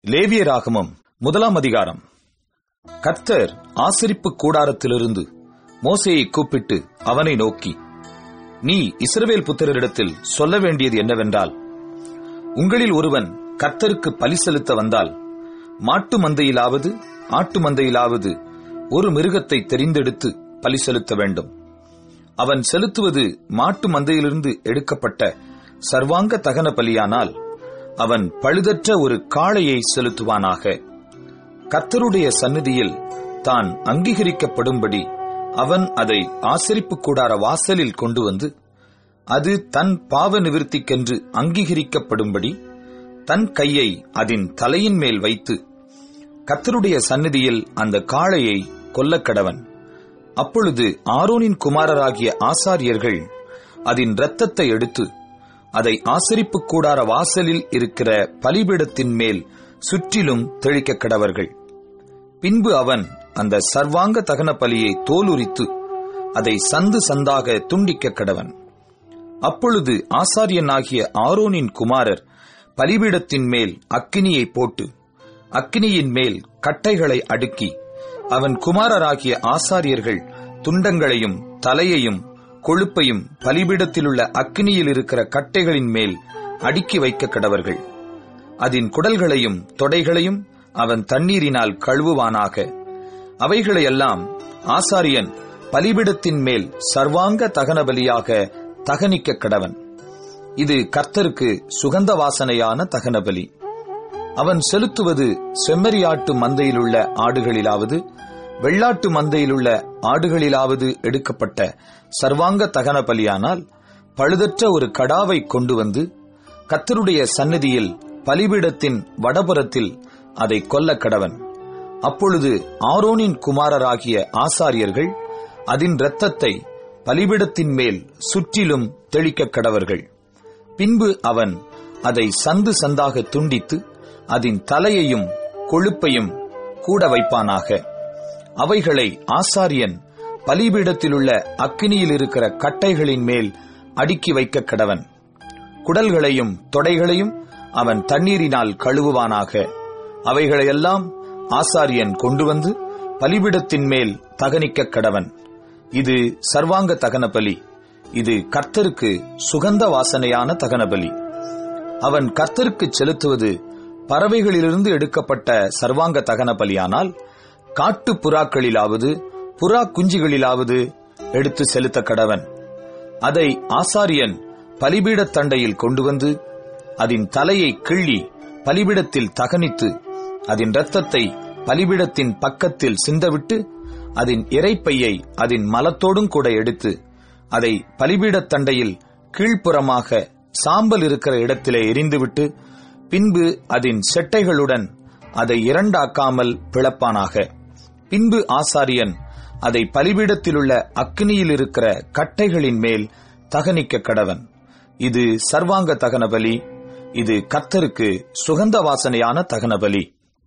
லேவியராகமம் முதலாம் அதிகாரம் கர்த்தர் ஆசரிப்பு கூடாரத்திலிருந்து மோசேயை கூப்பிட்டு அவனை நோக்கி நீ இஸ்ரவேல் புத்திரரிடத்தில் சொல்ல வேண்டியது என்னவென்றால் உங்களில் ஒருவன் கர்த்தருக்கு பலி செலுத்த வந்தால் மாட்டு மந்தையிலாவது ஆட்டு மந்தையிலாவது ஒரு மிருகத்தை தெரிந்தெடுத்து பலி செலுத்த வேண்டும் அவன் செலுத்துவது மாட்டு மந்தையிலிருந்து எடுக்கப்பட்ட சர்வாங்க தகன பலியானால் அவன் பழுதற்ற ஒரு காளையை செலுத்துவானாக கர்த்தருடைய சந்நிதியில் தான் அங்கீகரிக்கப்படும்படி அவன் அதை ஆசரிப்பு கூடார வாசலில் கொண்டு வந்து அது தன் பாவ நிவிர்த்திக்கென்று அங்கீகரிக்கப்படும்படி தன் கையை அதன் தலையின் மேல் வைத்து கர்த்தருடைய சந்நிதியில் அந்த காளையை கொல்லக்கடவன் அப்பொழுது ஆரோனின் குமாரராகிய ஆசாரியர்கள் அதன் இரத்தத்தை எடுத்து அதை ஆசரிப்பு கூடார வாசலில் இருக்கிற பலிபீடத்தின் மேல் சுற்றிலும் தெளிக்க கடவர்கள் பின்பு அவன் அந்த சர்வாங்க தகன பலியை தோலுரித்து அதை சந்து சந்தாக துண்டிக்க கடவன் அப்பொழுது ஆசாரியனாகிய ஆரோனின் குமாரர் பலிபீடத்தின் மேல் அக்கினியை போட்டு அக்கினியின் மேல் கட்டைகளை அடுக்கி அவன் குமாரராகிய ஆசாரியர்கள் துண்டங்களையும் தலையையும் கொழுப்பையும் பலிபீடத்திலுள்ள அக்கினியில் இருக்கிற கட்டைகளின் மேல் அடுக்கி வைக்க கடவர்கள் அதன் குடல்களையும் தொடைகளையும் அவன் தண்ணீரினால் கழுவுவானாக அவைகளையெல்லாம் ஆசாரியன் பலிபிடத்தின் மேல் சர்வாங்க தகன பலியாக தகனிக்க கடவன் இது கர்த்தருக்கு சுகந்த வாசனையான தகன பலி அவன் செலுத்துவது செம்மறியாட்டு மந்தையிலுள்ள ஆடுகளிலாவது வெள்ளாட்டு மந்தையிலுள்ள ஆடுகளிலாவது எடுக்கப்பட்ட சர்வாங்க தகன பலியானால் பழுதற்ற ஒரு கடாவை கொண்டு வந்து கத்தருடைய சந்நிதியில் பலிபீடத்தின் வடபுறத்தில் அதை கொல்ல கடவன் அப்பொழுது ஆரோனின் குமாரராகிய ஆசாரியர்கள் அதன் இரத்தத்தை பலிபீடத்தின் மேல் சுற்றிலும் தெளிக்க கடவர்கள் பின்பு அவன் அதை சந்து சந்தாக துண்டித்து அதன் தலையையும் கொழுப்பையும் கூட வைப்பானாக அவைகளை ஆசாரியன் பலிபீடத்திலுள்ள அக்கினியில் இருக்கிற கட்டைகளின் மேல் அடுக்கி வைக்க கடவன் குடல்களையும் தொடைகளையும் அவன் தண்ணீரினால் கழுவுவானாக அவைகளையெல்லாம் ஆசாரியன் கொண்டு வந்து பலிபிடத்தின் மேல் தகனிக்க கடவன் இது சர்வாங்க தகன பலி இது கர்த்தருக்கு சுகந்த வாசனையான தகன பலி அவன் கர்த்தருக்கு செலுத்துவது பறவைகளிலிருந்து எடுக்கப்பட்ட சர்வாங்க தகன பலியானால் காட்டு புறாக்களிலாவது புறா குஞ்சுகளிலாவது எடுத்து செலுத்த கடவன் அதை ஆசாரியன் பலிபீடத் தண்டையில் கொண்டு வந்து அதன் தலையை கிள்ளி பலிபிடத்தில் தகனித்து அதன் இரத்தத்தை பலிபிடத்தின் பக்கத்தில் சிந்தவிட்டு அதன் இறைப்பையை அதன் மலத்தோடும் கூட எடுத்து அதை பலிபீடத் தண்டையில் கீழ்ப்புறமாக சாம்பல் இருக்கிற இடத்திலே எரிந்துவிட்டு பின்பு அதன் செட்டைகளுடன் அதை இரண்டாக்காமல் பிளப்பானாக பின்பு ஆசாரியன் அதை பலிபீடத்திலுள்ள அக்னியில் இருக்கிற கட்டைகளின் மேல் தகனிக்க கடவன் இது சர்வாங்க தகன பலி இது கர்த்தருக்கு சுகந்த வாசனையான தகன பலி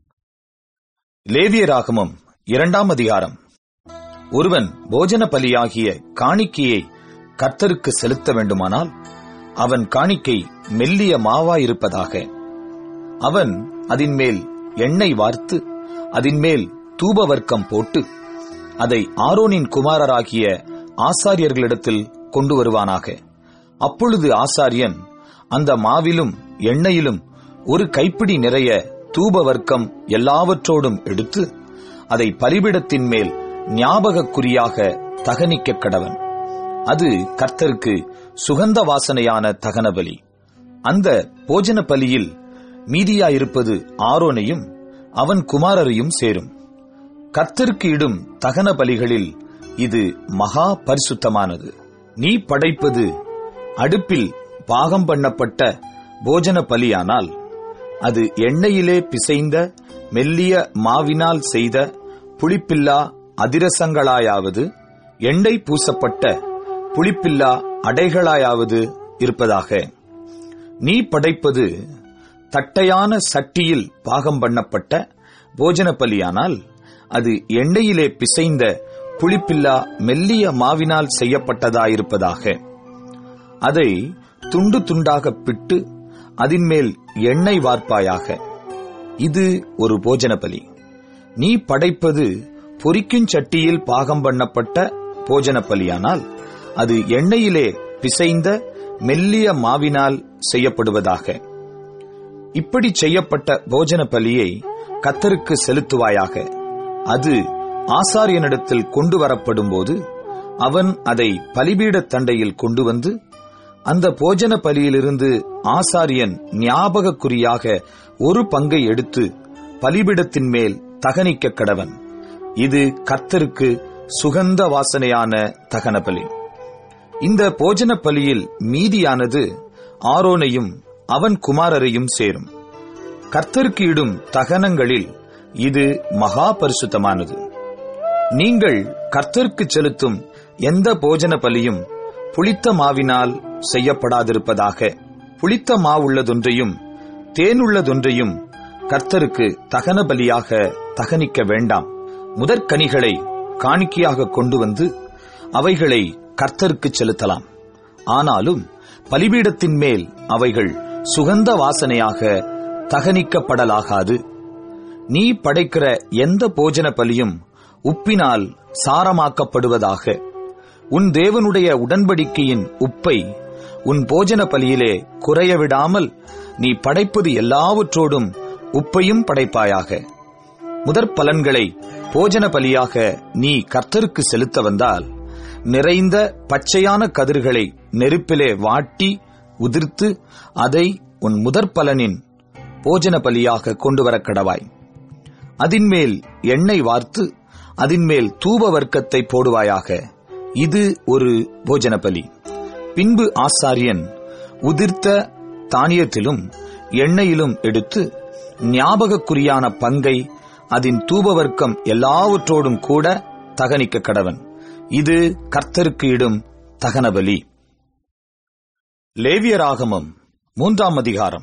லேவியராகமம் இரண்டாம் அதிகாரம் ஒருவன் போஜன பலியாகிய காணிக்கையை கர்த்தருக்கு செலுத்த வேண்டுமானால் அவன் காணிக்கை மெல்லிய மாவாயிருப்பதாக அவன் அதன் மேல் எண்ணெய் வார்த்து அதன் மேல் தூபவர்க்கம் போட்டு அதை ஆரோனின் குமாரராகிய ஆசாரியர்களிடத்தில் கொண்டு வருவானாக அப்பொழுது ஆசாரியன் அந்த மாவிலும் எண்ணெயிலும் ஒரு கைப்பிடி நிறைய தூபவர்க்கம் எல்லாவற்றோடும் எடுத்து அதை பலிபிடத்தின் மேல் ஞாபகக்குறியாக தகனிக்க கடவன் அது கர்த்தருக்கு சுகந்த வாசனையான தகன பலி அந்த போஜன பலியில் மீதியாயிருப்பது ஆரோனையும் அவன் குமாரரையும் சேரும் கர்த்தருக்கு இடும் தகன பலிகளில் இது மகா பரிசுத்தமானது நீ படைப்பது அடுப்பில் பாகம் பண்ணப்பட்ட போஜன பலியானால் அது எண்ணெயிலே பிசைந்த மெல்லிய மாவினால் செய்த புளிப்பில்லா அதிரசங்களாயாவது எண்ணெய் பூசப்பட்ட புளிப்பில்லா அடைகளாயாவது இருப்பதாக நீ படைப்பது தட்டையான சட்டியில் பாகம் பண்ணப்பட்ட போஜன பலியானால் அது எண்ணெயிலே பிசைந்த புளிப்பில்லா மெல்லிய மாவினால் செய்யப்பட்டதாயிருப்பதாக அதை துண்டு துண்டாக பிட்டு அதின்மேல் எண்ணெய் வார்ப்பாயாக இது ஒரு போஜன பலி நீ படைப்பது பொரிக்குஞ் சட்டியில் பாகம் பண்ணப்பட்ட போஜன பலியானால் அது எண்ணெயிலே பிசைந்த மெல்லிய மாவினால் செய்யப்படுவதாக இப்படி செய்யப்பட்ட போஜன பலியை கத்தருக்கு செலுத்துவாயாக அது ஆசாரியனிடத்தில் கொண்டு வரப்படும்போது அவன் அதை பலிபீடத் தண்டையில் கொண்டு வந்து அந்த போஜன பலியிலிருந்து ஆசாரியன் ஞாபகக்குறியாக ஒரு பங்கை எடுத்து பலிபீடத்தின் மேல் தகனிக்க கடவன் இது கர்த்தருக்கு சுகந்த வாசனையான தகன பலி இந்த போஜன பலியில் மீதியானது ஆரோனையும் அவன் குமாரரையும் சேரும் கர்த்தருக்கு இடும் தகனங்களில் இது மகா பரிசுத்தமானது நீங்கள் கர்த்தருக்கு செலுத்தும் எந்த போஜன பலியும் புளித்த மாவினால் செய்யப்படாதிருப்பதாக புளித்த மாவுள்ளதொன்றையும் தேனுள்ளதொன்றையும் கர்த்தருக்கு தகன பலியாக தகனிக்க வேண்டாம் முதற்கனிகளை காணிக்கையாக கொண்டு வந்து அவைகளை கர்த்தருக்கு செலுத்தலாம் ஆனாலும் பலிபீடத்தின் மேல் அவைகள் சுகந்த வாசனையாக தகனிக்கப்படலாகாது நீ படைக்கிற எந்த போஜன பலியும் உப்பினால் சாரமாக்கப்படுவதாக உன் தேவனுடைய உடன்படிக்கையின் உப்பை உன் போஜன பலியிலே குறைய விடாமல் நீ படைப்பது எல்லாவற்றோடும் உப்பையும் படைப்பாயாக முதற் பலன்களை போஜன பலியாக நீ கர்த்தருக்கு செலுத்த வந்தால் நிறைந்த பச்சையான கதிர்களை நெருப்பிலே வாட்டி உதிர்த்து அதை உன் முதற் பலனின் போஜன பலியாக கொண்டு வரக் கடவாய் அதின்மேல் எண்ணெய் வார்த்து அதின்மேல் தூப வர்க்கத்தை போடுவாயாக இது ஒரு போஜன பலி பின்பு ஆசாரியன் உதிர்த்த தானியத்திலும் எண்ணெயிலும் எடுத்து ஞாபகக்குறியான பங்கை அதன் தூபவர்க்கம் எல்லாவற்றோடும் கூட தகனிக்க கடவன் இது கர்த்தருக்கு இடும் தகனபலி லேவியராகமம் மூன்றாம் அதிகாரம்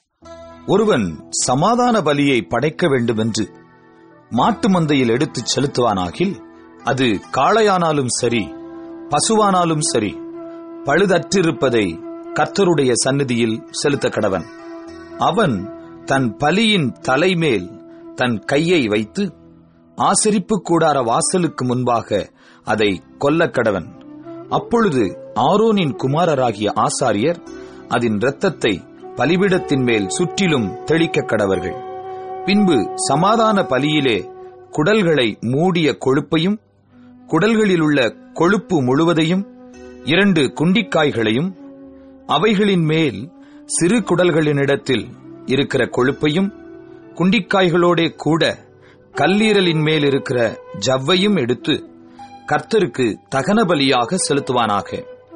ஒருவன் சமாதான பலியை படைக்க வேண்டுமென்று மாட்டு மந்தையில் எடுத்துச் செலுத்துவானாகில் அது காளையானாலும் சரி பசுவானாலும் சரி பழுதற்றிருப்பதை கர்த்தருடைய சந்நிதியில் செலுத்த கடவன் அவன் தன் பலியின் தலைமேல் தன் கையை வைத்து ஆசரிப்பு கூடார வாசலுக்கு முன்பாக அதை கொல்லக் கடவன் அப்பொழுது ஆரோனின் குமாரராகிய ஆசாரியர் அதன் இரத்தத்தை பலிபீடத்தின் மேல் சுற்றிலும் தெளிக்க கடவர்கள் பின்பு சமாதான பலியிலே குடல்களை மூடிய கொழுப்பையும் குடல்களிலுள்ள கொழுப்பு முழுவதையும் இரண்டு குண்டிக்காய்களையும் அவைகளின் மேல் சிறு குடல்களினிடத்தில் இருக்கிற கொழுப்பையும் குண்டிக்காய்களோடே கூட கல்லீரலின் மேல் இருக்கிற ஜவ்வையும் எடுத்து கர்த்தருக்கு தகன பலியாக செலுத்துவானாக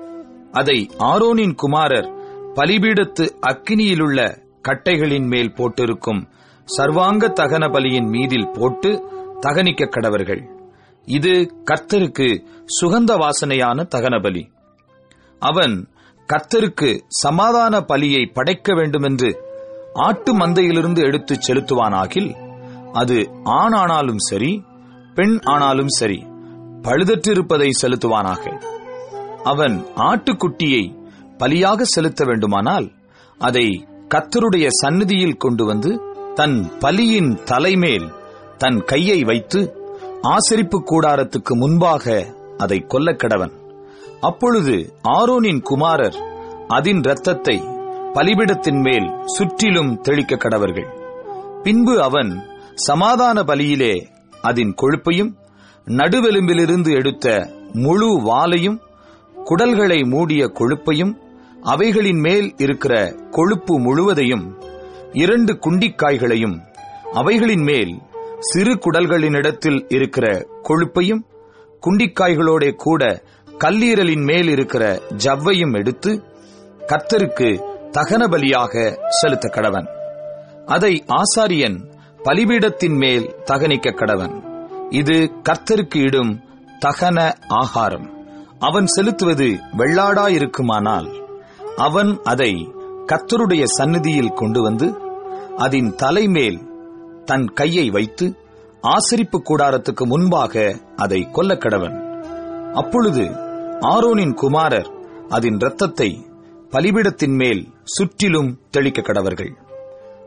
அதை ஆரோனின் குமாரர் பலிபீடத்து அக்கினியிலுள்ள கட்டைகளின் மேல் போட்டிருக்கும் சர்வாங்க தகன பலியின் மீதில் போட்டு தகனிக்க கடவர்கள் இது கர்த்தருக்கு சுகந்த வாசனையான தகன பலி அவன் கர்த்தருக்கு சமாதான பலியை படைக்க வேண்டுமென்று ஆட்டு மந்தையிலிருந்து எடுத்துச் செலுத்துவானாகில் அது ஆண் ஆனாலும் சரி பெண் ஆனாலும் சரி பழுதற்றிருப்பதை செலுத்துவானாக அவன் ஆட்டுக்குட்டியை பலியாக செலுத்த வேண்டுமானால் அதை கத்தருடைய சந்நிதியில் கொண்டு வந்து தன் பலியின் தலைமேல் தன் கையை வைத்து ஆசரிப்பு கூடாரத்துக்கு முன்பாக அதை கொல்லக் கடவன் அப்பொழுது ஆரோனின் குமாரர் அதின் இரத்தத்தை பலிபிடத்தின் மேல் சுற்றிலும் தெளிக்க கடவர்கள் பின்பு அவன் சமாதான பலியிலே அதன் கொழுப்பையும் நடுவெலும்பிலிருந்து எடுத்த முழு வாலையும் குடல்களை மூடிய கொழுப்பையும் அவைகளின் மேல் இருக்கிற கொழுப்பு முழுவதையும் இரண்டு குண்டிக்காய்களையும் அவைகளின் மேல் சிறு குடல்களினிடத்தில் இருக்கிற கொழுப்பையும் குண்டிக்காய்களோட கூட கல்லீரலின் மேல் இருக்கிற ஜவ்வையும் எடுத்து கர்த்தருக்கு தகன பலியாக செலுத்த கடவன் அதை ஆசாரியன் பலிபீடத்தின் மேல் தகனிக்க கடவன் இது கர்த்தருக்கு இடும் தகன ஆகாரம் அவன் செலுத்துவது வெள்ளாடாயிருக்குமானால் அவன் அதை கர்த்தருடைய சந்நிதியில் கொண்டு வந்து அதன் தலைமேல் தன் கையை வைத்து ஆசரிப்பு கூடாரத்துக்கு முன்பாக அதை கொல்லக் கடவன் அப்பொழுது ஆரோனின் குமாரர் அதன் இரத்தத்தை பலிபிடத்தின் மேல் சுற்றிலும் தெளிக்க கடவர்கள்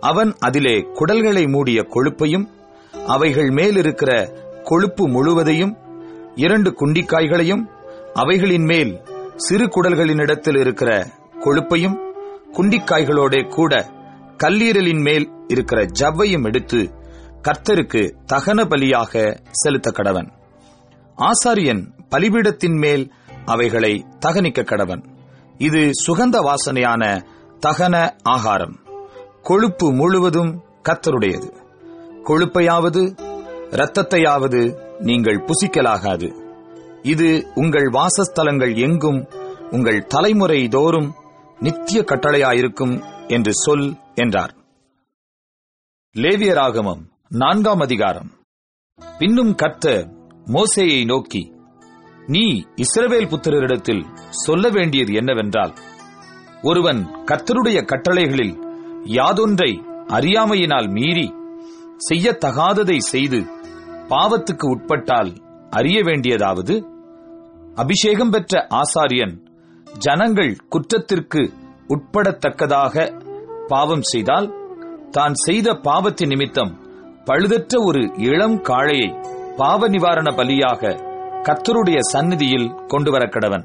அவன் அதிலே குடல்களை மூடிய கொழுப்பையும் அவைகள் மேலிருக்கிற கொழுப்பு முழுவதையும் இரண்டு குண்டிக்காய்களையும் அவைகளின் மேல் சிறு குடல்களினிடத்தில் இருக்கிற கொழுப்பையும் குண்டிக்காய்களோட கூட கல்லீரலின் மேல் இருக்கிற ஜவ்வையும் எடுத்து கர்த்தருக்கு தகன பலியாக செலுத்த கடவன் ஆசாரியன் பலிபீடத்தின் மேல் அவைகளை தகனிக்க கடவன் இது சுகந்த வாசனையான தகன ஆகாரம் கொழுப்பு முழுவதும் கர்த்தருடையது கொழுப்பையாவது இரத்தத்தையாவது நீங்கள் புசிக்கலாகாது இது உங்கள் வாசஸ்தலங்கள் எங்கும் உங்கள் தலைமுறை தோறும் நித்திய கட்டளையாயிருக்கும் என்று சொல் என்றார் லேவியராகமம் நான்காம் அதிகாரம் பின்னும் கர்த்தர் மோசேயை நோக்கி நீ இஸ்ரவேல் புத்திரரிடத்தில் சொல்ல வேண்டியது என்னவென்றால் ஒருவன் கர்த்தருடைய கட்டளைகளில் யாதொன்றை அறியாமையினால் மீறி செய்யத்தகாததை செய்து பாவத்துக்கு உட்பட்டால் அறிய வேண்டியதாவது அபிஷேகம் பெற்ற ஆசாரியன் ஜனங்கள் குற்றத்திற்கு உட்படத்தக்கதாக பாவம் செய்தால் தான் செய்த பாவத்தின் நிமித்தம் பழுதற்ற ஒரு இளம் காளையை பாவ நிவாரண பலியாக கர்த்தருடைய சந்நிதியில் கொண்டு வர கடவன்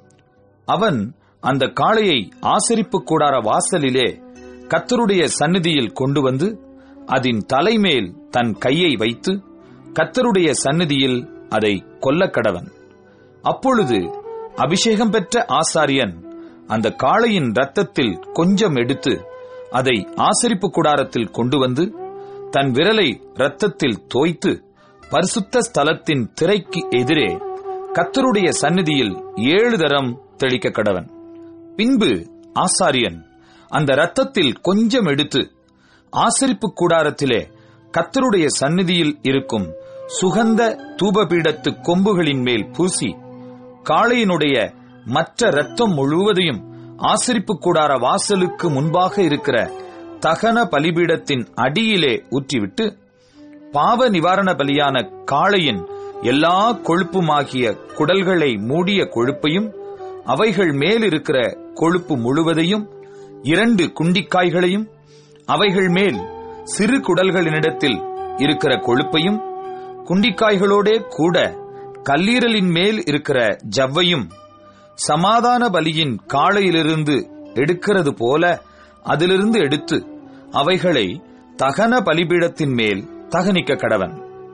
அவன் அந்த காளையை ஆசரிப்பு கூடார வாசலிலே கர்த்தருடைய சந்நிதியில் கொண்டு வந்து அதன் தலைமேல் தன் கையை வைத்து கர்த்தருடைய சந்நிதியில் அதை கொல்லக் கடவன் அப்பொழுது அபிஷேகம் பெற்ற ஆசாரியன் அந்த காளையின் ரத்தத்தில் கொஞ்சம் எடுத்து அதை ஆசரிப்பு கூடாரத்தில் கொண்டு வந்து தன் விரலை ரத்தத்தில் தோய்த்து பரிசுத்த ஸ்தலத்தின் திரைக்கு எதிரே கத்தருடைய சந்நிதியில் ஏழு தரம் தெளிக்க கடவன் பின்பு ஆசாரியன் அந்த ரத்தத்தில் கொஞ்சம் எடுத்து ஆசரிப்பு கூடாரத்திலே கத்தருடைய சந்நிதியில் இருக்கும் சுகந்த தூபபீடத்து கொம்புகளின் மேல் பூசி காளையினுடைய மற்ற இரத்தம் முழுவதையும் ஆசரிப்பு கூடார வாசலுக்கு முன்பாக இருக்கிற தகன பலிபீடத்தின் அடியிலே ஊற்றிவிட்டு பாவ நிவாரண பலியான காளையின் எல்லா கொழுப்புமாகிய குடல்களை மூடிய கொழுப்பையும் அவைகள் மேலிருக்கிற கொழுப்பு முழுவதையும் இரண்டு குண்டிக்காய்களையும் அவைகள் மேல் சிறு குடல்களினிடத்தில் இருக்கிற கொழுப்பையும் குண்டிக்காய்களோடே கூட கல்லீரலின் மேல் இருக்கிற ஜவ்வையும் சமாதான பலியின் காளையிலிருந்து எடுக்கிறது போல அதிலிருந்து எடுத்து அவைகளை தகன பலிபீடத்தின் மேல் தகனிக்க கடவன்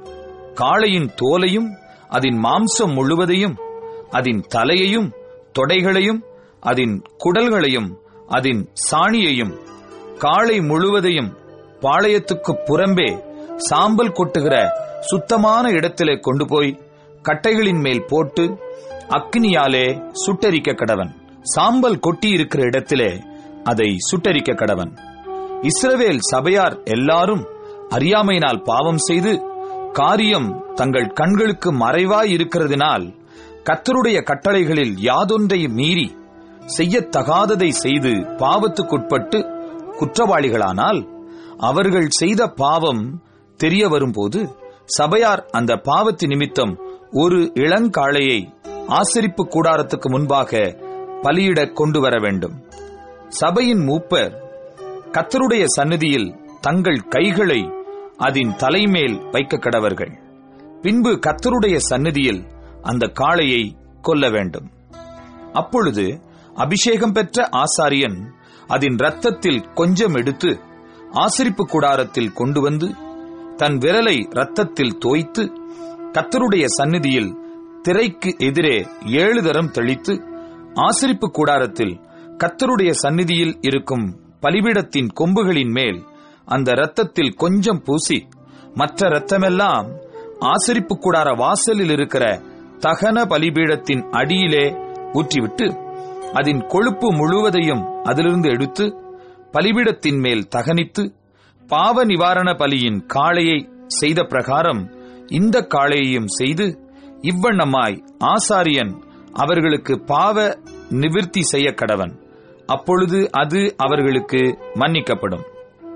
காளையின் தோலையும் அதன் மாம்சம் முழுவதையும் அதன் தலையையும் தொடைகளையும் அதன் குடல்களையும் அதன் சாணியையும் காளை முழுவதையும் பாளையத்துக்கு புறம்பே சாம்பல் கொட்டுகிற சுத்தமான இடத்திலே கொண்டு போய் கட்டைகளின் மேல் போட்டு அக்னியாலே சுட்டரிக்க கடவன் சாம்பல் கொட்டி இருக்கிற இடத்திலே அதை சுட்டரிக்க கடவன் இஸ்ரவேல் சபையார் எல்லாரும் அறியாமையினால் பாவம் செய்து காரியம் தங்கள் கண்களுக்கு மறைவாய் இருக்கிறதினால் கத்தருடைய கட்டளைகளில் யாதொன்றை மீறி செய்யத்தகாததை செய்து பாவத்துக்குட்பட்டு குற்றவாளிகளானால் அவர்கள் செய்த பாவம் தெரிய வரும்போது சபையார் அந்த பாவத்து நிமித்தம் ஒரு இளங்காளையை ஆசரிப்பு கூடாரத்துக்கு முன்பாக பலியிட கொண்டு வர வேண்டும் சபையின் மூப்பர் கத்தருடைய சந்நிதியில் தங்கள் கைகளை அதன் தலைமேல் வைக்க கடவர்கள் பின்பு கத்தருடைய சந்நிதியில் அந்த காளையை கொல்ல வேண்டும் அப்பொழுது அபிஷேகம் பெற்ற ஆசாரியன் அதன் இரத்தத்தில் கொஞ்சம் எடுத்து ஆசரிப்பு கூடாரத்தில் கொண்டு வந்து தன் விரலை இரத்தத்தில் தோய்த்து கத்தருடைய சந்நிதியில் திரைக்கு எதிரே ஏழு தரம் தெளித்து ஆசரிப்பு கூடாரத்தில் கத்தருடைய சந்நிதியில் இருக்கும் பலிபீடத்தின் கொம்புகளின் மேல் அந்த இரத்தத்தில் கொஞ்சம் பூசி மற்ற இரத்தமெல்லாம் ஆசரிப்பு கூடார வாசலில் இருக்கிற தகன பலிபீடத்தின் அடியிலே ஊற்றிவிட்டு அதன் கொழுப்பு முழுவதையும் அதிலிருந்து எடுத்து பலிபீடத்தின் மேல் தகனித்து பாவ நிவாரண பலியின் காளையை செய்த பிரகாரம் இந்த காளையையும் செய்து இவ்வண்ணமாய் ஆசாரியன் அவர்களுக்கு பாவ நிவிர்த்தி செய்ய கடவன் அப்பொழுது அது அவர்களுக்கு மன்னிக்கப்படும்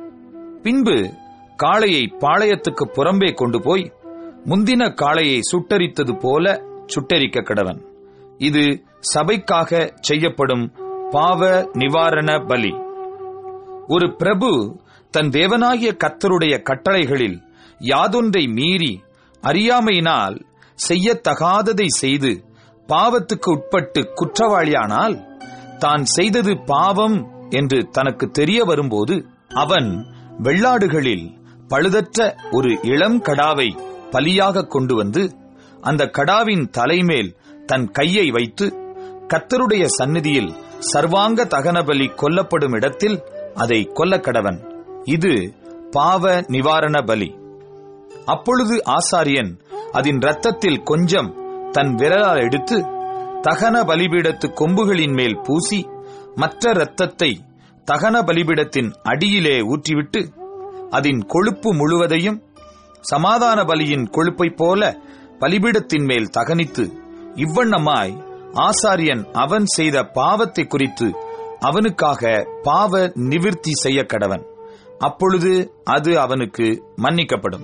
பின்பு காளையை பாளையத்துக்கு புறம்பே கொண்டு போய் முந்தின காளையை சுட்டரித்தது போல சுட்டரிக்க கடவன் இது சபைக்காக செய்யப்படும் பாவ நிவாரண பலி ஒரு பிரபு தன் தேவனாகிய கர்த்தருடைய கட்டளைகளில் யாதொன்றை மீறி அறியாமையினால் செய்யத்தகாததை செய்து பாவத்துக்கு உட்பட்டு குற்றவாளியானால் தான் செய்தது பாவம் என்று தனக்கு தெரிய வரும்போது அவன் வெள்ளாடுகளில் பழுதற்ற ஒரு இளம் கடாவை பலியாக கொண்டு வந்து அந்த கடாவின் தலைமேல் தன் கையை வைத்து கர்த்தருடைய சந்நிதியில் சர்வாங்க தகனபலி கொல்லப்படும் இடத்தில் அதை கொல்லக்கடவன் இது பாவ நிவாரண பலி அப்பொழுது ஆசாரியன் அதன் இரத்தத்தில் கொஞ்சம் தன் விரலால் எடுத்து தகன பலிபீடத்து கொம்புகளின் மேல் பூசி மற்ற இரத்தத்தை தகன பலிபீடத்தின் அடியிலே ஊற்றிவிட்டு அதன் கொழுப்பு முழுவதையும் சமாதான பலியின் கொழுப்பைப் போல பலிபீடத்தின் மேல் தகனித்து இவ்வண்ணமாய் ஆசாரியன் அவன் செய்த பாவத்தை குறித்து அவனுக்காக பாவ நிவிர்த்தி செய்ய கடவன் அப்பொழுது அது அவனுக்கு மன்னிக்கப்படும்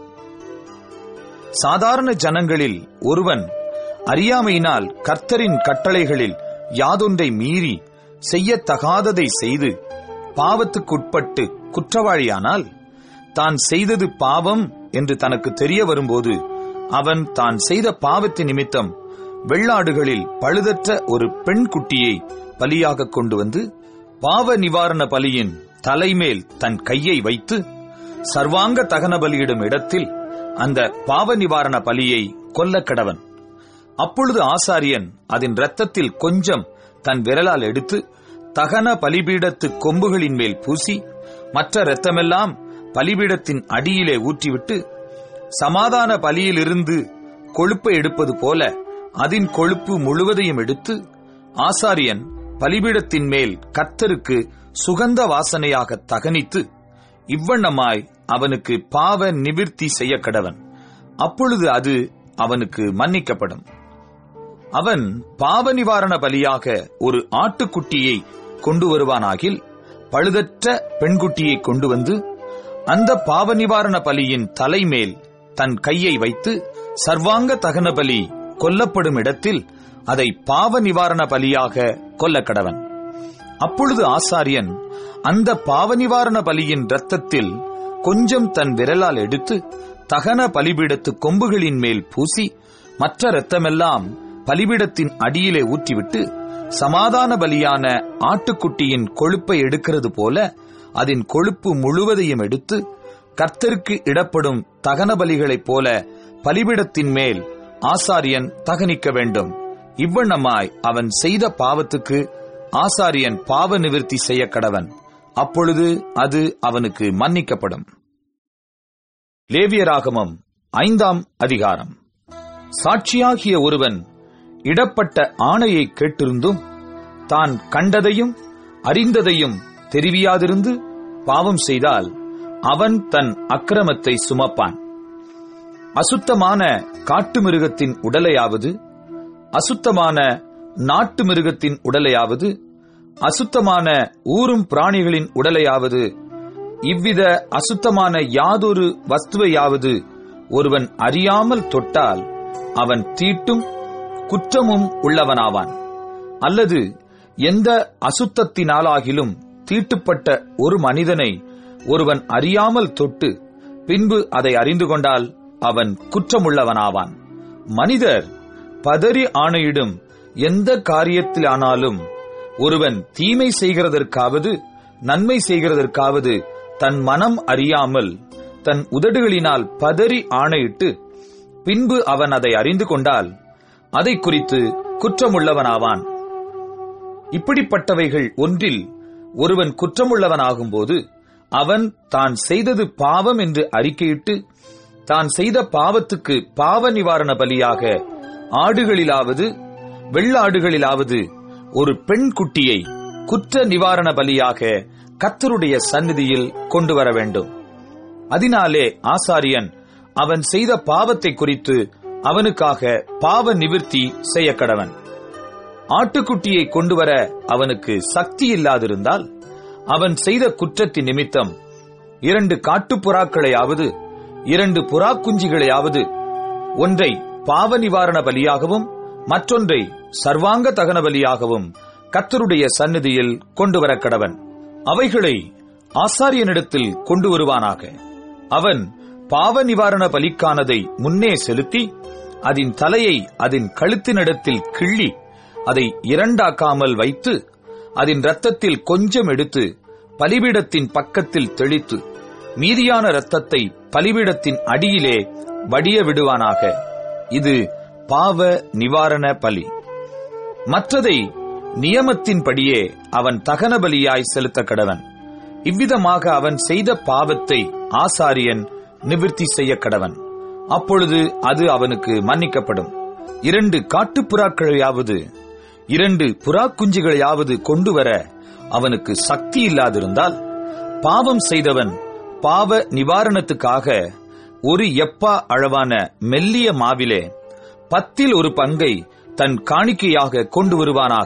சாதாரண ஜனங்களில் ஒருவன் அறியாமையினால் கர்த்தரின் கட்டளைகளில் யாதொன்றை மீறி செய்யத்தகாததை செய்து பாவத்துக்குட்பட்டு குற்றவாளியானால் தான் செய்தது பாவம் என்று தனக்கு தெரிய வரும்போது அவன் தான் செய்த பாவத்தின் நிமித்தம் வெள்ளாடுகளில் பழுதற்ற ஒரு பெண் குட்டியை பலியாக கொண்டு வந்து பாவ நிவாரண பலியின் தலைமேல் தன் கையை வைத்து சர்வாங்க தகன பலியிடும் இடத்தில் அந்த பாவ நிவாரண பலியை கொல்ல கடவன் அப்பொழுது ஆசாரியன் அதன் இரத்தத்தில் கொஞ்சம் தன் விரலால் எடுத்து தகன பலிபீடத்து கொம்புகளின் மேல் பூசி மற்ற இரத்தமெல்லாம் பலிபீடத்தின் அடியிலே ஊற்றிவிட்டு சமாதான பலியிலிருந்து கொழுப்பை எடுப்பது போல அதன் கொழுப்பு முழுவதையும் எடுத்து ஆசாரியன் பலிபீடத்தின் மேல் கர்த்தருக்கு சுகந்த வாசனையாக தகனித்து இவ்வண்ணமாய் அவனுக்கு பாவ நிவிர்த்தி செய்ய கடவன் அப்பொழுது அது அவனுக்கு மன்னிக்கப்படும் அவன் பாவ நிவாரண பலியாக ஒரு ஆட்டுக்குட்டியை கொண்டு வருவானாகில் பழுதற்ற பெண்குட்டியை கொண்டு வந்து அந்த பாவ நிவாரண பலியின் தலைமேல் தன் கையை வைத்து சர்வாங்க தகன பலி கொல்லப்படும் இடத்தில் அதை பாவ நிவாரண பலியாக கொல்லக்கடவன் அப்பொழுது ஆசாரியன் அந்த பாவ நிவாரண பலியின் இரத்தத்தில் கொஞ்சம் தன் விரலால் எடுத்து தகன பலிபீடத்து கொம்புகளின் மேல் பூசி மற்ற இரத்தமெல்லாம் பலிபீடத்தின் அடியிலே ஊற்றிவிட்டு சமாதான பலியான ஆட்டுக்குட்டியின் கொழுப்பை எடுக்கிறது போல அதன் கொழுப்பு முழுவதையும் எடுத்து கர்த்தருக்கு இடப்படும் தகன பலிகளைப் போல பலிபீடத்தின் மேல் ஆசாரியன் தகனிக்க வேண்டும் இவ்வண்ணமாய் அவன் செய்த பாவத்துக்கு ஆசாரியன் பாவ நிவிர்த்தி செய்ய கடவன் அப்பொழுது அது அவனுக்கு மன்னிக்கப்படும் லேவியராகமம் ஐந்தாம் அதிகாரம் சாட்சியாகிய ஒருவன் இடப்பட்ட ஆணையை கேட்டிருந்தும் தான் கண்டதையும் அறிந்ததையும் தெரிவியாதிருந்து பாவம் செய்தால் அவன் தன் அக்கிரமத்தை சுமப்பான் அசுத்தமான காட்டு மிருகத்தின் உடலையாவது அசுத்தமான நாட்டு மிருகத்தின் உடலையாவது அசுத்தமான ஊரும் பிராணிகளின் உடலையாவது இவ்வித அசுத்தமான யாதொரு வஸ்துவையாவது ஒருவன் அறியாமல் தொட்டால் அவன் தீட்டும் குற்றமும் உள்ளவனாவான் அல்லது எந்த அசுத்தத்தினாலாகிலும் தீட்டுப்பட்ட ஒரு மனிதனை ஒருவன் அறியாமல் தொட்டு பின்பு அதை அறிந்து கொண்டால் அவன் குற்றமுள்ளவனாவான் மனிதர் பதறி ஆணையிடும் எந்த காரியத்திலானாலும் ஒருவன் தீமை செய்கிறதற்காவது நன்மை செய்கிறதற்காவது தன் மனம் அறியாமல் தன் உதடுகளினால் பதறி ஆணையிட்டு பின்பு அவன் அதை அறிந்து கொண்டால் அதை குறித்து குற்றமுள்ளவனாவான் இப்படிப்பட்டவைகள் ஒன்றில் ஒருவன் குற்றமுள்ளவனாகும்போது அவன் தான் செய்தது பாவம் என்று அறிக்கையிட்டு தான் செய்த பாவத்துக்கு பாவ நிவாரண பலியாக ஆடுகளிலாவது வெள்ளாடுகளிலாவது ஒரு பெண் குட்டியை குற்ற நிவாரண பலியாக கத்தருடைய சந்நிதியில் கொண்டு வர வேண்டும் அதனாலே ஆசாரியன் அவன் செய்த பாவத்தை குறித்து அவனுக்காக பாவ நிவிர்த்தி செய்ய கடவன் ஆட்டுக்குட்டியை கொண்டு வர அவனுக்கு சக்தி இல்லாதிருந்தால் அவன் செய்த குற்றத்தின் நிமித்தம் இரண்டு காட்டுப்புறாக்களையாவது இரண்டு புறா குஞ்சுகளையாவது ஒன்றை பாவ நிவாரண பலியாகவும் மற்றொன்றை சர்வாங்க தகன பலியாகவும் கத்தருடைய சந்நிதியில் கொண்டு வர கடவன் அவைகளை ஆசாரியனிடத்தில் கொண்டு வருவானாக அவன் பாவ நிவாரண பலிக்கானதை முன்னே செலுத்தி அதன் தலையை அதன் கழுத்தினிடத்தில் கிள்ளி அதை இரண்டாக்காமல் வைத்து அதன் இரத்தத்தில் கொஞ்சம் எடுத்து பலிபீடத்தின் பக்கத்தில் தெளித்து மீதியான இரத்தத்தை பலிபீடத்தின் அடியிலே வடிய விடுவானாக இது பாவ நிவாரண பலி மற்றதை நியமத்தின்படியே அவன் தகன பலியாய் செலுத்த கடவன் இவ்விதமாக அவன் செய்த பாவத்தை ஆசாரியன் நிவிர்த்தி செய்ய கடவன் அப்பொழுது அது அவனுக்கு மன்னிக்கப்படும் இரண்டு காட்டுப்புறாக்களையாவது இரண்டு புறா குஞ்சுகளையாவது கொண்டு வர அவனுக்கு சக்தி இல்லாதிருந்தால் பாவம் செய்தவன் பாவ நிவாரணத்துக்காக ஒரு எப்பா அளவான மெல்லிய மாவிலே பத்தில் ஒரு பங்கை தன் காணிக்கையாக கொண்டு வருவானாக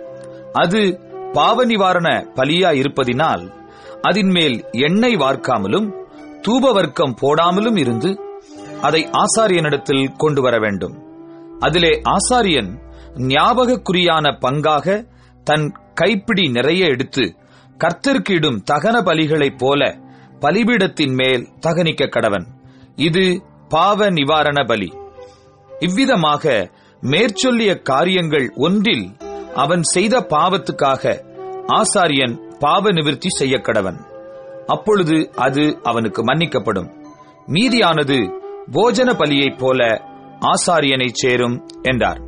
அது பாவ நிவாரண பலியா இருப்பதினால் அதன் மேல் எண்ணெய் வார்க்காமலும் தூப வர்க்கம் போடாமலும் இருந்து அதை ஆசாரியனிடத்தில் கொண்டு வர வேண்டும் அதிலே ஆசாரியன் ஞாபகக்குறியான பங்காக தன் கைப்பிடி நிறைய எடுத்து கர்த்தருக்கு இடும் தகன பலிகளைப் போல பலிபீடத்தின் மேல் தகனிக்க கடவன் இது பாவ நிவாரண பலி இவ்விதமாக மேற்சொல்லிய காரியங்கள் ஒன்றில் அவன் செய்த பாவத்துக்காக ஆசாரியன் பாவ நிவிர்த்தி செய்ய கடவன் அப்பொழுது அது அவனுக்கு மன்னிக்கப்படும் மீதியானது போஜன பலியைப் போல ஆசாரியனை சேரும் என்றார்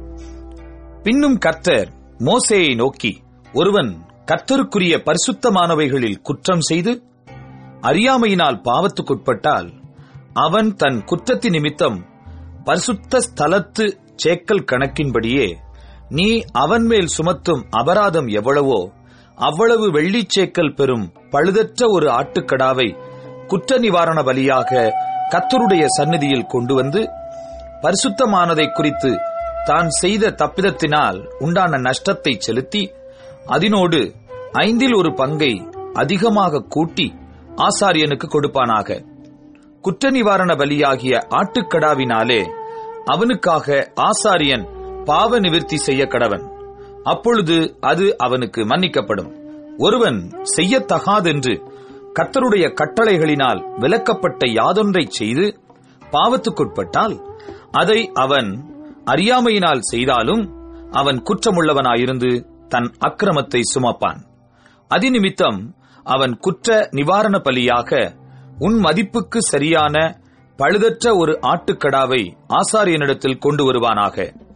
பின்னும் கர்த்தர் மோசேயை நோக்கி ஒருவன் கர்த்தருக்குரிய பரிசுத்தமானவைகளில் குற்றம் செய்து அறியாமையினால் பாவத்துக்குட்பட்டால் அவன் தன் குற்றத்தின் நிமித்தம் பரிசுத்த ஸ்தலத்து சேக்கல் கணக்கின்படியே நீ அவன் மேல் சுமத்தும் அபராதம் எவ்வளவோ அவ்வளவு வெள்ளிச்சேக்கல் பெறும் பழுதற்ற ஒரு ஆட்டுக்கடாவை குற்ற நிவாரண பலியாக கத்தருடைய சந்நிதியில் கொண்டு வந்து பரிசுத்தமானதை குறித்து தான் செய்த தப்பிதத்தினால் உண்டான நஷ்டத்தை செலுத்தி அதனோடு ஐந்தில் ஒரு பங்கை அதிகமாக கூட்டி ஆசாரியனுக்கு கொடுப்பானாக குற்ற நிவாரண பலியாகிய ஆட்டுக்கடாவினாலே அவனுக்காக ஆசாரியன் பாவ நிவிர்த்தி செய்ய கடவன் அப்பொழுது அது அவனுக்கு மன்னிக்கப்படும் ஒருவன் செய்யத்தகாதென்று கர்த்தருடைய கட்டளைகளினால் விலக்கப்பட்ட யாதொன்றை செய்து பாவத்துக்குட்பட்டால் அதை அவன் அறியாமையினால் செய்தாலும் அவன் குற்றமுள்ளவனாயிருந்து தன் அக்கிரமத்தை சுமப்பான் அதிநிமித்தம் அவன் குற்ற நிவாரண பலியாக உன் மதிப்புக்கு சரியான பழுதற்ற ஒரு ஆட்டுக்கடாவை ஆசாரியனிடத்தில் கொண்டு வருவானாக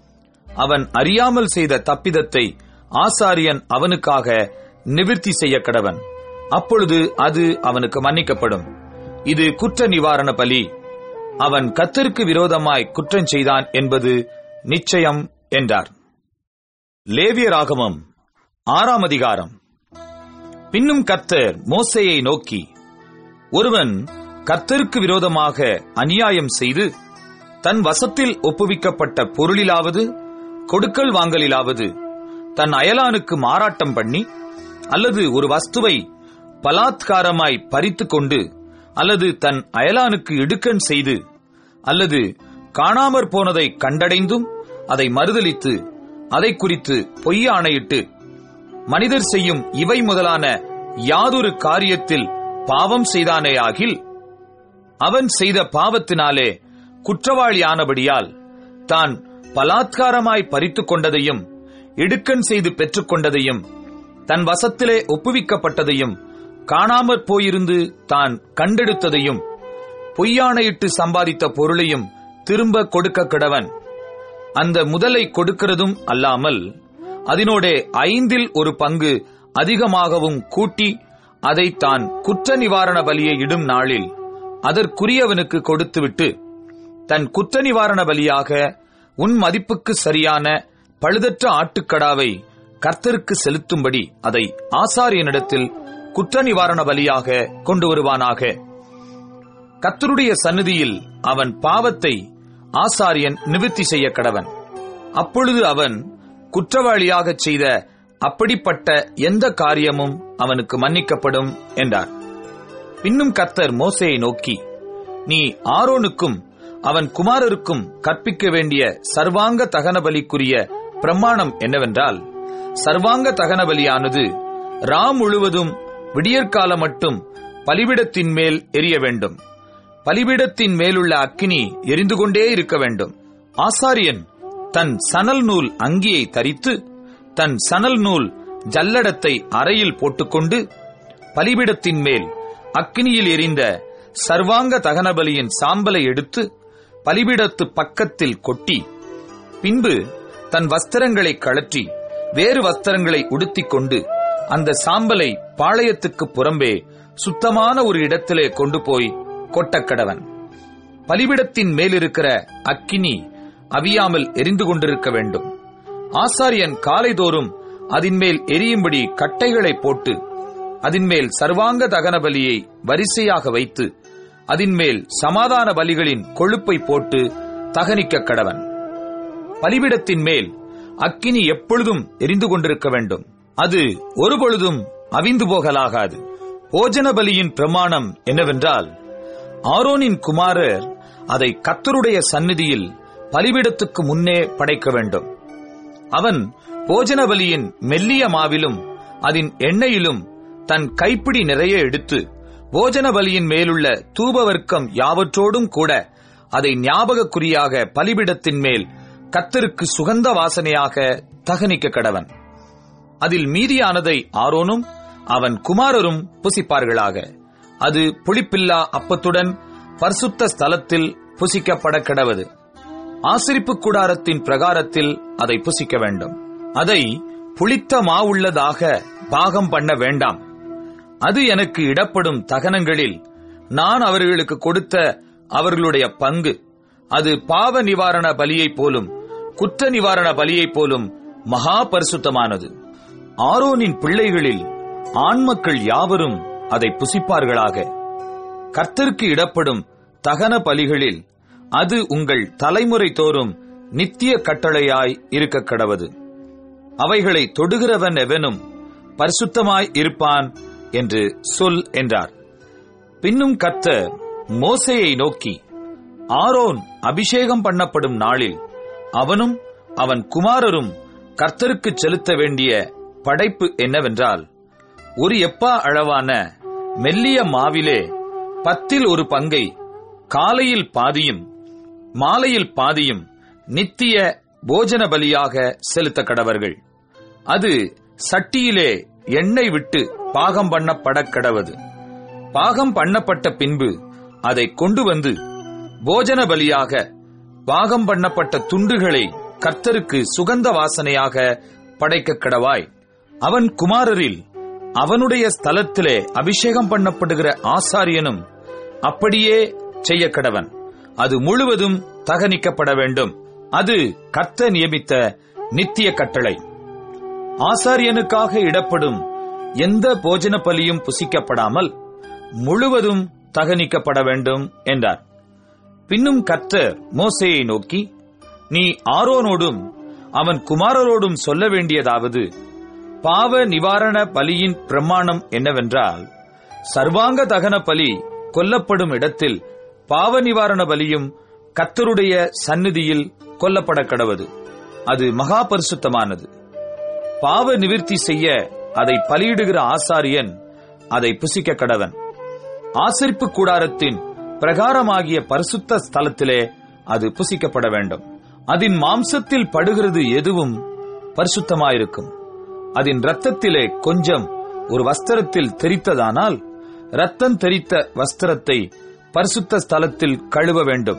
அவன் அறியாமல் செய்த தப்பிதத்தை ஆசாரியன் அவனுக்காக நிவிர்த்தி செய்ய கடவன் அப்பொழுது அது அவனுக்கு மன்னிக்கப்படும் இது குற்ற நிவாரண பலி அவன் கத்தருக்கு விரோதமாய் குற்றம் செய்தான் என்பது நிச்சயம் என்றார் லேவியராகமம் ஆறாம் அதிகாரம் பின்னும் கர்த்தர் மோசேயை நோக்கி ஒருவன் கர்த்தருக்கு விரோதமாக அநியாயம் செய்து தன் வசத்தில் ஒப்புவிக்கப்பட்ட பொருளிலாவது கொடுக்கல் வாங்கலிலாவது தன் அயலானுக்கு மாறாட்டம் பண்ணி அல்லது ஒரு வஸ்துவை பலாத்காரமாய் பறித்து கொண்டு அல்லது தன் அயலானுக்கு இடுக்கண் செய்து அல்லது காணாமற் போனதை கண்டடைந்தும் அதை மறுதலித்து அதை குறித்து பொய் ஆணையிட்டு மனிதர் செய்யும் இவை முதலான யாதொரு காரியத்தில் பாவம் செய்தானேயாகில் அவன் செய்த பாவத்தினாலே குற்றவாளியானபடியால் தான் பலாத்காரமாய் பறித்துக் கொண்டதையும் இடுக்கண் செய்து பெற்றுக்கொண்டதையும் தன் வசத்திலே ஒப்புவிக்கப்பட்டதையும் காணாமற் போயிருந்து தான் கண்டெடுத்ததையும் பொய்யானையிட்டு சம்பாதித்த பொருளையும் திரும்ப கொடுக்க கிடவன் அந்த முதலை கொடுக்கிறதும் அல்லாமல் அதனோடே ஐந்தில் ஒரு பங்கு அதிகமாகவும் கூட்டி அதை தான் குற்ற நிவாரண பலியை இடும் நாளில் அதற்குரியவனுக்கு கொடுத்துவிட்டு தன் குற்ற நிவாரண பலியாக உன் மதிப்புக்கு சரியான பழுதற்ற ஆட்டுக்கடாவை கர்த்தருக்கு செலுத்தும்படி அதை ஆசாரியனிடத்தில் குற்ற நிவாரண பலியாக கொண்டு வருவானாக கர்த்தருடைய சந்நிதியில் அவன் பாவத்தை ஆசாரியன் நிவிர்த்தி செய்ய கடவன் அப்பொழுது அவன் குற்றவாளியாகச் செய்த அப்படிப்பட்ட எந்த காரியமும் அவனுக்கு மன்னிக்கப்படும் என்றார் பின்னும் கர்த்தர் மோசேயை நோக்கி நீ ஆரோனுக்கும் அவன் குமாரருக்கும் கற்பிக்க வேண்டிய சர்வாங்க தகன பலிக்குரிய பிரமாணம் என்னவென்றால் சர்வாங்க தகன பலியானது ரா முழுவதும் விடியற்காலம் மட்டும் பலிபிடத்தின் மேல் எரிய வேண்டும் பலிபிடத்தின் மேலுள்ள அக்கினி எரிந்து கொண்டே இருக்க வேண்டும் ஆசாரியன் தன் சணல் நூல் அங்கியை தரித்து தன் சணல் நூல் ஜல்லடத்தை அறையில் போட்டுக்கொண்டு பலிபிடத்தின் மேல் அக்கினியில் எரிந்த சர்வாங்க தகனபலியின் சாம்பலை எடுத்து பலிபிடத்து பக்கத்தில் கொட்டி பின்பு தன் வஸ்திரங்களை கழற்றி வேறு வஸ்திரங்களை உடுத்திக் கொண்டு அந்த சாம்பலை பாளையத்துக்கு புறம்பே சுத்தமான ஒரு இடத்திலே கொண்டு போய் கொட்டக்கடவன் பலிபிடத்தின் மேலிருக்கிற அக்கினி அவியாமல் எரிந்து கொண்டிருக்க வேண்டும் ஆசாரியன் காலைதோறும் அதின்மேல் எரியும்படி கட்டைகளை போட்டு அதின்மேல் சர்வாங்க தகன பலியை வரிசையாக வைத்து அதின்மேல் சமாதான பலிகளின் கொழுப்பை போட்டு தகனிக்க கடவன் பலிபிடத்தின் மேல் அக்கினி எப்பொழுதும் எரிந்து கொண்டிருக்க வேண்டும் அது ஒருபொழுதும் அவிந்து போகலாகாது போஜன பலியின் பிரமாணம் என்னவென்றால் ஆரோனின் குமாரர் அதை கத்தருடைய சந்நிதியில் பலிபிடத்துக்கு முன்னே படைக்க வேண்டும் அவன் போஜன பலியின் மெல்லிய மாவிலும் அதன் எண்ணெயிலும் தன் கைப்பிடி நிறைய எடுத்து போஜன பலியின் மேலுள்ள தூபவர்க்கம் யாவற்றோடும் கூட அதை ஞாபகக்குறியாக பலிபிடத்தின் மேல் கத்தருக்கு சுகந்த வாசனையாக தகனிக்க கடவன் அதில் மீதியானதை ஆரோனும் அவன் குமாரரும் புசிப்பார்களாக அது புளிப்பில்லா அப்பத்துடன் பரிசுத்த ஸ்தலத்தில் புசிக்கப்பட கிடவது ஆசிரிப்பு கூடாரத்தின் பிரகாரத்தில் அதை புசிக்க வேண்டும் அதை புளித்த மாவுள்ளதாக பாகம் பண்ண வேண்டாம் அது எனக்கு இடப்படும் தகனங்களில் நான் அவர்களுக்கு கொடுத்த அவர்களுடைய பங்கு அது பாவ நிவாரண பலியைப் போலும் குற்ற நிவாரண பலியைப் போலும் மகா பரிசுத்தமானது ஆரோனின் பிள்ளைகளில் ஆண்மக்கள் யாவரும் அதை புசிப்பார்களாக கர்த்தருக்கு இடப்படும் தகன பலிகளில் அது உங்கள் தலைமுறை தோறும் நித்திய கட்டளையாய் இருக்க கடவது அவைகளை தொடுகிறவன் எவனும் பரிசுத்தமாய் இருப்பான் என்று சொல் என்றார் பின்னும் கர்த்தர் மோசேயை நோக்கி ஆரோன் அபிஷேகம் பண்ணப்படும் நாளில் அவனும் அவன் குமாரரும் கர்த்தருக்கு செலுத்த வேண்டிய படைப்பு என்னவென்றால் ஒரு எப்பா அளவான மெல்லிய மாவிலே பத்தில் ஒரு பங்கை காலையில் பாதியும் மாலையில் பாதியும் நித்திய போஜன பலியாக செலுத்த கடவர்கள் அது சட்டியிலே எண்ணெய் விட்டு பாகம் பண்ணப்பட கடவது பாகம் பண்ணப்பட்ட பின்பு அதை கொண்டு வந்து போஜன பலியாக பாகம் பண்ணப்பட்ட துண்டுகளை கர்த்தருக்கு சுகந்த வாசனையாக படைக்க கடவாய் அவன் குமாரரில் அவனுடைய ஸ்தலத்திலே அபிஷேகம் பண்ணப்படுகிற ஆசாரியனும் அப்படியே செய்ய கடவன் அது முழுவதும் தகனிக்கப்பட வேண்டும் அது கர்த்த நியமித்த நித்திய கட்டளை ஆசாரியனுக்காக இடப்படும் எந்த போஜன பலியும் புசிக்கப்படாமல் முழுவதும் தகனிக்கப்பட வேண்டும் என்றார் பின்னும் கர்த்தர் மோசேயை நோக்கி நீ ஆரோனோடும் அவன் குமாரரோடும் சொல்ல வேண்டியதாவது பாவ நிவாரண பலியின் பிரமாணம் என்னவென்றால் சர்வாங்க தகன பலி கொல்லப்படும் இடத்தில் பாவ நிவாரண பலியும் கத்தருடைய சந்நிதியில் கொல்லப்பட கடவது அது மகா பரிசுத்தமானது பாவ நிவிர்த்தி செய்ய அதை பலியிடுகிற ஆசாரியன் அதை புசிக்க கடவன் ஆசரிப்பு கூடாரத்தின் பிரகாரமாகிய பரிசுத்த ஸ்தலத்திலே அது புசிக்கப்பட வேண்டும் அதன் மாம்சத்தில் படுகிறது எதுவும் பரிசுத்தமாயிருக்கும் அதன் இரத்தத்திலே கொஞ்சம் ஒரு வஸ்திரத்தில் தெரித்ததானால் இரத்தம் தெரித்த வஸ்திரத்தை பரிசுத்த ஸ்தலத்தில் கழுவ வேண்டும்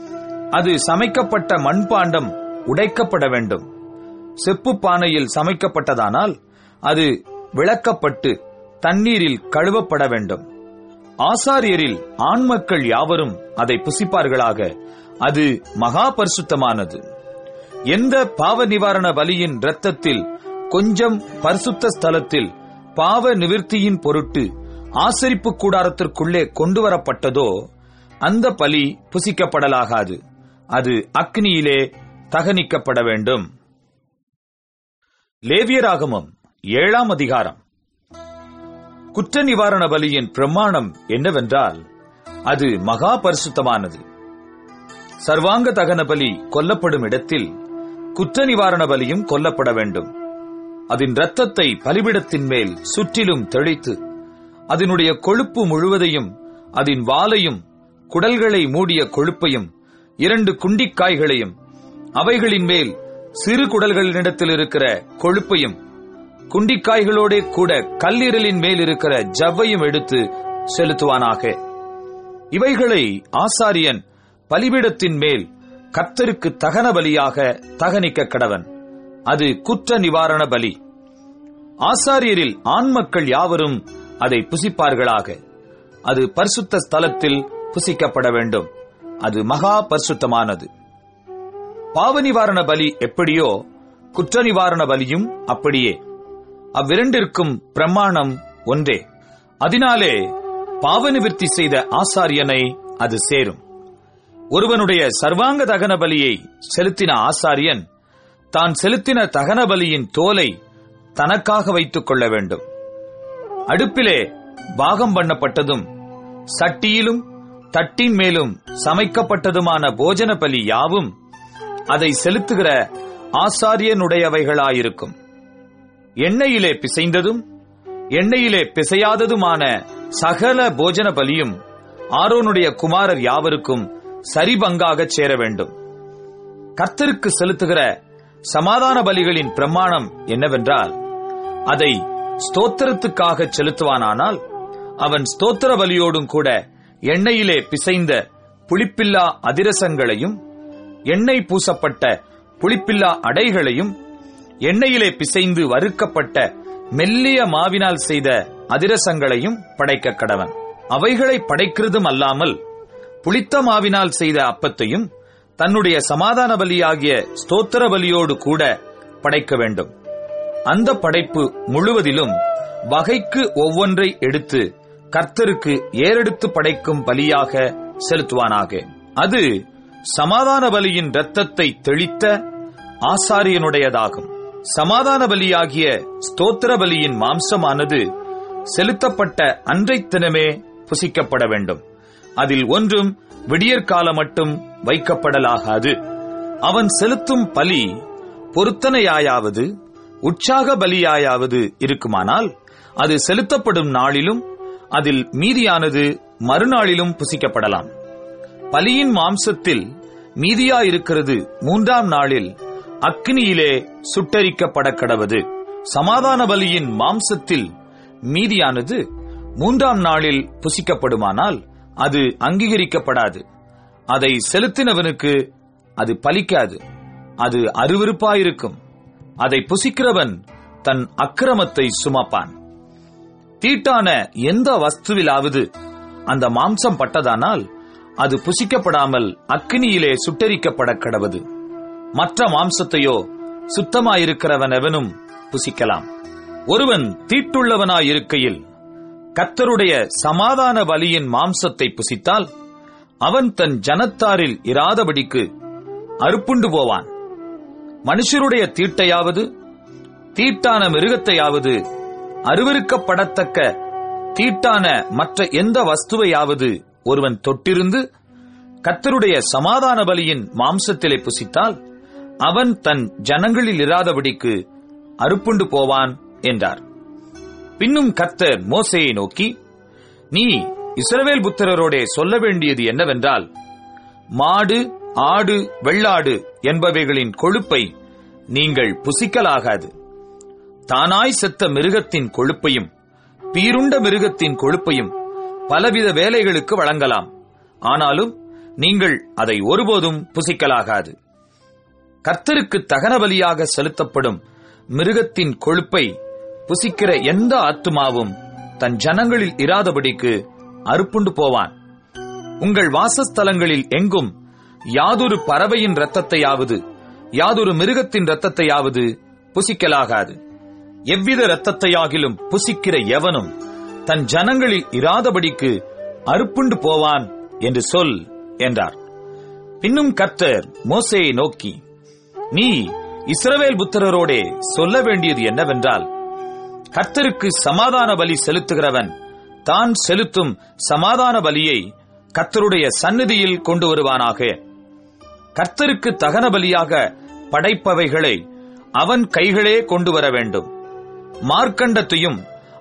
அது சமைக்கப்பட்ட மண்பாண்டம் உடைக்கப்பட வேண்டும் செப்பு பானையில் சமைக்கப்பட்டதானால் அது விளக்கப்பட்டு தண்ணீரில் கழுவப்பட வேண்டும் ஆசாரியரில் ஆண்மக்கள் யாவரும் அதை புசிப்பார்களாக அது மகா பரிசுத்தமானது எந்த பாவ நிவாரண பலியின் இரத்தத்தில் கொஞ்சம் பரிசுத்த ஸ்தலத்தில் பாவ நிவிர்த்தியின் பொருட்டு ஆசரிப்பு கூடாரத்திற்குள்ளே கொண்டு வரப்பட்டதோ அந்த பலி புசிக்கப்படலாகாது அது அக்னியிலே தகனிக்கப்பட வேண்டும் லேவியராகமம் ஏழாம் அதிகாரம் குற்ற நிவாரண பலியின் பிரமாணம் என்னவென்றால் அது மகா பரிசுத்தமானது சர்வாங்க தகன பலி கொல்லப்படும் இடத்தில் குற்ற நிவாரண பலியும் கொல்லப்பட வேண்டும் அதன் இரத்தத்தை பலிபிடத்தின் மேல் சுற்றிலும் தெளித்து அதனுடைய கொழுப்பு முழுவதையும் அதன் வாலையும் குடல்களை மூடிய கொழுப்பையும் இரண்டு குண்டிக்காய்களையும் அவைகளின் மேல் சிறு குடல்களினிடத்தில் இருக்கிற கொழுப்பையும் குண்டிக்காய்களோடே கூட கல்லீரலின் மேல் இருக்கிற ஜவ்வையும் எடுத்து செலுத்துவானாக இவைகளை ஆசாரியன் பலிபீடத்தின் மேல் கர்த்தருக்கு தகன பலியாக தகனிக்க கடவன் அது குற்ற நிவாரண பலி ஆசாரியரில் ஆண் மக்கள் யாவரும் அதை புசிப்பார்களாக அது பரிசுத்த ஸ்தலத்தில் புசிக்கப்பட வேண்டும் அது மகா பரிசுத்தமானது பாவ நிவாரண பலி எப்படியோ குற்ற நிவாரண பலியும் அப்படியே அவ்விரண்டிற்கும் பிரமாணம் ஒன்றே அதனாலே பாவ நிவர்த்தி செய்த ஆசாரியனை அது சேரும் ஒருவனுடைய சர்வாங்க தகன பலியை செலுத்தின ஆசாரியன் தான் செலுத்தின தகன பலியின் தோலை தனக்காக வைத்துக் கொள்ள வேண்டும் அடுப்பிலே பாகம் பண்ணப்பட்டதும் சட்டியிலும் தட்டின் மேலும் சமைக்கப்பட்டதுமான போஜன பலி யாவும் அதை செலுத்துகிற ஆசாரியனுடையவைகளாயிருக்கும் எண்ணெயிலே பிசைந்ததும் எண்ணெயிலே பிசையாததுமான சகல போஜன பலியும் ஆரோனுடைய குமாரர் யாவருக்கும் சரிபங்காகச் சேர வேண்டும் கர்த்தருக்கு செலுத்துகிற சமாதான பலிகளின் பிரமாணம் என்னவென்றால் அதை ஸ்தோத்திரத்துக்காக செலுத்துவானானால் அவன் ஸ்தோத்திர பலியோடும் கூட எண்ணெயிலே பிசைந்த புளிப்பில்லா அதிரசங்களையும் எண்ணெய் பூசப்பட்ட புளிப்பில்லா அடைகளையும் எண்ணெயிலே பிசைந்து வறுக்கப்பட்ட மெல்லிய மாவினால் செய்த அதிரசங்களையும் படைக்க கடவன் அவைகளை படைக்கிறதும் அல்லாமல் புளித்த மாவினால் செய்த அப்பத்தையும் தன்னுடைய சமாதான பலியாகிய ஸ்தோத்திர பலியோடு கூட படைக்க வேண்டும் அந்த படைப்பு முழுவதிலும் வகைக்கு ஒவ்வொன்றை எடுத்து கர்த்தருக்கு ஏறெடுத்து படைக்கும் பலியாக செலுத்துவானாக அது சமாதான பலியின் இரத்தத்தை தெளித்த ஆசாரியனுடையதாகும் சமாதான பலியாகிய ஸ்தோத்திர பலியின் மாம்சமானது செலுத்தப்பட்ட அன்றைத் தினமே புசிக்கப்பட வேண்டும் அதில் ஒன்றும் விடியற்கால மட்டும் வைக்கப்படலாகாது அவன் செலுத்தும் பலி பொருத்தனையாயாவது உற்சாக பலியாயாவது இருக்குமானால் அது செலுத்தப்படும் நாளிலும் அதில் மீதியானது மறுநாளிலும் புசிக்கப்படலாம் பலியின் மாம்சத்தில் மீதியாயிருக்கிறது மூன்றாம் நாளில் அக்னியிலே சுட்டரிக்கப்பட கடவது சமாதான பலியின் மாம்சத்தில் மீதியானது மூன்றாம் நாளில் புசிக்கப்படுமானால் அது அங்கீகரிக்கப்படாது அதை செலுத்தினவனுக்கு அது பலிக்காது அது அருவருப்பாயிருக்கும் அதை புசிக்கிறவன் தன் அக்கிரமத்தை சுமப்பான் தீட்டான எந்த வஸ்துவிலாவது அந்த மாம்சம் பட்டதானால் அது புசிக்கப்படாமல் அக்கினியிலே சுட்டரிக்கப்பட கடவது மற்ற மாம்சத்தையோ சுத்தமாயிருக்கிறவன் எவனும் புசிக்கலாம் ஒருவன் தீட்டுள்ளவனாயிருக்கையில் கத்தருடைய சமாதான பலியின் மாம்சத்தை புசித்தால் அவன் தன் ஜனத்தாரில் இராதபடிக்கு அறுப்புண்டு போவான் மனுஷருடைய தீட்டையாவது தீட்டான மிருகத்தையாவது அருவருக்கப்படத்தக்க தீட்டான மற்ற எந்த வஸ்துவையாவது ஒருவன் தொட்டிருந்து கத்தருடைய சமாதான பலியின் மாம்சத்திலே புசித்தால் அவன் தன் ஜனங்களில் இராதபடிக்கு அறுப்புண்டு போவான் என்றார் பின்னும் கர்த்தர் மோசையை நோக்கி நீ இஸ்ரவேல் புத்திரரோடே சொல்ல வேண்டியது என்னவென்றால் மாடு ஆடு வெள்ளாடு என்பவைகளின் கொழுப்பை நீங்கள் புசிக்கலாகாது தானாய் செத்த மிருகத்தின் கொழுப்பையும் பீருண்ட மிருகத்தின் கொழுப்பையும் பலவித வேலைகளுக்கு வழங்கலாம் ஆனாலும் நீங்கள் அதை ஒருபோதும் புசிக்கலாகாது கர்த்தருக்கு தகன பலியாக செலுத்தப்படும் மிருகத்தின் கொழுப்பை புசிக்கிற எந்த ஆத்துமாவும் தன் ஜனங்களில் இராதபடிக்கு அறுப்புண்டு போவான் உங்கள் வாசஸ்தலங்களில் எங்கும் யாதொரு பறவையின் இரத்தத்தையாவது யாதொரு மிருகத்தின் இரத்தத்தையாவது புசிக்கலாகாது எவ்வித இரத்தத்தையாகிலும் புசிக்கிற எவனும் தன் ஜனங்களில் இராதபடிக்கு அறுப்புண்டு போவான் என்று சொல் என்றார் பின்னும் கர்த்தர் மோசேயை நோக்கி நீ இஸ்ரவேல் புத்திரரோடே சொல்ல வேண்டியது என்னவென்றால் கர்த்தருக்கு சமாதான பலி செலுத்துகிறவன் தான் செலுத்தும் சமாதான பலியை கர்த்தருடைய சந்நிதியில் கொண்டு வருவானாக கர்த்தருக்கு தகன பலியாக படைப்பவைகளை அவன் கைகளே கொண்டு வர வேண்டும் மார்க்கண்டத்தையும்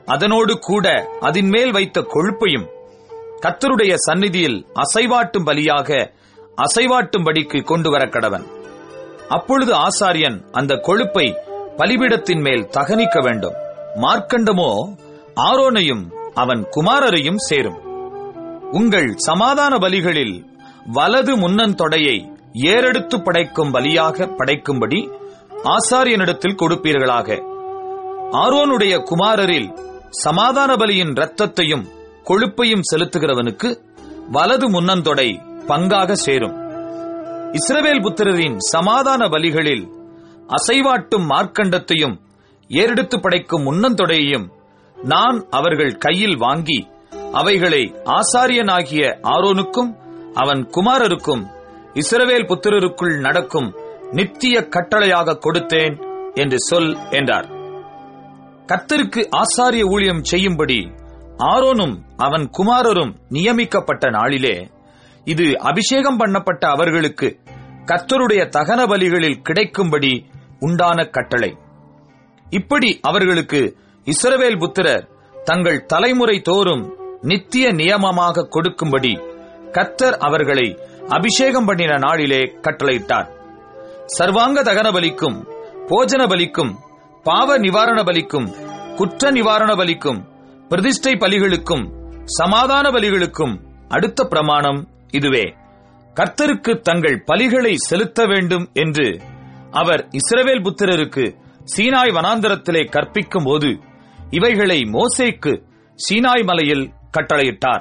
அதனோடு கூட அதின் மேல் வைத்த கொழுப்பையும் கத்தருடைய சந்நிதியில் அசைவாட்டும் பலியாக அசைவாட்டும்படிக்கு கொண்டு வர கடவன் அப்பொழுது ஆசாரியன் அந்த கொழுப்பை பலிபீடத்தின் மேல் தகனிக்க வேண்டும் மார்க்கண்டமோ ஆரோனையும் அவன் குமாரரையும் சேரும் உங்கள் சமாதான பலிகளில் வலது முன்னந்தொடையை ஏறெடுத்து படைக்கும் பலியாக படைக்கும்படி ஆசாரியனிடத்தில் கொடுப்பீர்களாக ஆரோனுடைய குமாரரில் சமாதான பலியின் இரத்தத்தையும் கொழுப்பையும் செலுத்துகிறவனுக்கு வலது முன்னந்தொடை பங்காக சேரும் இஸ்ரவேல் புத்திரரின் சமாதான பலிகளில் அசைவாட்டும் மார்க்கண்டத்தையும் ஏறெடுத்து படைக்கும் முன்னந்தொடையையும் நான் அவர்கள் கையில் வாங்கி அவைகளை ஆசாரியனாகிய ஆரோனுக்கும் அவன் குமாரருக்கும் இஸ்ரவேல் புத்திரருக்குள் நடக்கும் நித்திய கட்டளையாக கொடுத்தேன் என்று சொல் என்றார் கர்த்தருக்கு ஆசாரிய ஊழியம் செய்யும்படி ஆரோனும் அவன் குமாரரும் நியமிக்கப்பட்ட நாளிலே இது அபிஷேகம் பண்ணப்பட்ட அவர்களுக்கு கர்த்தருடைய தகன பலிகளில் கிடைக்கும்படி உண்டான கட்டளை இப்படி அவர்களுக்கு இஸ்ரவேல் புத்திரர் தங்கள் தலைமுறை தோறும் நித்திய நியமமாக கொடுக்கும்படி கர்த்தர் அவர்களை அபிஷேகம் பண்ணின நாளிலே கட்டளையிட்டார் சர்வாங்க தகன பலிக்கும் போஜன பலிக்கும் பாவ நிவாரண பலிக்கும் குற்ற நிவாரண பலிக்கும் பிரதிஷ்டை பலிகளுக்கும் சமாதான பலிகளுக்கும் அடுத்த பிரமாணம் இதுவே கர்த்தருக்கு தங்கள் பலிகளை செலுத்த வேண்டும் என்று அவர் இஸ்ரவேல் புத்திரருக்கு சீனாய் வனாந்தரத்திலே கற்பிக்கும் போது இவைகளை மோசேக்கு சீனாய் மலையில் கட்டளையிட்டார்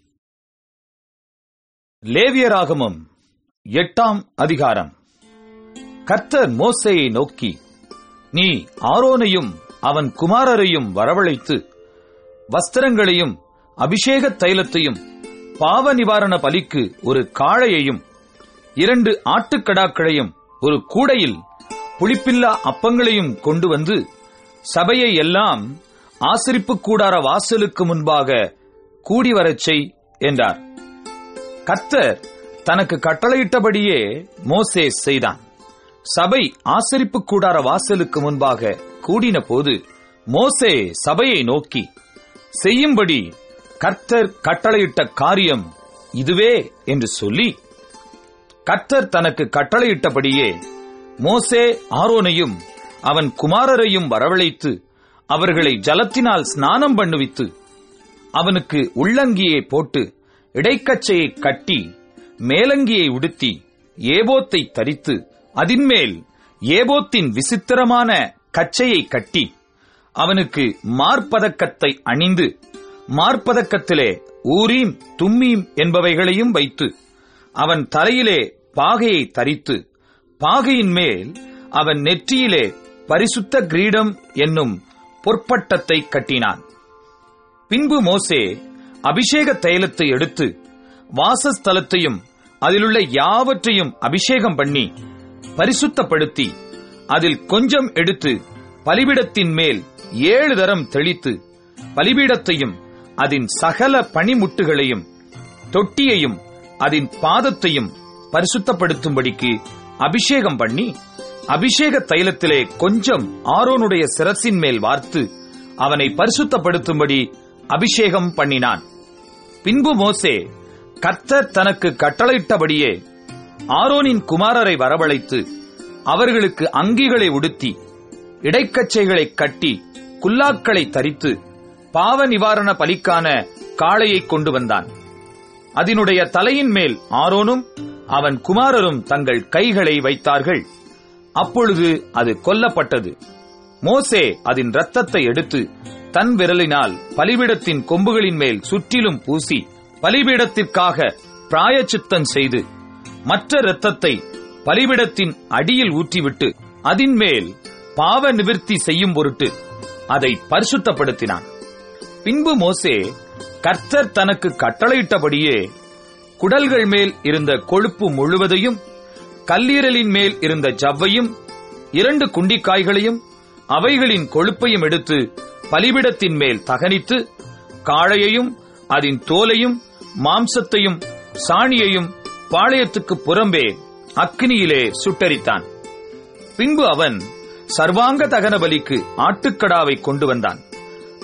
லேவியராகமம் எட்டாம் அதிகாரம் கர்த்தர் மோசேயை நோக்கி நீ ஆரோனையும் அவன் குமாரரையும் வரவழைத்து வஸ்திரங்களையும் அபிஷேக தைலத்தையும் பாவ நிவாரண பலிக்கு ஒரு காளையையும் இரண்டு ஆட்டுக்கடாக்களையும் ஒரு கூடையில் புளிப்பில்லா அப்பங்களையும் கொண்டு வந்து சபையை எல்லாம் ஆசரிப்பு கூடார வாசலுக்கு முன்பாக கூடி வரச் செய் என்றார் கர்த்தர் தனக்கு கட்டளையிட்டபடியே மோசே செய்தான் சபை ஆசரிப்பு கூடார வாசலுக்கு முன்பாக கூடின போது மோசே சபையை நோக்கி செய்யும்படி கர்த்தர் கட்டளையிட்ட காரியம் இதுவே என்று சொல்லி கர்த்தர் தனக்கு கட்டளையிட்டபடியே மோசே ஆரோனையும் அவன் குமாரரையும் வரவழைத்து அவர்களை ஜலத்தினால் ஸ்நானம் பண்ணுவித்து அவனுக்கு உள்ளங்கியை போட்டு இடைக்கச்சையை கட்டி மேலங்கியை உடுத்தி ஏபோத்தை தரித்து அதின்மேல் ஏபோத்தின் விசித்திரமான கச்சையை கட்டி அவனுக்கு மார்பதக்கத்தை அணிந்து மார்பதக்கத்திலே ஊரீம் தும்மீம் என்பவைகளையும் வைத்து அவன் தலையிலே பாகையை தரித்து பாகையின் மேல் அவன் நெற்றியிலே பரிசுத்த கிரீடம் என்னும் பொற்பட்டத்தை கட்டினான் பின்பு மோசே அபிஷேக தைலத்தை எடுத்து வாசஸ்தலத்தையும் அதிலுள்ள யாவற்றையும் அபிஷேகம் பண்ணி பரிசுத்தப்படுத்தி அதில் கொஞ்சம் எடுத்து பலிபிடத்தின் மேல் ஏழு தரம் தெளித்து பலிபீடத்தையும் அதன் சகல பனிமுட்டுகளையும் தொட்டியையும் அதன் பாதத்தையும் பரிசுத்தப்படுத்தும்படிக்கு அபிஷேகம் பண்ணி அபிஷேக தைலத்திலே கொஞ்சம் ஆரோனுடைய சிரசின் மேல் வார்த்து அவனை பரிசுத்தப்படுத்தும்படி அபிஷேகம் பண்ணினான் பின்பு மோசே கர்த்தர் தனக்கு கட்டளையிட்டபடியே ஆரோனின் குமாரரை வரவழைத்து அவர்களுக்கு அங்கிகளை உடுத்தி இடைக்கச்சைகளை கட்டி குல்லாக்களை தரித்து பாவ நிவாரண பலிக்கான காளையை கொண்டு வந்தான் அதனுடைய தலையின் மேல் ஆரோனும் அவன் குமாரரும் தங்கள் கைகளை வைத்தார்கள் அப்பொழுது அது கொல்லப்பட்டது மோசே அதன் இரத்தத்தை எடுத்து தன் விரலினால் பலிபீடத்தின் கொம்புகளின் மேல் சுற்றிலும் பூசி பலிபீடத்திற்காக பிராயச்சித்தம் செய்து மற்ற இரத்தத்தை பலிபீடத்தின் அடியில் ஊற்றிவிட்டு அதின் மேல் பாவ நிவிர்த்தி செய்யும் பொருட்டு அதை பரிசுத்தப்படுத்தினான் பின்பு மோசே கர்த்தர் தனக்கு கட்டளையிட்டபடியே குடல்கள் மேல் இருந்த கொழுப்பு முழுவதையும் கல்லீரலின் மேல் இருந்த ஜவ்வையும் இரண்டு குண்டிக்காய்களையும் அவைகளின் கொழுப்பையும் எடுத்து பலிபிடத்தின் மேல் தகனித்து காளையையும் அதன் தோலையும் மாம்சத்தையும் சாணியையும் பாளையத்துக்கு புறம்பே அக்னியிலே சுட்டரித்தான் பின்பு அவன் சர்வாங்க தகன பலிக்கு ஆட்டுக்கடாவை கொண்டு வந்தான்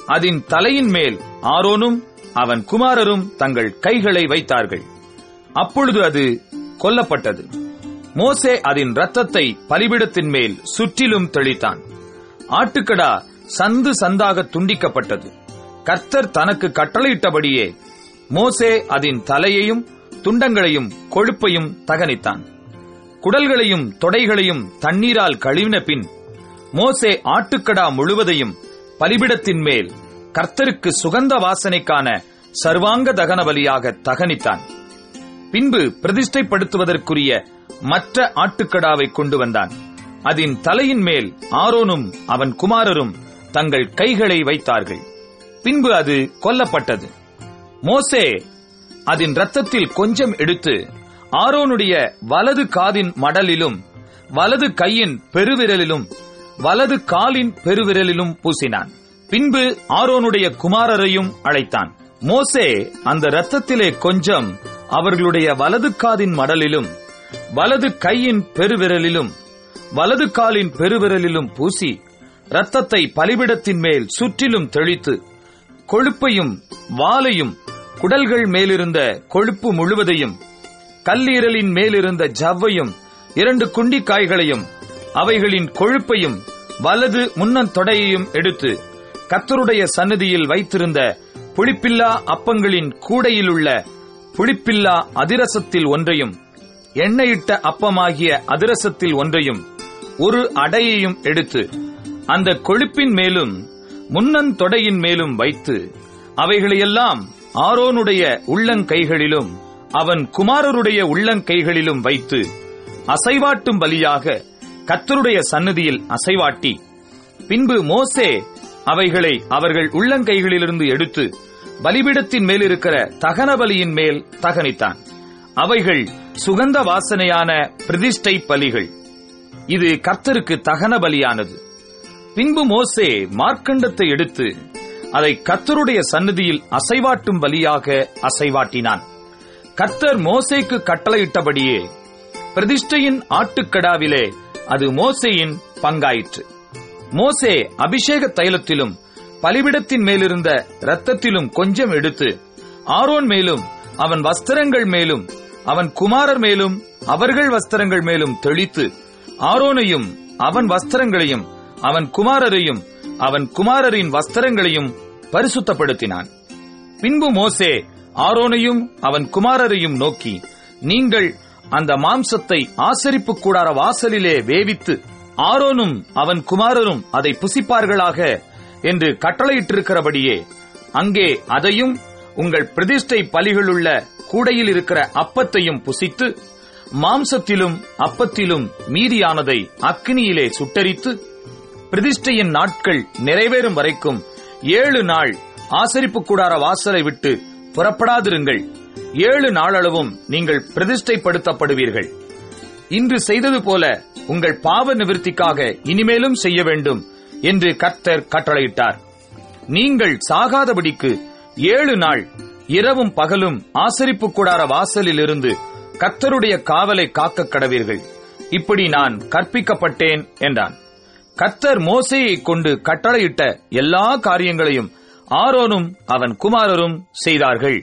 அதன் தலையின் மேல் ஆரோனும் அவன் குமாரரும் தங்கள் கைகளை வைத்தார்கள் அப்பொழுது அது கொல்லப்பட்டது மோசே அதன் இரத்தத்தை பலிபிடத்தின் மேல் சுற்றிலும் தெளித்தான் ஆட்டுக்கடா சந்து சந்தாக துண்டிக்கப்பட்டது கர்த்தர் தனக்கு கட்டளையிட்டபடியே மோசே அதன் தலையையும் துண்டங்களையும் கொழுப்பையும் தகனித்தான் குடல்களையும் தொடைகளையும் தண்ணீரால் கழுவின பின் மோசே ஆட்டுக்கடா முழுவதையும் பலிபிடத்தின் மேல் கர்த்தருக்கு சுகந்த வாசனைக்கான சர்வாங்க தகன பலியாக தகனித்தான் பின்பு பிரதிஷ்டைப்படுத்துவதற்குரிய மற்ற ஆட்டுக்கடாவை கொண்டு வந்தான் அதன் தலையின் மேல் ஆரோனும் அவன் குமாரரும் தங்கள் கைகளை வைத்தார்கள் பின்பு அது கொல்லப்பட்டது மோசே அதன் இரத்தத்தில் கொஞ்சம் எடுத்து ஆரோனுடைய வலது காதின் மடலிலும் வலது கையின் பெருவிரலிலும் வலது காலின் பெருவிரலிலும் பூசினான் பின்பு ஆரோனுடைய குமாரரையும் அழைத்தான் மோசே அந்த இரத்தத்திலே கொஞ்சம் அவர்களுடைய வலது காதின் மடலிலும் வலது கையின் பெருவிரலிலும் வலது காலின் பெருவிரலிலும் பூசி இரத்தத்தை பலிபிடத்தின் மேல் சுற்றிலும் தெளித்து கொழுப்பையும் வாலையும் குடல்கள் மேலிருந்த கொழுப்பு முழுவதையும் கல்லீரலின் மேலிருந்த ஜவ்வையும் இரண்டு குண்டிக்காய்களையும் அவைகளின் கொழுப்பையும் வலது முன்னந்தொடையையும் எடுத்து கத்தருடைய சன்னதியில் வைத்திருந்த புளிப்பில்லா அப்பங்களின் கூடையிலுள்ள புளிப்பில்லா அதிரசத்தில் ஒன்றையும் எண்ணெயிட்ட அப்பமாகிய அதிரசத்தில் ஒன்றையும் ஒரு அடையையும் எடுத்து அந்த கொழுப்பின் மேலும் முன்னந்தொடையின் மேலும் வைத்து அவைகளையெல்லாம் ஆரோனுடைய உள்ளங்கைகளிலும் அவன் குமாரருடைய உள்ளங்கைகளிலும் வைத்து அசைவாட்டும் பலியாக கத்தருடைய சன்னதியில் அசைவாட்டி பின்பு மோசே அவைகளை அவர்கள் உள்ளங்கைகளிலிருந்து எடுத்து பலிபிடத்தின் மேல் இருக்கிற தகன பலியின் மேல் தகனித்தான் அவைகள் சுகந்த வாசனையான பிரதிஷ்டை பலிகள் இது கர்த்தருக்கு தகன பலியானது பின்பு மோசே மார்க்கண்டத்தை எடுத்து அதை கர்த்தருடைய சன்னதியில் அசைவாட்டும் பலியாக அசைவாட்டினான் கர்த்தர் மோசேக்கு கட்டளையிட்டபடியே பிரதிஷ்டையின் ஆட்டுக்கடாவிலே அது மோசேயின் பங்காயிற்று மோசே அபிஷேக தைலத்திலும் பலிபிடத்தின் மேலிருந்த இரத்தத்திலும் கொஞ்சம் எடுத்து ஆரோன் மேலும் அவன் வஸ்திரங்கள் மேலும் அவன் குமாரர் மேலும் அவர்கள் வஸ்திரங்கள் மேலும் தெளித்து ஆரோனையும் அவன் வஸ்திரங்களையும் அவன் குமாரரையும் அவன் குமாரரின் வஸ்திரங்களையும் பரிசுத்தப்படுத்தினான் பின்பு மோசே ஆரோனையும் அவன் குமாரரையும் நோக்கி நீங்கள் அந்த மாம்சத்தை ஆசரிப்பு கூடார வாசலிலே வேவித்து ஆரோனும் அவன் குமாரரும் அதை புசிப்பார்களாக என்று கட்டளையிட்டிருக்கிறபடியே அங்கே அதையும் உங்கள் பிரதிஷ்டை பலிகளுள்ள கூடையில் இருக்கிற அப்பத்தையும் புசித்து மாம்சத்திலும் அப்பத்திலும் மீதியானதை அக்னியிலே சுட்டரித்து பிரதிஷ்டையின் நாட்கள் நிறைவேறும் வரைக்கும் ஏழு நாள் ஆசரிப்பு கூடார வாசலை விட்டு புறப்படாதிருங்கள் ஏழு நாளளவும் நீங்கள் பிரதிஷ்டைப்படுத்தப்படுவீர்கள் இன்று செய்தது போல உங்கள் பாவ நிவிர்த்திக்காக இனிமேலும் செய்ய வேண்டும் என்று கர்த்தர் கட்டளையிட்டார் நீங்கள் சாகாதபடிக்கு ஏழு நாள் இரவும் பகலும் ஆசரிப்பு கூடார வாசலில் இருந்து கர்த்தருடைய காவலை காக்க கடவீர்கள் இப்படி நான் கற்பிக்கப்பட்டேன் என்றான் கர்த்தர் மோசேயை கொண்டு கட்டளையிட்ட எல்லா காரியங்களையும் ஆரோனும் அவன் குமாரரும் செய்தார்கள்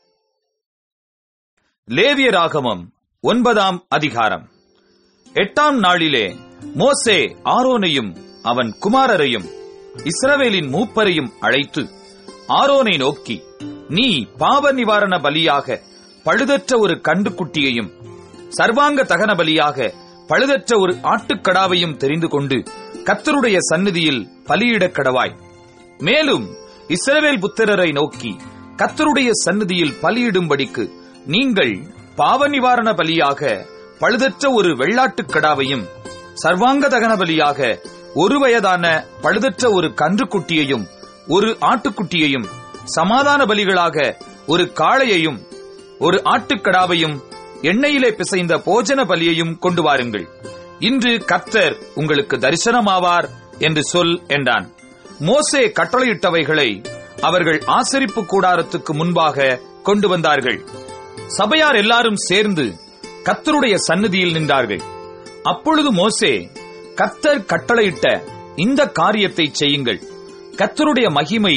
லேவியராகமம் ஒன்பதாம் அதிகாரம் எட்டாம் நாளிலே மோசே ஆரோனையும் அவன் குமாரரையும் இஸ்ரவேலின் மூப்பரையும் அழைத்து ஆரோனை நோக்கி நீ பாவ நிவாரண பலியாக பழுதற்ற ஒரு கண்டுக்குட்டியையும் சர்வாங்க தகன பலியாக பழுதற்ற ஒரு ஆட்டுக்கடாவையும் தெரிந்து கொண்டு கத்தருடைய சந்நிதியில் பலியிடக் கடவாய் மேலும் இஸ்ரவேல் புத்திரரை நோக்கி கத்தருடைய சந்நிதியில் பலியிடும்படிக்கு நீங்கள் பாவ நிவாரண பலியாக பழுதற்ற ஒரு வெள்ளாட்டுக் கடாவையும் சர்வாங்க தகன பலியாக ஒரு வயதான பழுதற்ற ஒரு கன்றுக்குட்டியையும் ஒரு ஆட்டுக்குட்டியையும் சமாதான பலிகளாக ஒரு காளையையும் ஒரு ஆட்டுக்கடாவையும் எண்ணெயிலே பிசைந்த போஜன பலியையும் கொண்டு வாருங்கள் இன்று கர்த்தர் உங்களுக்கு தரிசனமாவார் என்று சொல் என்றான் மோசே கட்டளையிட்டவைகளை அவர்கள் ஆசரிப்பு கூடாரத்துக்கு முன்பாக கொண்டு வந்தார்கள் சபையார் எல்லாரும் சேர்ந்து கத்தருடைய சந்நிதியில் நின்றார்கள் அப்பொழுது மோசே கத்தர் கட்டளையிட்ட இந்த காரியத்தை செய்யுங்கள் கத்தருடைய மகிமை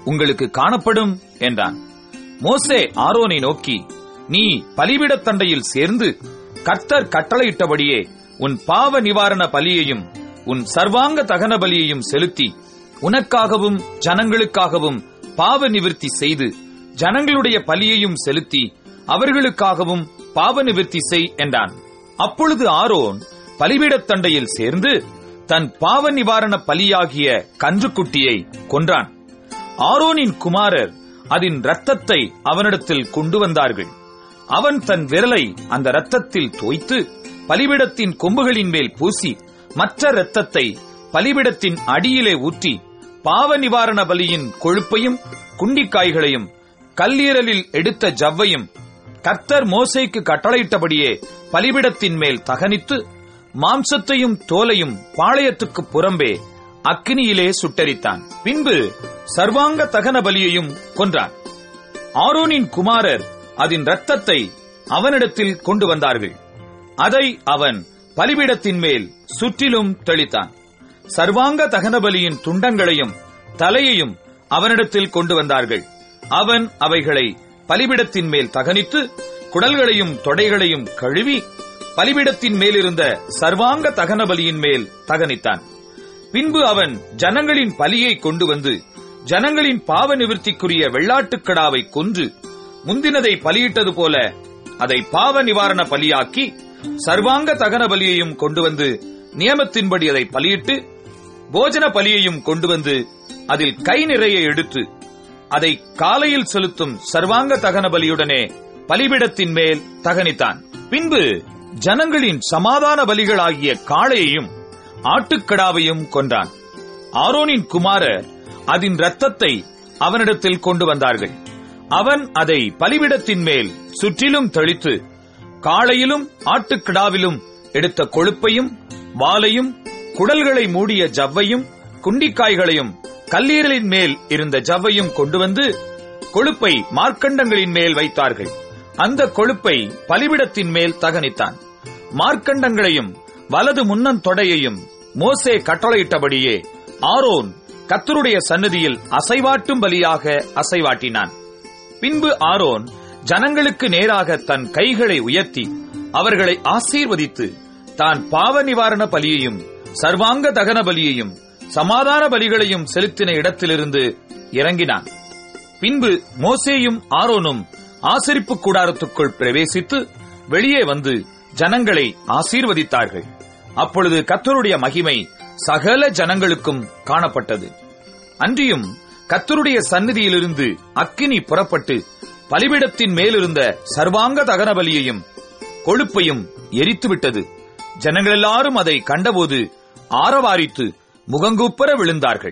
உங்களுக்கு காணப்படும் என்றான் மோசே ஆரோனை நோக்கி நீ பலிபிடத் தண்டையில் சேர்ந்து கர்த்தர் கட்டளையிட்டபடியே உன் பாவ நிவாரண பலியையும் உன் சர்வாங்க தகன பலியையும் செலுத்தி உனக்காகவும் ஜனங்களுக்காகவும் பாவ நிவிர்த்தி செய்து ஜனங்களுடைய பலியையும் செலுத்தி அவர்களுக்காகவும் பாவ நிவிர்த்தி செய் என்றான் அப்பொழுது ஆரோன் பலிபீடத் தண்டையில் சேர்ந்து தன் பாவ நிவாரண பலியாகிய கன்றுக்குட்டியை கொன்றான் ஆரோனின் குமாரர் அதன் இரத்தத்தை அவனிடத்தில் கொண்டு வந்தார்கள் அவன் தன் விரலை அந்த இரத்தத்தில் தோய்த்து பலிபிடத்தின் கொம்புகளின் மேல் பூசி மற்ற இரத்தத்தை பலிபிடத்தின் அடியிலே ஊற்றி பாவ நிவாரண பலியின் கொழுப்பையும் குண்டிக்காய்களையும் கல்லீரலில் எடுத்த ஜவ்வையும் கர்த்தர் மோசைக்கு கட்டளையிட்டபடியே பலிபிடத்தின் மேல் தகனித்து மாம்சத்தையும் தோலையும் பாளையத்துக்கு புறம்பே அக்கினியிலே சுட்டரித்தான் பின்பு சர்வாங்க தகன பலியையும் கொன்றான் ஆரோனின் குமாரர் அதன் இரத்தத்தை அவனிடத்தில் கொண்டு வந்தார்கள் அதை அவன் பலிபீடத்தின் மேல் சுற்றிலும் தெளித்தான் சர்வாங்க தகனபலியின் துண்டங்களையும் தலையையும் அவனிடத்தில் கொண்டு வந்தார்கள் அவன் அவைகளை பலிபிடத்தின் மேல் தகனித்து குடல்களையும் தொடைகளையும் கழுவி பலிபிடத்தின் மேலிருந்த சர்வாங்க தகனபலியின் மேல் தகனித்தான் பின்பு அவன் ஜனங்களின் பலியை கொண்டு வந்து ஜனங்களின் பாவ நிவர்த்திக்குரிய வெள்ளாட்டுக்கடாவை கொன்று முந்தினதை பலியிட்டது போல அதை பாவ நிவாரண பலியாக்கி சர்வாங்க தகன பலியையும் கொண்டு வந்து நியமத்தின்படி அதை பலியிட்டு போஜன பலியையும் கொண்டு வந்து அதில் கை நிறைய எடுத்து அதை காலையில் செலுத்தும் சர்வாங்க தகன பலியுடனே பலிபிடத்தின் மேல் தகனித்தான் பின்பு ஜனங்களின் சமாதான பலிகளாகிய காளையையும் ஆட்டுக்கடாவையும் கொன்றான் ஆரோனின் குமாரர் அதன் இரத்தத்தை அவனிடத்தில் கொண்டு வந்தார்கள் அவன் அதை பலிபிடத்தின் மேல் சுற்றிலும் தெளித்து காளையிலும் ஆட்டுக்கிடாவிலும் எடுத்த கொழுப்பையும் வாலையும் குடல்களை மூடிய ஜவ்வையும் குண்டிக்காய்களையும் கல்லீரலின் மேல் இருந்த ஜவ்வையும் கொண்டு வந்து கொழுப்பை மார்க்கண்டங்களின் மேல் வைத்தார்கள் அந்த கொழுப்பை பலிபிடத்தின் மேல் தகனித்தான் மார்க்கண்டங்களையும் வலது முன்னன் தொடையையும் மோசே கட்டளையிட்டபடியே ஆரோன் கத்தருடைய சன்னதியில் அசைவாட்டும் பலியாக அசைவாட்டினான் பின்பு ஆரோன் ஜனங்களுக்கு நேராக தன் கைகளை உயர்த்தி அவர்களை ஆசீர்வதித்து தான் பாவ நிவாரண பலியையும் சர்வாங்க தகன பலியையும் சமாதான பலிகளையும் செலுத்தின இடத்திலிருந்து இறங்கினான் பின்பு மோசேயும் ஆரோனும் ஆசரிப்பு கூடாரத்துக்குள் பிரவேசித்து வெளியே வந்து ஜனங்களை ஆசீர்வதித்தார்கள் அப்பொழுது கத்தருடைய மகிமை சகல ஜனங்களுக்கும் காணப்பட்டது அன்றியும் கத்தருடைய சந்நிதியிலிருந்து அக்கினி புறப்பட்டு பலிபிடத்தின் மேலிருந்த சர்வாங்க தகன பலியையும் கொழுப்பையும் எரித்துவிட்டது ஜனங்கள் எல்லாரும் அதை கண்டபோது ஆரவாரித்து முகங்குப்புற விழுந்தார்கள்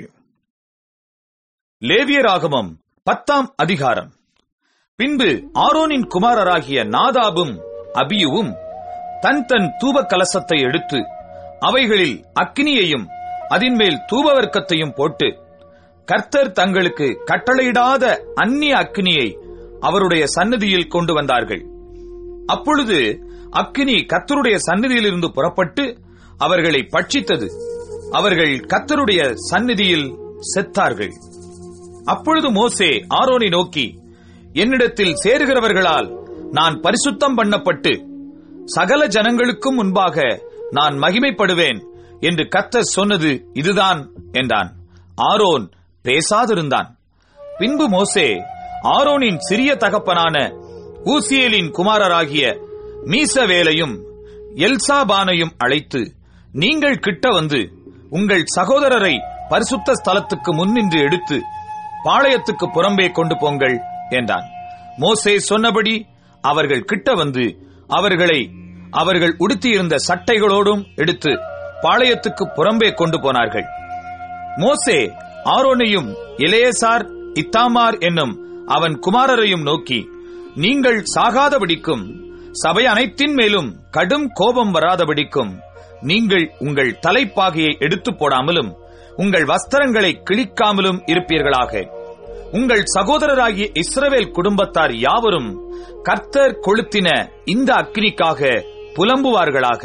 லேவியராகமம் பத்தாம் அதிகாரம் பின்பு ஆரோனின் குமாரராகிய நாதாபும் அபியுவும் தன் தன் தூப கலசத்தை எடுத்து அவைகளில் அக்கினியையும் அதின்மேல் தூபவர்க்கத்தையும் போட்டு கர்த்தர் தங்களுக்கு கட்டளையிடாத அந்நிய அக்கினியை அவருடைய சன்னதியில் கொண்டு வந்தார்கள் அப்பொழுது அக்கினி கத்தருடைய சந்நிதியிலிருந்து புறப்பட்டு அவர்களை பட்சித்தது அவர்கள் கத்தருடைய சந்நிதியில் செத்தார்கள் அப்பொழுது மோசே ஆரோனை நோக்கி என்னிடத்தில் சேருகிறவர்களால் நான் பரிசுத்தம் பண்ணப்பட்டு சகல ஜனங்களுக்கும் முன்பாக நான் மகிமைப்படுவேன் என்று கத்தர் சொன்னது இதுதான் என்றான் ஆரோன் பேசாதிருந்தான் பின்பு மோசே ஆரோனின் சிறிய தகப்பனான ஊசியலின் குமாரராகிய மீசவேலையும் எல்சாபானையும் அழைத்து நீங்கள் கிட்ட வந்து உங்கள் சகோதரரை பரிசுத்த ஸ்தலத்துக்கு முன்னின்று எடுத்து பாளையத்துக்கு புறம்பே கொண்டு போங்கள் என்றான் மோசே சொன்னபடி அவர்கள் கிட்ட வந்து அவர்களை அவர்கள் உடுத்தியிருந்த சட்டைகளோடும் எடுத்து பாளையத்துக்கு புறம்பே கொண்டு போனார்கள் மோசே ஆரோனையும் இளையசார் இத்தாமார் என்னும் அவன் குமாரரையும் நோக்கி நீங்கள் சாகாதபடிக்கும் சபை அனைத்தின் மேலும் கடும் கோபம் வராதபடிக்கும் நீங்கள் உங்கள் தலைப்பாகையை எடுத்து போடாமலும் உங்கள் வஸ்திரங்களை கிழிக்காமலும் இருப்பீர்களாக உங்கள் சகோதரராகிய இஸ்ரவேல் குடும்பத்தார் யாவரும் கர்த்தர் கொளுத்தின இந்த அக்கினிக்காக புலம்புவார்களாக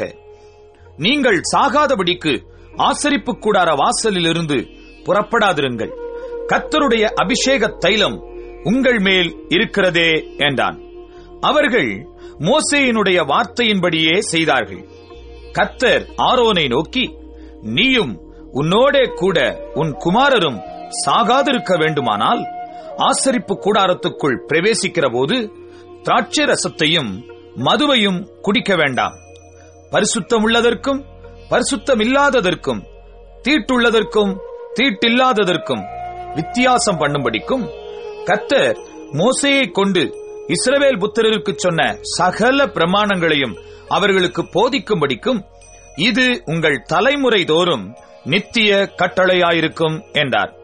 நீங்கள் சாகாதபடிக்கு ஆசரிப்பு கூடார வாசலிலிருந்து புறப்படாதிருங்கள் கர்த்தருடைய அபிஷேக தைலம் உங்கள் மேல் இருக்கிறதே என்றான் அவர்கள் மோசேயினுடைய வார்த்தையின்படியே செய்தார்கள் கர்த்தர் ஆரோனை நோக்கி நீயும் உன்னோடே கூட உன் குமாரரும் சாகாதிருக்க வேண்டுமானால் ஆசரிப்பு கூடாரத்துக்குள் பிரவேசிக்கிற போது திராட்சை ரசத்தையும் மதுவையும் குடிக்க வேண்டாம் பரிசுத்தமுள்ளதற்கும் பரிசுத்தமில்லாததற்கும் தீட்டுள்ளதற்கும் தீட்டில்லாததற்கும் வித்தியாசம் பண்ணும்படிக்கும் கர்த்தர் மோசேயை கொண்டு இஸ்ரவேல் புத்திரருக்கு சொன்ன சகல பிரமாணங்களையும் அவர்களுக்கு போதிக்கும்படிக்கும் இது உங்கள் தலைமுறை தோறும் நித்திய கட்டளையாயிருக்கும் என்றார்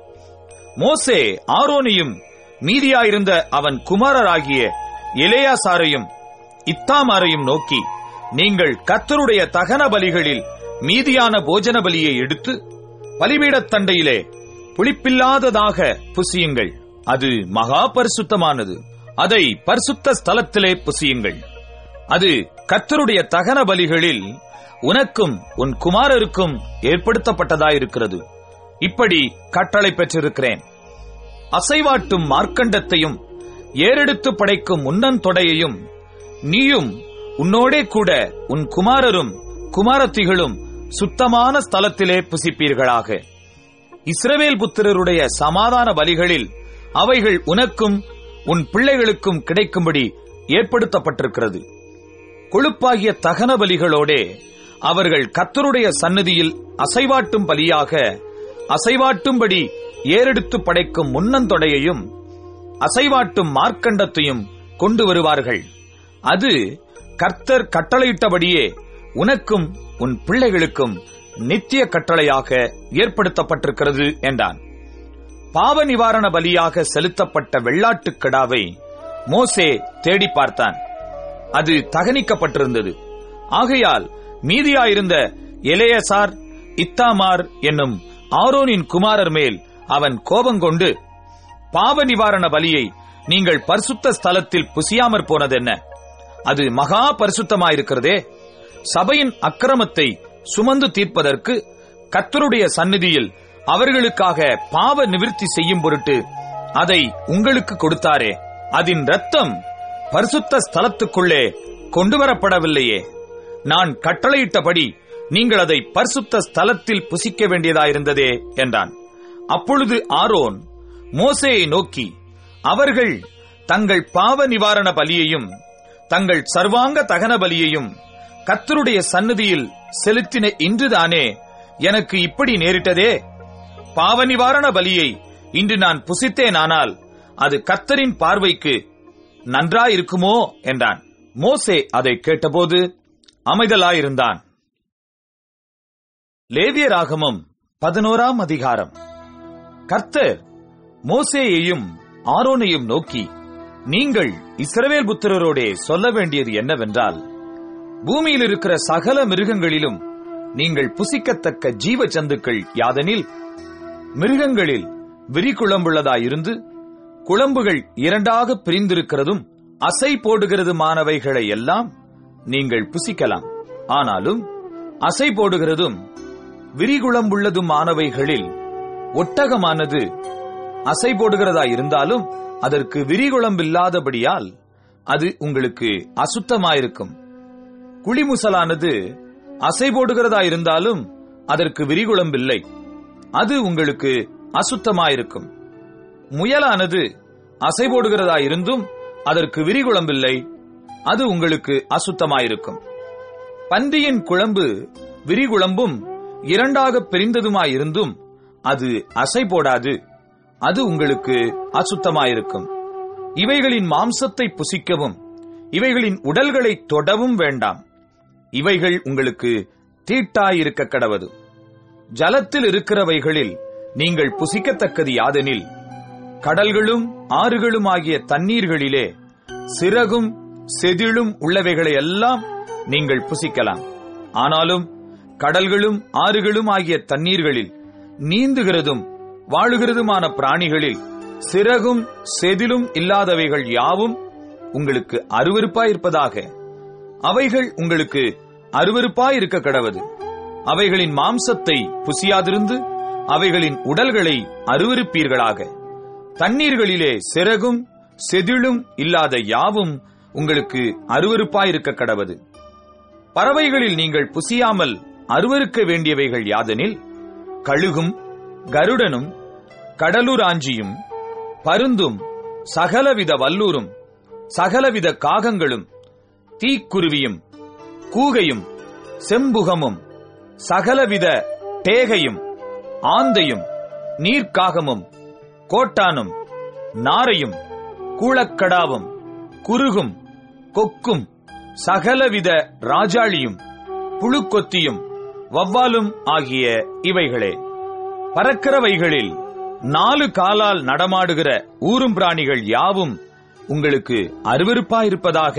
மோசே ஆரோனியும் மீதியாயிருந்த அவன் குமாரராகிய இளையாசாரையும் இத்தாமாரையும் நோக்கி நீங்கள் கர்த்தருடைய தகன பலிகளில் மீதியான போஜன பலியை எடுத்து பலிபீடத் தண்டையிலே புளிப்பில்லாததாக புசியுங்கள் அது மகா பரிசுத்தமானது அதை பரிசுத்த ஸ்தலத்திலே புசியுங்கள் அது கர்த்தருடைய தகன பலிகளில் உனக்கும் உன் குமாரருக்கும் ஏற்படுத்தப்பட்டதாயிருக்கிறது இப்படி கட்டளை பெற்றிருக்கிறேன் அசைவாட்டும் மார்க்கண்டத்தையும் ஏறெடுத்து படைக்கும் முன்னன் தொடையையும் நீயும் உன்னோடே கூட உன் குமாரரும் குமாரத்திகளும் சுத்தமான ஸ்தலத்திலே புசிப்பீர்களாக இஸ்ரவேல் புத்திரருடைய சமாதான பலிகளில் அவைகள் உனக்கும் உன் பிள்ளைகளுக்கும் கிடைக்கும்படி ஏற்படுத்தப்பட்டிருக்கிறது கொழுப்பாகிய தகன பலிகளோடே அவர்கள் கத்தருடைய சன்னதியில் அசைவாட்டும் பலியாக அசைவாட்டும்படி ஏறெடுத்து படைக்கும் முன்னந்தொடையையும் அசைவாட்டும் மார்க்கண்டத்தையும் கொண்டு வருவார்கள் அது கர்த்தர் கட்டளையிட்டபடியே உனக்கும் உன் பிள்ளைகளுக்கும் நித்திய கட்டளையாக ஏற்படுத்தப்பட்டிருக்கிறது என்றான் பாவ நிவாரண பலியாக செலுத்தப்பட்ட வெள்ளாட்டுக் கிடாவை மோசே தேடி பார்த்தான் அது தகனிக்கப்பட்டிருந்தது ஆகையால் மீதியாயிருந்த எலேயசார் இத்தாமார் என்னும் ஆரோனின் குமாரர் மேல் அவன் கோபங்கொண்டு பாவ நிவாரண பலியை நீங்கள் பரிசுத்த ஸ்தலத்தில் புசியாமற் போனதென்ன அது மகா பரிசுத்தமாயிருக்கிறதே சபையின் அக்கிரமத்தை சுமந்து தீர்ப்பதற்கு கர்த்தருடைய சந்நிதியில் அவர்களுக்காக பாவ நிவிர்த்தி செய்யும் பொருட்டு அதை உங்களுக்கு கொடுத்தாரே அதன் ரத்தம் பரிசுத்த ஸ்தலத்துக்குள்ளே கொண்டு வரப்படவில்லையே நான் கட்டளையிட்டபடி நீங்கள் அதை பரிசுத்த ஸ்தலத்தில் புசிக்க வேண்டியதாயிருந்ததே என்றான் அப்பொழுது ஆரோன் மோசேயை நோக்கி அவர்கள் தங்கள் பாவ நிவாரண பலியையும் தங்கள் சர்வாங்க தகன பலியையும் கர்த்தருடைய சந்நிதியில் செலுத்தின இன்றுதானே எனக்கு இப்படி நேரிட்டதே பாவ நிவாரண பலியை இன்று நான் புசித்தேனானால் அது கர்த்தரின் பார்வைக்கு நன்றாயிருக்குமோ என்றான் மோசே அதை கேட்டபோது அமைதலாயிருந்தான் லேவியராகமம் பதினோராம் அதிகாரம் கர்த்தர் மோசேயையும் ஆரோனையும் நோக்கி நீங்கள் இஸ்ரவேல் புத்திரரோடே சொல்ல வேண்டியது என்னவென்றால் பூமியில் இருக்கிற சகல மிருகங்களிலும் நீங்கள் புசிக்கத்தக்க ஜீவ ஜந்துக்கள் யாதெனில் மிருகங்களில் விரிகுழம்புள்ளதாயிருந்து குழம்புகள் இரண்டாக பிரிந்திருக்கிறதும் அசை போடுகிறதுமானவைகளை எல்லாம் நீங்கள் புசிக்கலாம் ஆனாலும் அசை போடுகிறதும் விரிகுழம்புள்ளதுமானவைகளில் ஒட்டகமானது அசை போடுகிறதா இருந்தாலும் அதற்கு விரிகுழம்பில்லாதபடியால் அது உங்களுக்கு அசுத்தமாயிருக்கும் குளிமுசலானது அசை போடுகிறதா இருந்தாலும் அதற்கு விரிகுழம்பில்லை அது உங்களுக்கு அசுத்தமாயிருக்கும் முயலானது அசை போடுகிறதா இருந்தும் அதற்கு விரிகுழம்பில்லை அது உங்களுக்கு அசுத்தமாயிருக்கும் பன்றியின் குழம்பு விரிகுழம்பும் இரண்டாக பிரிந்ததுமாயிருந்தும் அது அசை போடாது அது உங்களுக்கு அசுத்தமாயிருக்கும் இவைகளின் மாம்சத்தை புசிக்கவும் இவைகளின் உடல்களை தொடவும் வேண்டாம் இவைகள் உங்களுக்கு தீட்டாயிருக்க கடவது ஜலத்தில் இருக்கிறவைகளில் நீங்கள் புசிக்கத்தக்கது யாதெனில் கடல்களும் ஆறுகளும் ஆகிய தண்ணீர்களிலே சிறகும் செதிழும் உள்ளவைகளை எல்லாம் நீங்கள் புசிக்கலாம் ஆனாலும் கடல்களும் ஆறுகளும் ஆகிய தண்ணீர்களில் நீந்துகிறதும் வாழுகிறதுமான பிராணிகளில் சிறகும் செதிலும் இல்லாதவைகள் யாவும் உங்களுக்கு அருவருப்பாயிருப்பதாக அவைகள் உங்களுக்கு அருவருப்பாயிருக்க கடவது அவைகளின் மாம்சத்தை புசியாதிருந்து அவைகளின் உடல்களை அருவருப்பீர்களாக தண்ணீர்களிலே சிறகும் செதிழும் இல்லாத யாவும் உங்களுக்கு அருவருப்பாயிருக்க கடவது பறவைகளில் நீங்கள் புசியாமல் அருவருக்க வேண்டியவைகள் யாதெனில் கழுகும் கருடனும் கடலுராஞ்சியும் பருந்தும் சகலவித வல்லூரும் சகலவித காகங்களும் தீக்குருவியும் கூகையும் செம்புகமும் சகலவித டேகையும் ஆந்தையும் நீர்க்காகமும் கோட்டானும் நாரையும் கூளக்கடாவும் குருகும் கொக்கும் சகலவித ராஜாளியும் புழுக்கொத்தியும் வவ்வாலும் ஆகிய இவைகளே பறக்கிறவைகளில் நாலு காலால் நடமாடுகிற ஊரும் பிராணிகள் யாவும் உங்களுக்கு அருவருப்பாயிருப்பதாக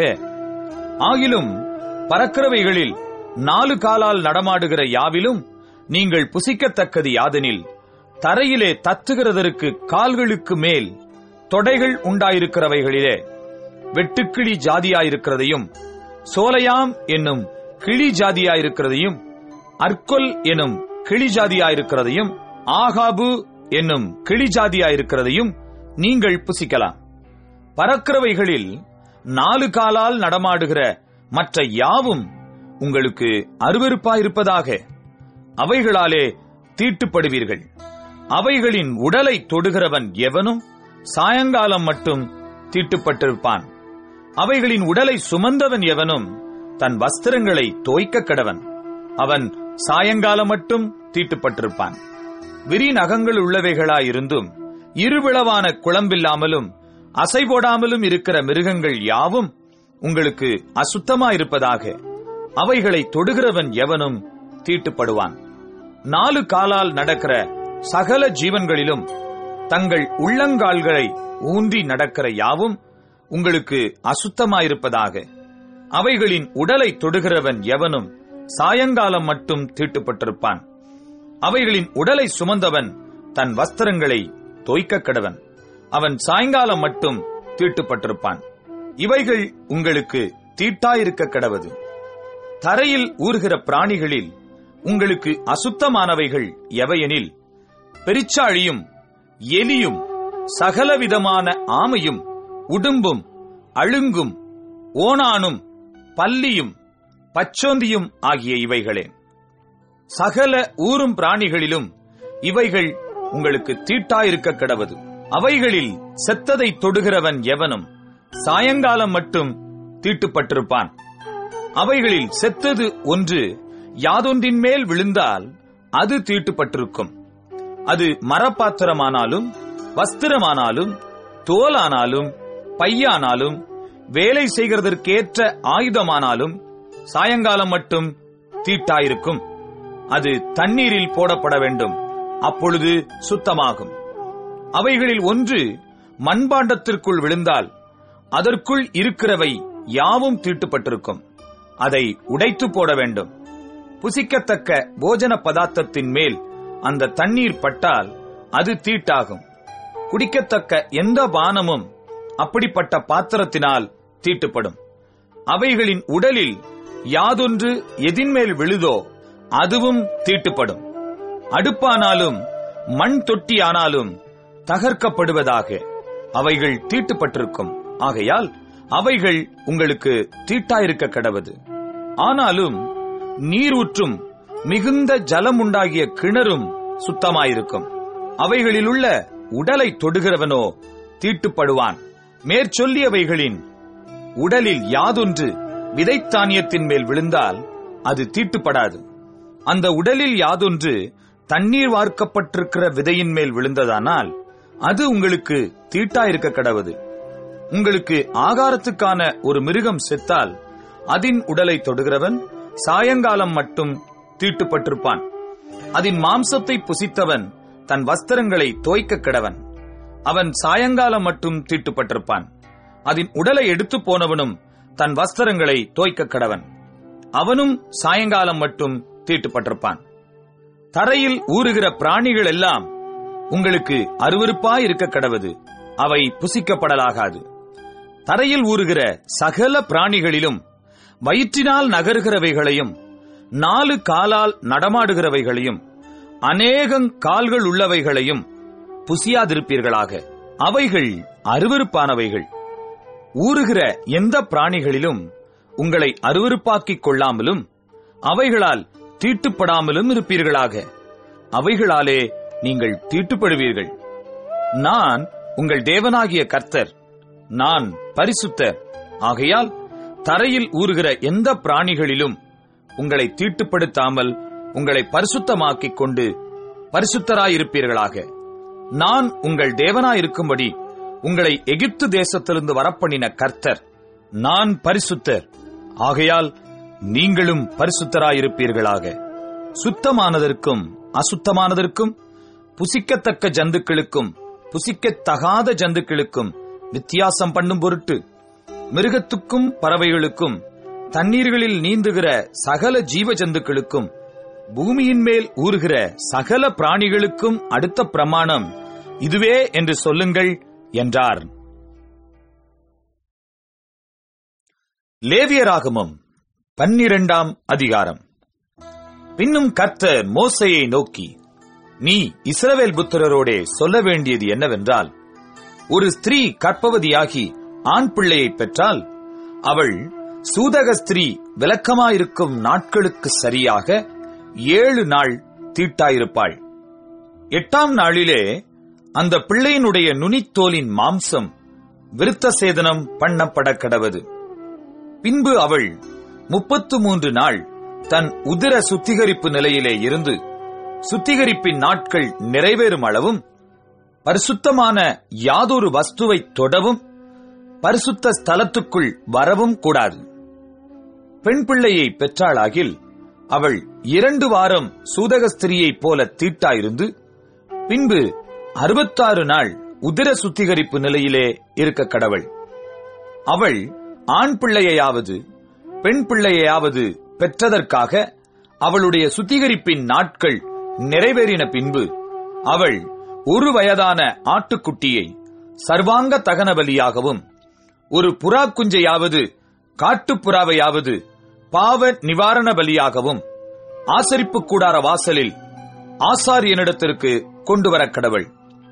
ஆகிலும் பறக்கிறவைகளில் நாலு காலால் நடமாடுகிற யாவிலும் நீங்கள் புசிக்கத்தக்கது யாதெனில் தரையிலே தத்துகிறதற்கு கால்களுக்கு மேல் தொடைகள் உண்டாயிருக்கிறவைகளிலே வெட்டுக்கிளி ஜாதியாயிருக்கிறதையும் சோலையாம் என்னும் கிளி ஜாதியாயிருக்கிறதையும் அர்கொல் எனும் கிளி ஜாதியாயிருக்கிறதையும் ஆகாபு என்னும் கிளி ஜாதியாயிருக்கிறதையும் நீங்கள் புசிக்கலாம் பறக்கிறவைகளில் நாலு காலால் நடமாடுகிற மற்ற யாவும் உங்களுக்கு அருவருப்பாயிருப்பதாக அவைகளாலே தீட்டுப்படுவீர்கள் அவைகளின் உடலை தொடுகிறவன் எவனும் சாயங்காலம் மட்டும் தீட்டுப்பட்டிருப்பான் அவைகளின் உடலை சுமந்தவன் எவனும் தன் வஸ்திரங்களை தோய்க்க கடவன் அவன் சாயங்காலம் மட்டும் தீட்டுப்பட்டிருப்பான் விரி நகங்கள் உள்ளவைகளாயிருந்தும் இருவிளவான குழம்பில்லாமலும் அசைபோடாமலும் இருக்கிற மிருகங்கள் யாவும் உங்களுக்கு அசுத்தமாயிருப்பதாக அவைகளை தொடுகிறவன் எவனும் தீட்டுப்படுவான் நாலு காலால் நடக்கிற சகல ஜீவன்களிலும் தங்கள் உள்ளங்கால்களை ஊன்றி நடக்கிற யாவும் உங்களுக்கு அசுத்தமாயிருப்பதாக அவைகளின் உடலை தொடுகிறவன் எவனும் சாயங்காலம் மட்டும் தீட்டுப்பட்டிருப்பான் அவைகளின் உடலை சுமந்தவன் தன் வஸ்திரங்களை தோய்க்க கடவன் அவன் சாயங்காலம் மட்டும் தீட்டுப்பட்டிருப்பான் இவைகள் உங்களுக்கு தீட்டாயிருக்க கடவது தரையில் ஊறுகிற பிராணிகளில் உங்களுக்கு அசுத்தமானவைகள் எவையெனில் பெரிச்சாழியும் எலியும் சகலவிதமான ஆமையும் உடும்பும் அழுங்கும் ஓணானும் பல்லியும் பச்சோந்தியும் ஆகிய இவைகளே சகல ஊரும் பிராணிகளிலும் இவைகள் உங்களுக்கு தீட்டாயிருக்க கடவது அவைகளில் செத்ததை தொடுகிறவன் எவனும் சாயங்காலம் மட்டும் தீட்டுப்பட்டிருப்பான் அவைகளில் செத்தது ஒன்று யாதொன்றின் மேல் விழுந்தால் அது தீட்டுப்பட்டிருக்கும் அது மரப்பாத்திரமானாலும் வஸ்திரமானாலும் தோலானாலும் பையானாலும் வேலை செய்கிறதற்கேற்ற ஆயுதமானாலும் சாயங்காலம் மட்டும் தீட்டாயிருக்கும் அது தண்ணீரில் போடப்பட வேண்டும் அப்பொழுது சுத்தமாகும் அவைகளில் ஒன்று மண்பாண்டத்திற்குள் விழுந்தால் அதற்குள் இருக்கிறவை யாவும் தீட்டுப்பட்டிருக்கும் அதை உடைத்து போட வேண்டும் புசிக்கத்தக்க போஜன பதார்த்தத்தின் மேல் அந்த தண்ணீர் பட்டால் அது தீட்டாகும் குடிக்கத்தக்க எந்த பானமும் அப்படிப்பட்ட பாத்திரத்தினால் தீட்டுப்படும் அவைகளின் உடலில் யாதொன்று எதின்மேல் விழுதோ அதுவும் தீட்டுப்படும் அடுப்பானாலும் மண் தொட்டியானாலும் தகர்க்கப்படுவதாக அவைகள் தீட்டுப்பட்டிருக்கும் ஆகையால் அவைகள் உங்களுக்கு தீட்டாயிருக்க கடவது ஆனாலும் நீரூற்றும் மிகுந்த ஜலம் உண்டாகிய கிணறும் சுத்தமாயிருக்கும் அவைகளிலுள்ள உடலை தொடுகிறவனோ தீட்டுப்படுவான் மேற்சொல்லியவைகளின் உடலில் யாதொன்று விதைத்தானியத்தின் மேல் விழுந்தால் அது தீட்டுப்படாது அந்த உடலில் யாதொன்று தண்ணீர் வார்க்கப்பட்டிருக்கிற விதையின் மேல் விழுந்ததானால் அது உங்களுக்கு தீட்டாயிருக்க கடவது உங்களுக்கு ஆகாரத்துக்கான ஒரு மிருகம் செத்தால் அதன் உடலை தொடுகிறவன் சாயங்காலம் மட்டும் தீட்டுப்பட்டிருப்பான் அதன் மாம்சத்தை புசித்தவன் தன் வஸ்திரங்களை தோய்க்க கிடவன் அவன் சாயங்காலம் மட்டும் தீட்டுப்பட்டிருப்பான் அதன் உடலை எடுத்துப் போனவனும் தன் வஸ்திரங்களை தோய்க்க கடவன் அவனும் சாயங்காலம் மட்டும் தீட்டுப்பட்டிருப்பான் தரையில் ஊறுகிற பிராணிகள் எல்லாம் உங்களுக்கு அருவருப்பாய் இருக்க கடவது அவை புசிக்கப்படலாகாது தரையில் ஊறுகிற சகல பிராணிகளிலும் வயிற்றினால் நகருகிறவைகளையும் நாலு காலால் நடமாடுகிறவைகளையும் அநேகங் கால்கள் உள்ளவைகளையும் புசியாதிருப்பீர்களாக அவைகள் அருவருப்பானவைகள் ஊறுகிற எந்த பிராணிகளிலும் உங்களை அருவருப்பாக்கிக் கொள்ளாமலும் அவைகளால் தீட்டுப்படாமலும் இருப்பீர்களாக அவைகளாலே நீங்கள் தீட்டுப்படுவீர்கள் நான் உங்கள் தேவனாகிய கர்த்தர் நான் பரிசுத்தர் ஆகையால் தரையில் ஊறுகிற எந்த பிராணிகளிலும் உங்களை தீட்டுப்படுத்தாமல் உங்களை பரிசுத்தமாக்கிக் கொண்டு பரிசுத்தராயிருப்பீர்களாக நான் உங்கள் தேவனாயிருக்கும்படி உங்களை எகிப்து தேசத்திலிருந்து வரப்பண்ணின கர்த்தர் நான் பரிசுத்தர் ஆகையால் நீங்களும் பரிசுத்தராயிருப்பீர்களாக சுத்தமானதற்கும் அசுத்தமானதற்கும் புசிக்கத்தக்க ஜந்துக்களுக்கும் புசிக்கத்தகாத ஜந்துக்களுக்கும் வித்தியாசம் பண்ணும் பொருட்டு மிருகத்துக்கும் பறவைகளுக்கும் தண்ணீர்களில் நீந்துகிற சகல ஜீவ ஜந்துக்களுக்கும் பூமியின் மேல் ஊறுகிற சகல பிராணிகளுக்கும் அடுத்த பிரமாணம் இதுவே என்று சொல்லுங்கள் என்றார் லேவியராகமம் பன்னிரண்டாம் அதிகாரம் பின்னும் கர்த்தர் மோசையை நோக்கி நீ இஸ்ரவேல் புத்திரரோடே சொல்ல வேண்டியது என்னவென்றால் ஒரு ஸ்திரீ கற்பவதியாகி ஆண் பிள்ளையை பெற்றால் அவள் சூதக ஸ்திரீ விளக்கமாயிருக்கும் நாட்களுக்கு சரியாக ஏழு நாள் தீட்டாயிருப்பாள் எட்டாம் நாளிலே அந்த பிள்ளையினுடைய நுனித்தோலின் மாம்சம் விருத்த சேதனம் பண்ணப்பட கடவது பின்பு அவள் முப்பத்து மூன்று நாள் தன் உதிர சுத்திகரிப்பு நிலையிலே இருந்து சுத்திகரிப்பின் நாட்கள் நிறைவேறும் அளவும் பரிசுத்தமான யாதொரு வஸ்துவை தொடவும் பரிசுத்த ஸ்தலத்துக்குள் வரவும் கூடாது பெண் பிள்ளையை பெற்றாளாகில் அவள் இரண்டு வாரம் சூதகஸ்திரியைப் போல தீட்டாயிருந்து பின்பு அறுபத்தாறு நாள் உதிர சுத்திகரிப்பு நிலையிலே இருக்க கடவள் அவள் ஆண் பிள்ளையையாவது பெண் பிள்ளையையாவது பெற்றதற்காக அவளுடைய சுத்திகரிப்பின் நாட்கள் நிறைவேறின பின்பு அவள் ஒரு வயதான ஆட்டுக்குட்டியை சர்வாங்க தகன பலியாகவும் ஒரு புறா குஞ்சையாவது காட்டுப்புறாவையாவது பாவ நிவாரண பலியாகவும் ஆசரிப்பு கூடார வாசலில் ஆசாரியனிடத்திற்கு கொண்டு வர கடவள்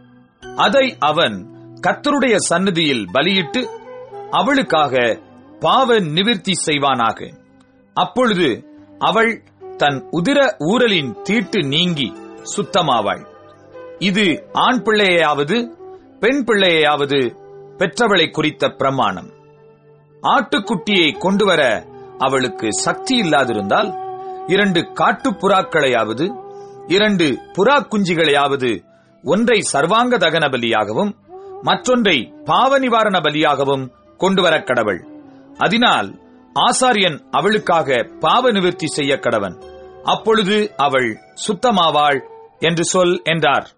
அதை அவன் கர்த்தருடைய சந்நிதியில் பலியிட்டு அவளுக்காக பாவ நிவிர்த்தி செய்வானாக அப்பொழுது அவள் தன் உதிர ஊரலின் தீட்டு நீங்கி சுத்தமாவாள் இது ஆண் பிள்ளையாவது பெண் பிள்ளையாவது பெற்றவளை குறித்த பிரமாணம் ஆட்டுக்குட்டியை கொண்டுவர அவளுக்கு சக்தி இல்லாதிருந்தால் இரண்டு காட்டுப் புறாக்களையாவது இரண்டு புறா குஞ்சுகளையாவது ஒன்றை சர்வாங்க தகன பலியாகவும் மற்றொன்றை பாவ நிவாரண பலியாகவும் கொண்டுவரக் கடவள் அதனால் ஆசாரியன் அவளுக்காக பாவ நிவர்த்தி செய்ய கடவன் அப்பொழுது அவள் சுத்தமாவாள் என்று சொல் என்றார்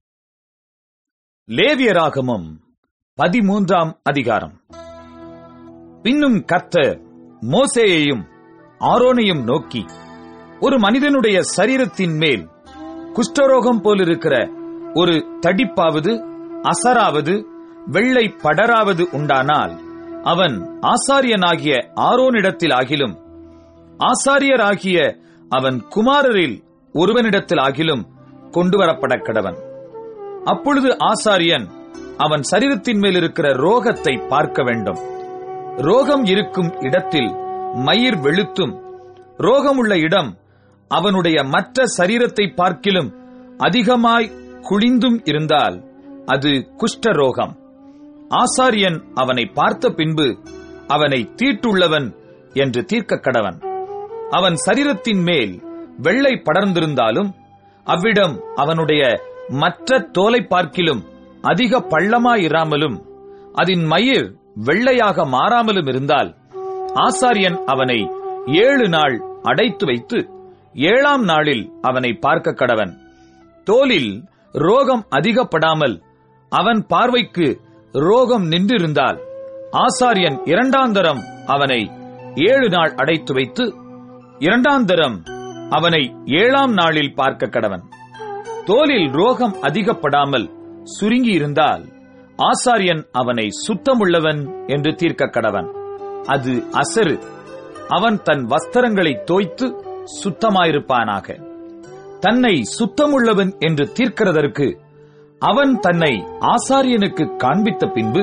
லேவியராகமம் பதிமூன்றாம் அதிகாரம் பின்னும் கர்த்தர் மோசேயையும் ஆரோனையும் நோக்கி ஒரு மனிதனுடைய சரீரத்தின் மேல் குஷ்டரோகம் போலிருக்கிற ஒரு தடிப்பாவது அசராவது வெள்ளை படராவது உண்டானால் அவன் ஆசாரியனாகிய ஆரோனிடத்தில் ஆகிலும் ஆசாரியராகிய அவன் குமாரரில் ஒருவனிடத்தில் ஆகிலும் கொண்டுவரப்பட கடவன் அப்பொழுது ஆசாரியன் அவன் சரீரத்தின் மேல் இருக்கிற ரோகத்தை பார்க்க வேண்டும் ரோகம் இருக்கும் இடத்தில் மயிர் வெளுத்தும் ரோகமுள்ள இடம் அவனுடைய மற்ற சரீரத்தை பார்க்கிலும் அதிகமாய் குளிந்தும் இருந்தால் அது குஷ்ட ரோகம் ஆசாரியன் அவனை பார்த்த பின்பு அவனை தீட்டுள்ளவன் என்று தீர்க்க கடவன் அவன் சரீரத்தின் மேல் வெள்ளை படர்ந்திருந்தாலும் அவ்விடம் அவனுடைய மற்ற தோலை பார்க்கிலும் அதிக பள்ளமாயிராமலும் அதன் மயிர் வெள்ளையாக மாறாமலும் இருந்தால் ஆசாரியன் அவனை ஏழு நாள் அடைத்து வைத்து ஏழாம் நாளில் அவனை பார்க்க கடவன் தோலில் ரோகம் அதிகப்படாமல் அவன் பார்வைக்கு ரோகம் நின்றிருந்தால் ஆசாரியன் இரண்டாந்தரம் அவனை ஏழு நாள் அடைத்து வைத்து இரண்டாந்தரம் அவனை ஏழாம் நாளில் பார்க்க கடவன் தோலில் ரோகம் அதிகப்படாமல் சுருங்கி இருந்தால் ஆசாரியன் அவனை சுத்தமுள்ளவன் என்று தீர்க்க கடவன் அது அசரு அவன் தன் வஸ்திரங்களை தோய்த்து சுத்தமாயிருப்பானாக தன்னை சுத்தமுள்ளவன் என்று தீர்க்கிறதற்கு அவன் தன்னை ஆசாரியனுக்கு காண்பித்த பின்பு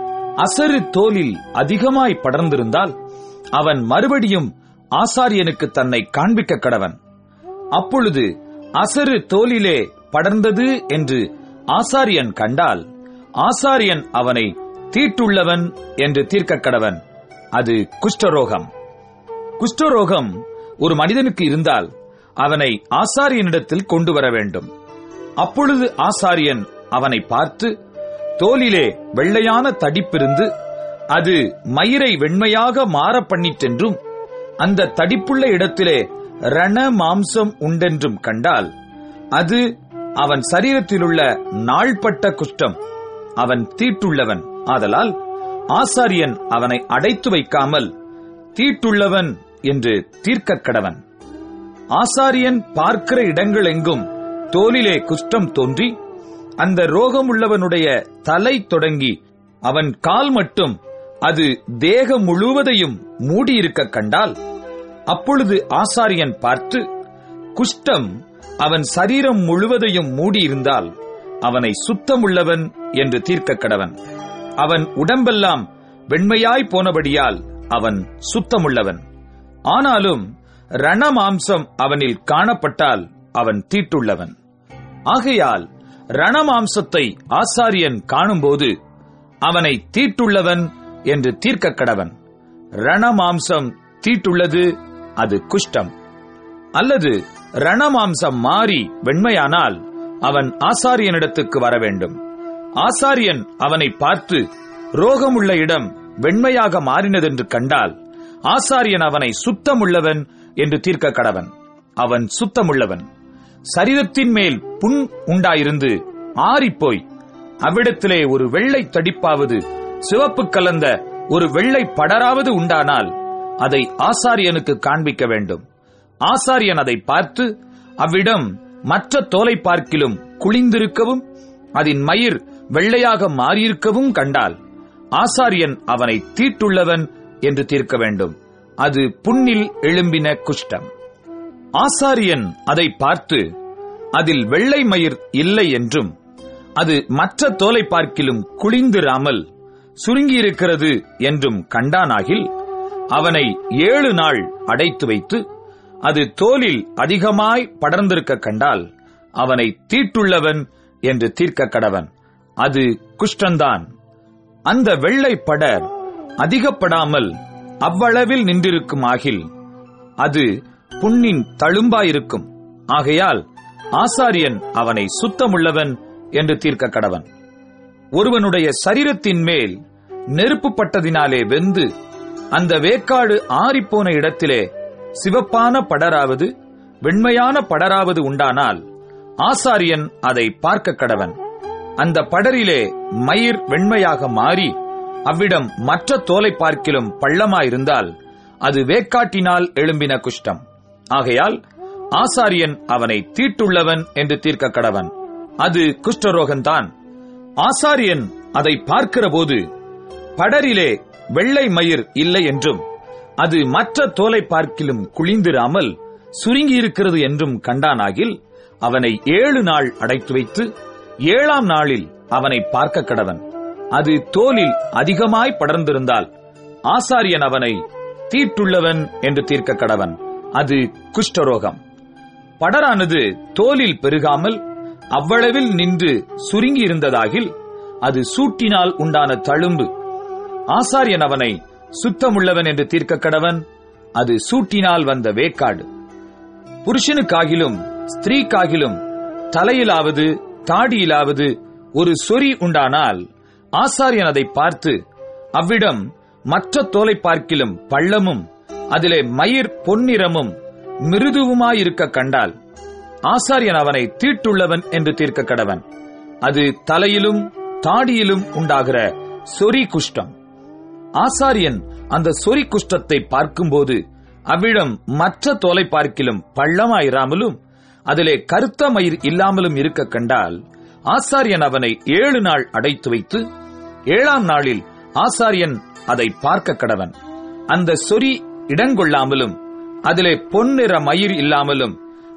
அசரு தோலில் அதிகமாய் படர்ந்திருந்தால் அவன் மறுபடியும் ஆசாரியனுக்கு தன்னை காண்பிக்க கடவன் அப்பொழுது அசரு தோலிலே படர்ந்தது என்று ஆசாரியன் கண்டால் ஆசாரியன் அவனை தீட்டுள்ளவன் என்று தீர்க்க கடவன் அது குஷ்டரோகம் குஷ்டரோகம் ஒரு மனிதனுக்கு இருந்தால் அவனை ஆசாரியனிடத்தில் கொண்டு வர வேண்டும் அப்பொழுது ஆசாரியன் அவனை பார்த்து தோலிலே வெள்ளையான தடிப்பிருந்து அது மயிரை வெண்மையாக மாற பண்ணிற்றென்றும் அந்த தடிப்புள்ள இடத்திலே ரண மாம்சம் உண்டென்றும் கண்டால் அது அவன் சரீரத்திலுள்ள நாள்பட்ட குஷ்டம் அவன் தீட்டுள்ளவன் ஆதலால் ஆசாரியன் அவனை அடைத்து வைக்காமல் தீட்டுள்ளவன் என்று தீர்க்கக் கடவன் ஆசாரியன் பார்க்கிற இடங்கள் எங்கும் தோலிலே குஷ்டம் தோன்றி அந்த ரோகமுள்ளவனுடைய தலை தொடங்கி அவன் கால் மட்டும் அது தேகம் முழுவதையும் மூடியிருக்க கண்டால் அப்பொழுது ஆசாரியன் பார்த்து குஷ்டம் அவன் சரீரம் முழுவதையும் மூடியிருந்தால் அவனை சுத்தமுள்ளவன் என்று தீர்க்க கடவன் அவன் உடம்பெல்லாம் வெண்மையாய் போனபடியால் அவன் சுத்தமுள்ளவன் ஆனாலும் ரணமாம்சம் அவனில் காணப்பட்டால் அவன் தீட்டுள்ளவன் ஆகையால் ரணமாம்சத்தை ஆசாரியன் காணும்போது அவனை தீட்டுள்ளவன் என்று தீர்க்க கடவன் ரணமாம்சம் தீட்டுள்ளது அது குஷ்டம் அல்லது ரணமாம்சம் மாறி வெண்மையானால் அவன் ஆசாரியனிடத்துக்கு வர வேண்டும் ஆசாரியன் அவனை பார்த்து ரோகமுள்ள இடம் வெண்மையாக மாறினதென்று கண்டால் ஆசாரியன் அவனை சுத்தமுள்ளவன் என்று தீர்க்க கடவன் அவன் சுத்தமுள்ளவன் சரீரத்தின் மேல் புண் உண்டாயிருந்து ஆறிப்போய் அவ்விடத்திலே ஒரு வெள்ளை தடிப்பாவது சிவப்பு கலந்த ஒரு வெள்ளை படராவது உண்டானால் அதை ஆசாரியனுக்கு காண்பிக்க வேண்டும் ஆசாரியன் அதை பார்த்து அவ்விடம் மற்ற தோலை பார்க்கிலும் குளிந்திருக்கவும் அதன் மயிர் வெள்ளையாக மாறியிருக்கவும் கண்டால் ஆசாரியன் அவனை தீட்டுள்ளவன் என்று தீர்க்க வேண்டும் அது புண்ணில் எழும்பின குஷ்டம் ஆசாரியன் அதை பார்த்து அதில் வெள்ளை மயிர் இல்லை என்றும் அது மற்ற தோலை பார்க்கிலும் குளிந்திராமல் சுருங்கியிருக்கிறது என்றும் கண்டானாகில் அவனை ஏழு நாள் அடைத்து வைத்து அது தோலில் அதிகமாய் படர்ந்திருக்க கண்டால் அவனை தீட்டுள்ளவன் என்று தீர்க்க கடவன் அது குஷ்டந்தான் அந்த வெள்ளை படர் அதிகப்படாமல் அவ்வளவில் நின்றிருக்கும் ஆகில் அது புண்ணின் தழும்பாயிருக்கும் ஆகையால் ஆசாரியன் அவனை சுத்தமுள்ளவன் என்று தீர்க்க கடவன் ஒருவனுடைய சரீரத்தின் மேல் நெருப்பு பட்டதினாலே வெந்து அந்த வேக்காடு ஆறிப்போன இடத்திலே சிவப்பான படராவது வெண்மையான படராவது உண்டானால் ஆசாரியன் அதை பார்க்க கடவன் அந்த படரிலே மயிர் வெண்மையாக மாறி அவ்விடம் மற்ற தோலை பார்க்கிலும் பள்ளமாயிருந்தால் அது வேக்காட்டினால் எழும்பின குஷ்டம் ஆகையால் ஆசாரியன் அவனை தீட்டுள்ளவன் என்று தீர்க்க கடவன் அது குஷ்டரோகந்தான் ஆசாரியன் அதை பார்க்கிறபோது படரிலே வெள்ளை மயிர் இல்லை என்றும் அது மற்ற தோலை பார்க்கிலும் குளிந்திராமல் சுருங்கியிருக்கிறது என்றும் கண்டானாகில் அவனை ஏழு நாள் அடைத்து வைத்து ஏழாம் நாளில் அவனை பார்க்க கடவன் அது தோலில் அதிகமாய் படர்ந்திருந்தால் ஆசாரியன் அவனை தீட்டுள்ளவன் என்று தீர்க்க கடவன் அது குஷ்டரோகம் படரானது தோலில் பெருகாமல் அவ்வளவில் நின்று சுருங்கி இருந்ததாகில் அது சூட்டினால் உண்டான தழும்பு ஆசாரியன் அவனை சுத்தமுள்ளவன் என்று தீர்க்க கடவன் அது சூட்டினால் வந்த வேக்காடு புருஷனுக்காகிலும் ஸ்திரீக்காகிலும் தலையிலாவது தாடியிலாவது ஒரு சொறி உண்டானால் ஆசாரியன் அதை பார்த்து அவ்விடம் மற்ற தோலை பார்க்கிலும் பள்ளமும் அதிலே மயிர் பொன்னிறமும் மிருதுவுமாயிருக்க கண்டால் ஆசாரியன் அவனை தீட்டுள்ளவன் என்று தீர்க்க கடவன் அது தலையிலும் தாடியிலும் உண்டாகிற சொறி குஷ்டம் ஆசாரியன் அந்த சொறி குஷ்டத்தை பார்க்கும்போது அவ்விடம் மற்ற தோலை பார்க்கிலும் பள்ளமாயிராமலும் அதிலே கருத்த மயிர் இல்லாமலும் இருக்க கண்டால் ஆசாரியன் அவனை ஏழு நாள் அடைத்து வைத்து ஏழாம் நாளில் ஆசாரியன் அதை பார்க்க கடவன் அந்த சொறி இடங்கொள்ளாமலும் அதிலே பொன்னிற மயிர் இல்லாமலும்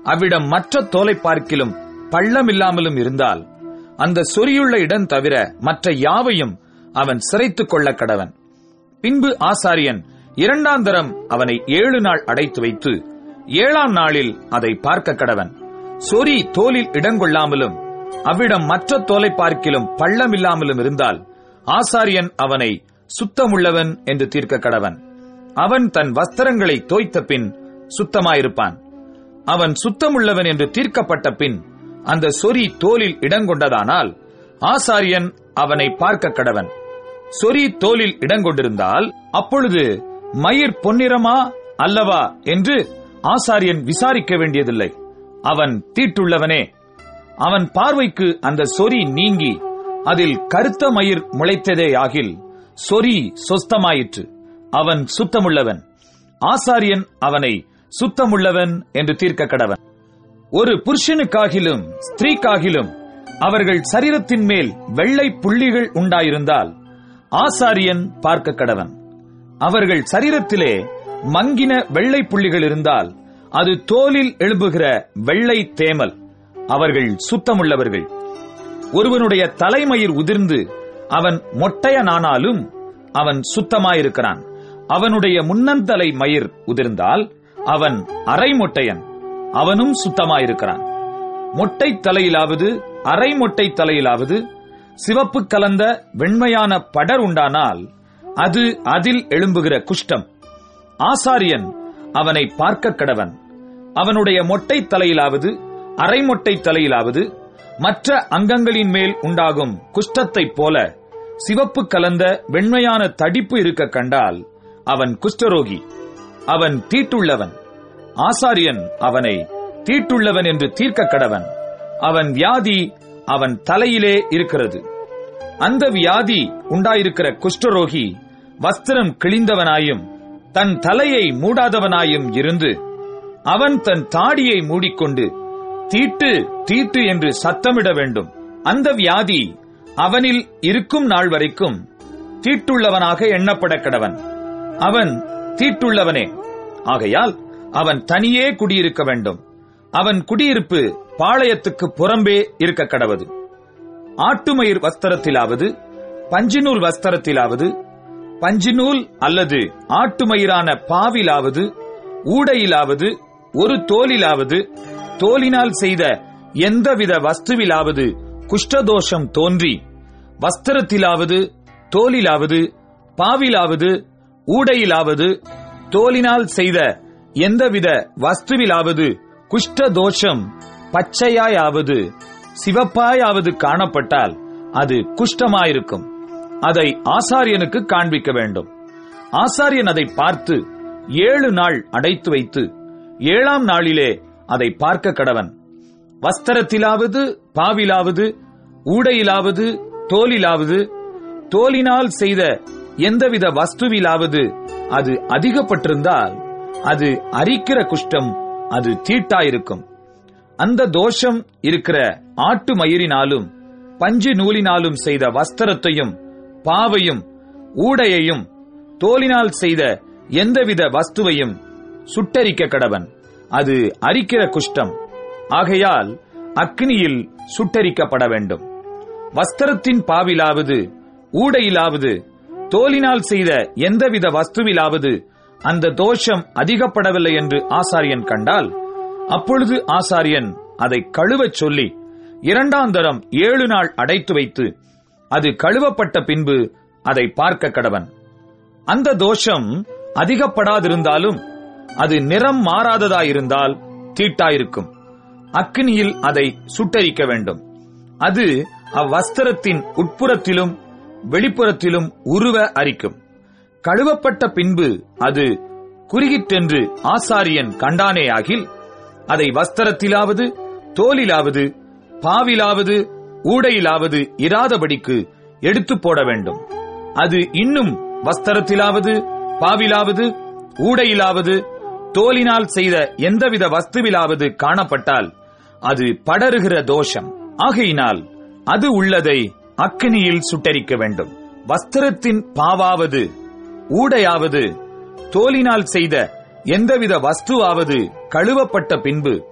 அவ்விடம் மற்ற தோலை பார்க்கிலும் பள்ளமில்லாமலும் இருந்தால் அந்த சொறியுள்ள இடம் தவிர மற்ற யாவையும் அவன் சிறைத்துக் கொள்ள கடவன் பின்பு ஆசாரியன் இரண்டாம் தரம் அவனை ஏழு நாள் அடைத்து வைத்து ஏழாம் நாளில் அதை பார்க்க கடவன் சொறி தோலில் இடங்கொள்ளாமலும் அவ்விடம் மற்ற தோலை பார்க்கிலும் பள்ளமில்லாமலும் இருந்தால் ஆசாரியன் அவனை சுத்தமுள்ளவன் என்று தீர்க்க கடவன் அவன் தன் வஸ்திரங்களை தோய்த்த பின் சுத்தமாயிருப்பான் அவன் சுத்தமுள்ளவன் என்று தீர்க்கப்பட்ட பின் அந்த சொறி தோலில் இடங்கொண்டதானால் ஆசாரியன் அவனை பார்க்க கடவன் சொறி தோலில் இடங்கொண்டிருந்தால் அப்பொழுது மயிர் பொன்னிறமா அல்லவா என்று ஆசாரியன் விசாரிக்க வேண்டியதில்லை அவன் தீட்டுள்ளவனே அவன் பார்வைக்கு அந்த சொறி நீங்கி அதில் கருத்த மயிர் முளைத்ததே ஆகில் சொறி சொஸ்தமாயிற்று அவன் சுத்தமுள்ளவன் ஆசாரியன் அவனை சுத்தமுள்ளவன் என்று தீர்க்க கடவன் ஒரு புருஷனுக்காகிலும் ஸ்திரீக்காகிலும் அவர்கள் சரீரத்தின் மேல் வெள்ளை புள்ளிகள் உண்டாயிருந்தால் ஆசாரியன் பார்க்க கடவன் அவர்கள் சரீரத்திலே மங்கின வெள்ளை புள்ளிகள் இருந்தால் அது தோலில் எழும்புகிற வெள்ளை தேமல் அவர்கள் சுத்தமுள்ளவர்கள் ஒருவனுடைய தலைமயிர் உதிர்ந்து அவன் மொட்டையனானாலும் அவன் சுத்தமாயிருக்கிறான் அவனுடைய முன்னந்தலை மயிர் உதிர்ந்தால் அவன் அரை மொட்டையன் அவனும் சுத்தமாயிருக்கிறான் மொட்டை தலையிலாவது அரை மொட்டை தலையிலாவது சிவப்பு கலந்த வெண்மையான படர் உண்டானால் அது அதில் எழும்புகிற குஷ்டம் ஆசாரியன் அவனை பார்க்க கடவன் அவனுடைய மொட்டை தலையிலாவது அரை மொட்டை தலையிலாவது மற்ற அங்கங்களின் மேல் உண்டாகும் குஷ்டத்தைப் போல சிவப்பு கலந்த வெண்மையான தடிப்பு இருக்க கண்டால் அவன் குஷ்டரோகி அவன் தீட்டுள்ளவன் ஆசாரியன் அவனை தீட்டுள்ளவன் என்று தீர்க்க கடவன் அவன் வியாதி அவன் தலையிலே இருக்கிறது அந்த வியாதி உண்டாயிருக்கிற குஷ்டரோகி வஸ்திரம் கிழிந்தவனாயும் தன் தலையை மூடாதவனாயும் இருந்து அவன் தன் தாடியை மூடிக்கொண்டு தீட்டு தீட்டு என்று சத்தமிட வேண்டும் அந்த வியாதி அவனில் இருக்கும் நாள் வரைக்கும் தீட்டுள்ளவனாக எண்ணப்பட கடவன் அவன் தீட்டுள்ளவனே ஆகையால் அவன் தனியே குடியிருக்க வேண்டும் அவன் குடியிருப்பு பாளையத்துக்கு புறம்பே இருக்க கடவது ஆட்டுமயிர் வஸ்திரத்திலாவது பஞ்சினூல் வஸ்திரத்திலாவது பஞ்சினூல் அல்லது ஆட்டுமயிரான பாவிலாவது ஊடையிலாவது ஒரு தோலிலாவது தோலினால் செய்த எந்தவித வஸ்துவிலாவது குஷ்டதோஷம் தோன்றி வஸ்திரத்திலாவது தோலிலாவது பாவிலாவது ஊடையிலாவது தோலினால் செய்த எந்தவித வஸ்துவிலாவது குஷ்ட தோஷம் பச்சையாயாவது சிவப்பாயாவது காணப்பட்டால் அது குஷ்டமாயிருக்கும் அதை ஆசாரியனுக்கு காண்பிக்க வேண்டும் ஆசாரியன் அதை பார்த்து ஏழு நாள் அடைத்து வைத்து ஏழாம் நாளிலே அதை பார்க்க கடவன் வஸ்திரத்திலாவது பாவிலாவது ஊடையிலாவது தோலிலாவது தோலினால் செய்த எந்தவித வஸ்துவிலாவது அது அதிகப்பட்டிருந்தால் அது அரிக்கிற குஷ்டம் அது தீட்டாயிருக்கும் அந்த தோஷம் இருக்கிற ஆட்டு மயிரினாலும் பஞ்சு நூலினாலும் செய்த வஸ்திரத்தையும் பாவையும் ஊடையையும் தோலினால் செய்த எந்தவித வஸ்துவையும் சுட்டரிக்க கடவன் அது அரிக்கிற குஷ்டம் ஆகையால் அக்னியில் சுட்டரிக்கப்பட வேண்டும் வஸ்திரத்தின் பாவிலாவது ஊடையிலாவது தோலினால் செய்த எந்தவித வஸ்துவிலாவது அந்த தோஷம் அதிகப்படவில்லை என்று ஆசாரியன் கண்டால் அப்பொழுது ஆசாரியன் அதை கழுவச் சொல்லி இரண்டாம் தரம் ஏழு நாள் அடைத்து வைத்து அது கழுவப்பட்ட பின்பு அதை பார்க்க கடவன் அந்த தோஷம் அதிகப்படாதிருந்தாலும் அது நிறம் மாறாததாயிருந்தால் தீட்டாயிருக்கும் அக்னியில் அதை சுட்டரிக்க வேண்டும் அது அவ்வஸ்திரத்தின் உட்புறத்திலும் வெளிப்புறத்திலும் உருவ அரிக்கும் கழுவப்பட்ட பின்பு அது குறுகிற்றென்று ஆசாரியன் கண்டானேயாகில் அதை வஸ்திரத்திலாவது தோலிலாவது பாவிலாவது ஊடையிலாவது இராதபடிக்கு எடுத்து போட வேண்டும் அது இன்னும் வஸ்திரத்திலாவது பாவிலாவது ஊடையிலாவது தோலினால் செய்த எந்தவித வஸ்துவிலாவது காணப்பட்டால் அது படருகிற தோஷம் ஆகையினால் அது உள்ளதை அக்கினியில் சுட்டரிக்க வேண்டும் வஸ்திரத்தின் பாவாவது ஊடையாவது தோலினால் செய்த எந்தவித வஸ்துவாவது கழுவப்பட்ட பின்பு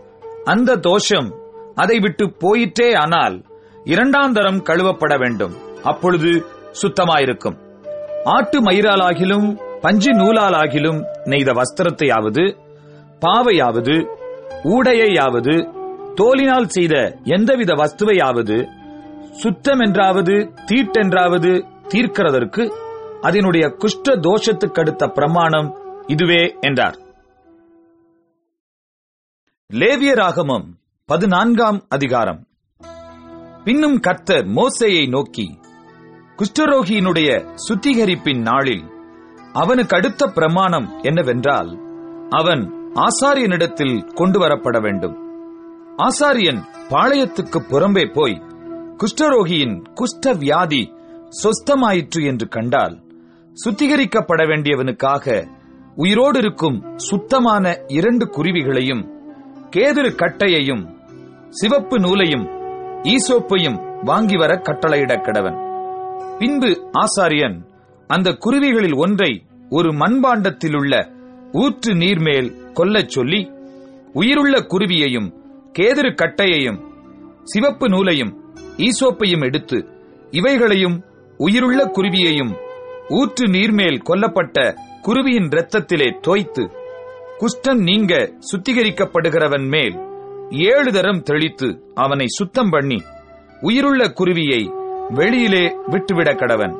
அந்த தோஷம் அதை விட்டு போயிற்றே ஆனால் இரண்டாம் தரம் கழுவப்பட வேண்டும் அப்பொழுது சுத்தமாயிருக்கும் ஆட்டு மயிராலாகிலும் பஞ்சு நூலாலாகிலும் நெய்த வஸ்திரத்தையாவது பாவையாவது ஊடையையாவது தோலினால் செய்த எந்தவித வஸ்துவையாவது சுத்தமென்றாவது தீட்டென்றாவது தீர்க்கிறதற்கு அதனுடைய குஷ்ட தோஷத்துக்கடுத்த பிரமாணம் இதுவே என்றார் லேவியராகமம் பதினான்காம் அதிகாரம் பின்னும் கர்த்தர் மோசேயை நோக்கி குஷ்டரோகியினுடைய சுத்திகரிப்பின் நாளில் அவனுக்கு அடுத்த பிரமாணம் என்னவென்றால் அவன் ஆசாரியனிடத்தில் கொண்டு வரப்பட வேண்டும் ஆசாரியன் பாளையத்துக்கு புறம்பே போய் குஷ்டரோகியின் குஷ்ட வியாதி சொஸ்தமாயிற்று என்று கண்டால் சுத்திகரிக்கப்பட வேண்டியவனுக்காக உயிரோடு இருக்கும் சுத்தமான இரண்டு குருவிகளையும் கேதுரு கட்டையையும் சிவப்பு நூலையும் ஈசோப்பையும் வாங்கி வர கட்டளையிடக் கடவன் பின்பு ஆசாரியன் அந்த குருவிகளில் ஒன்றை ஒரு மண்பாண்டத்திலுள்ள ஊற்று நீர்மேல் கொல்லச் சொல்லி உயிருள்ள குருவியையும் கேதுரு கட்டையையும் சிவப்பு நூலையும் ஈசோப்பையும் எடுத்து இவைகளையும் உயிருள்ள குருவியையும் ஊற்று நீர்மேல் கொல்லப்பட்ட குருவியின் இரத்தத்திலே தோய்த்து குஷ்டன் நீங்க சுத்திகரிக்கப்படுகிறவன் மேல் ஏழு தரம் தெளித்து அவனை சுத்தம் பண்ணி உயிருள்ள குருவியை வெளியிலே விட்டுவிட கடவன்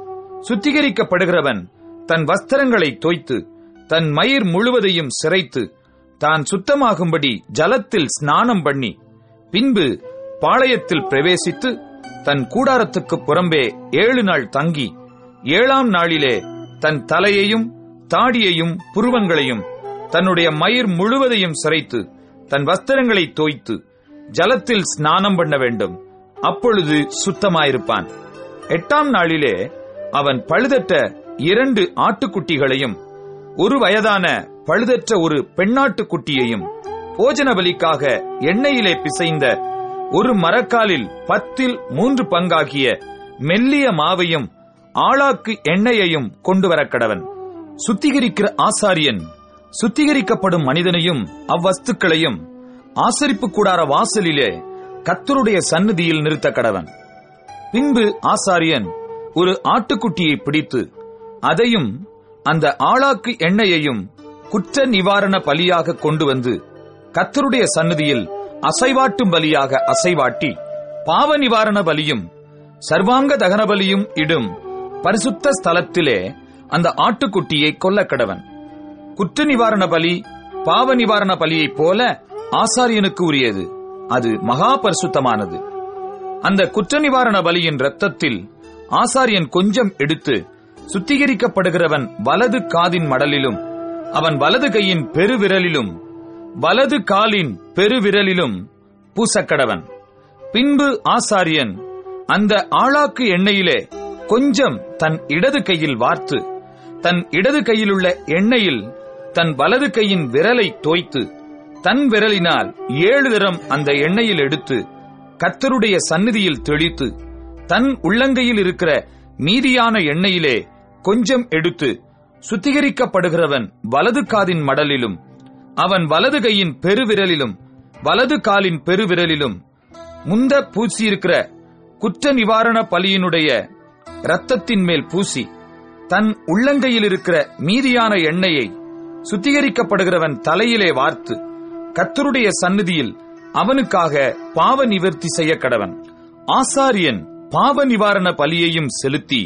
சுத்திகரிக்கப்படுகிறவன் தன் வஸ்திரங்களை தோய்த்து தன் மயிர் முழுவதையும் சிரைத்து தான் சுத்தமாகும்படி ஜலத்தில் ஸ்நானம் பண்ணி பின்பு பாளையத்தில் பிரவேசித்து தன் கூடாரத்துக்கு புறம்பே ஏழு நாள் தங்கி ஏழாம் நாளிலே தன் தலையையும் தாடியையும் புருவங்களையும் தன்னுடைய மயிர் முழுவதையும் சிரைத்து தன் வஸ்திரங்களை தோய்த்து ஜலத்தில் ஸ்நானம் பண்ண வேண்டும் அப்பொழுது சுத்தமாயிருப்பான் எட்டாம் நாளிலே அவன் பழுதற்ற இரண்டு ஆட்டுக்குட்டிகளையும் ஒரு வயதான பழுதற்ற ஒரு பெண்ணாட்டுக்குட்டியையும் போஜன பலிக்காக எண்ணெயிலே பிசைந்த ஒரு மரக்காலில் பத்தில் மூன்று பங்காகிய மெல்லிய மாவையும் ஆளாக்கு எண்ணெயையும் கொண்டு வரக் கடவன் சுத்திகரிக்கிற ஆசாரியன் சுத்திகரிக்கப்படும் மனிதனையும் அவ்வஸ்துக்களையும் ஆசரிப்பு கூடார வாசலிலே கத்தருடைய சந்நிதியில் நிறுத்த கடவன் பின்பு ஆசாரியன் ஒரு ஆட்டுக்குட்டியை பிடித்து அதையும் அந்த ஆளாக்கு எண்ணெயையும் குற்ற நிவாரண பலியாக கொண்டு வந்து கத்தருடைய சந்நிதியில் அசைவாட்டும் பலியாக அசைவாட்டி பாவ நிவாரண பலியும் சர்வாங்க தகன பலியும் இடும் பரிசுத்த ஸ்தலத்திலே அந்த ஆட்டுக்குட்டியை கொல்ல கடவன் குற்ற நிவாரண பலி பாவ நிவாரண பலியைப் போல ஆசாரியனுக்கு உரியது அது மகா பரிசுத்தமானது அந்த குற்ற நிவாரண பலியின் இரத்தத்தில் ஆசாரியன் கொஞ்சம் எடுத்து சுத்திகரிக்கப்படுகிறவன் வலது காதின் மடலிலும் அவன் வலது கையின் பெருவிரலிலும் வலது காலின் பெருவிரலிலும் பூசக்கடவன் பின்பு ஆசாரியன் அந்த ஆளாக்கு எண்ணெயிலே கொஞ்சம் தன் இடது கையில் வார்த்து தன் இடது கையிலுள்ள எண்ணெயில் தன் வலது கையின் விரலை தோய்த்து தன் விரலினால் ஏழு தரம் அந்த எண்ணெயில் எடுத்து கத்தருடைய சந்நிதியில் தெளித்து தன் உள்ளங்கையில் இருக்கிற மீதியான எண்ணெயிலே கொஞ்சம் எடுத்து சுத்திகரிக்கப்படுகிறவன் வலது காதின் மடலிலும் அவன் வலது கையின் பெருவிரலிலும் வலது காலின் பெருவிரலிலும் முந்த பூசியிருக்கிற குற்ற நிவாரண பலியினுடைய இரத்தத்தின் மேல் பூசி தன் உள்ளங்கையில் இருக்கிற மீதியான எண்ணெயை சுத்திகரிக்கப்படுகிறவன் தலையிலே வார்த்து கத்தருடைய சந்நிதியில் அவனுக்காக பாவ நிவர்த்தி செய்ய கடவன் ஆசாரியன் பாவ நிவாரண பலியையும் செலுத்தி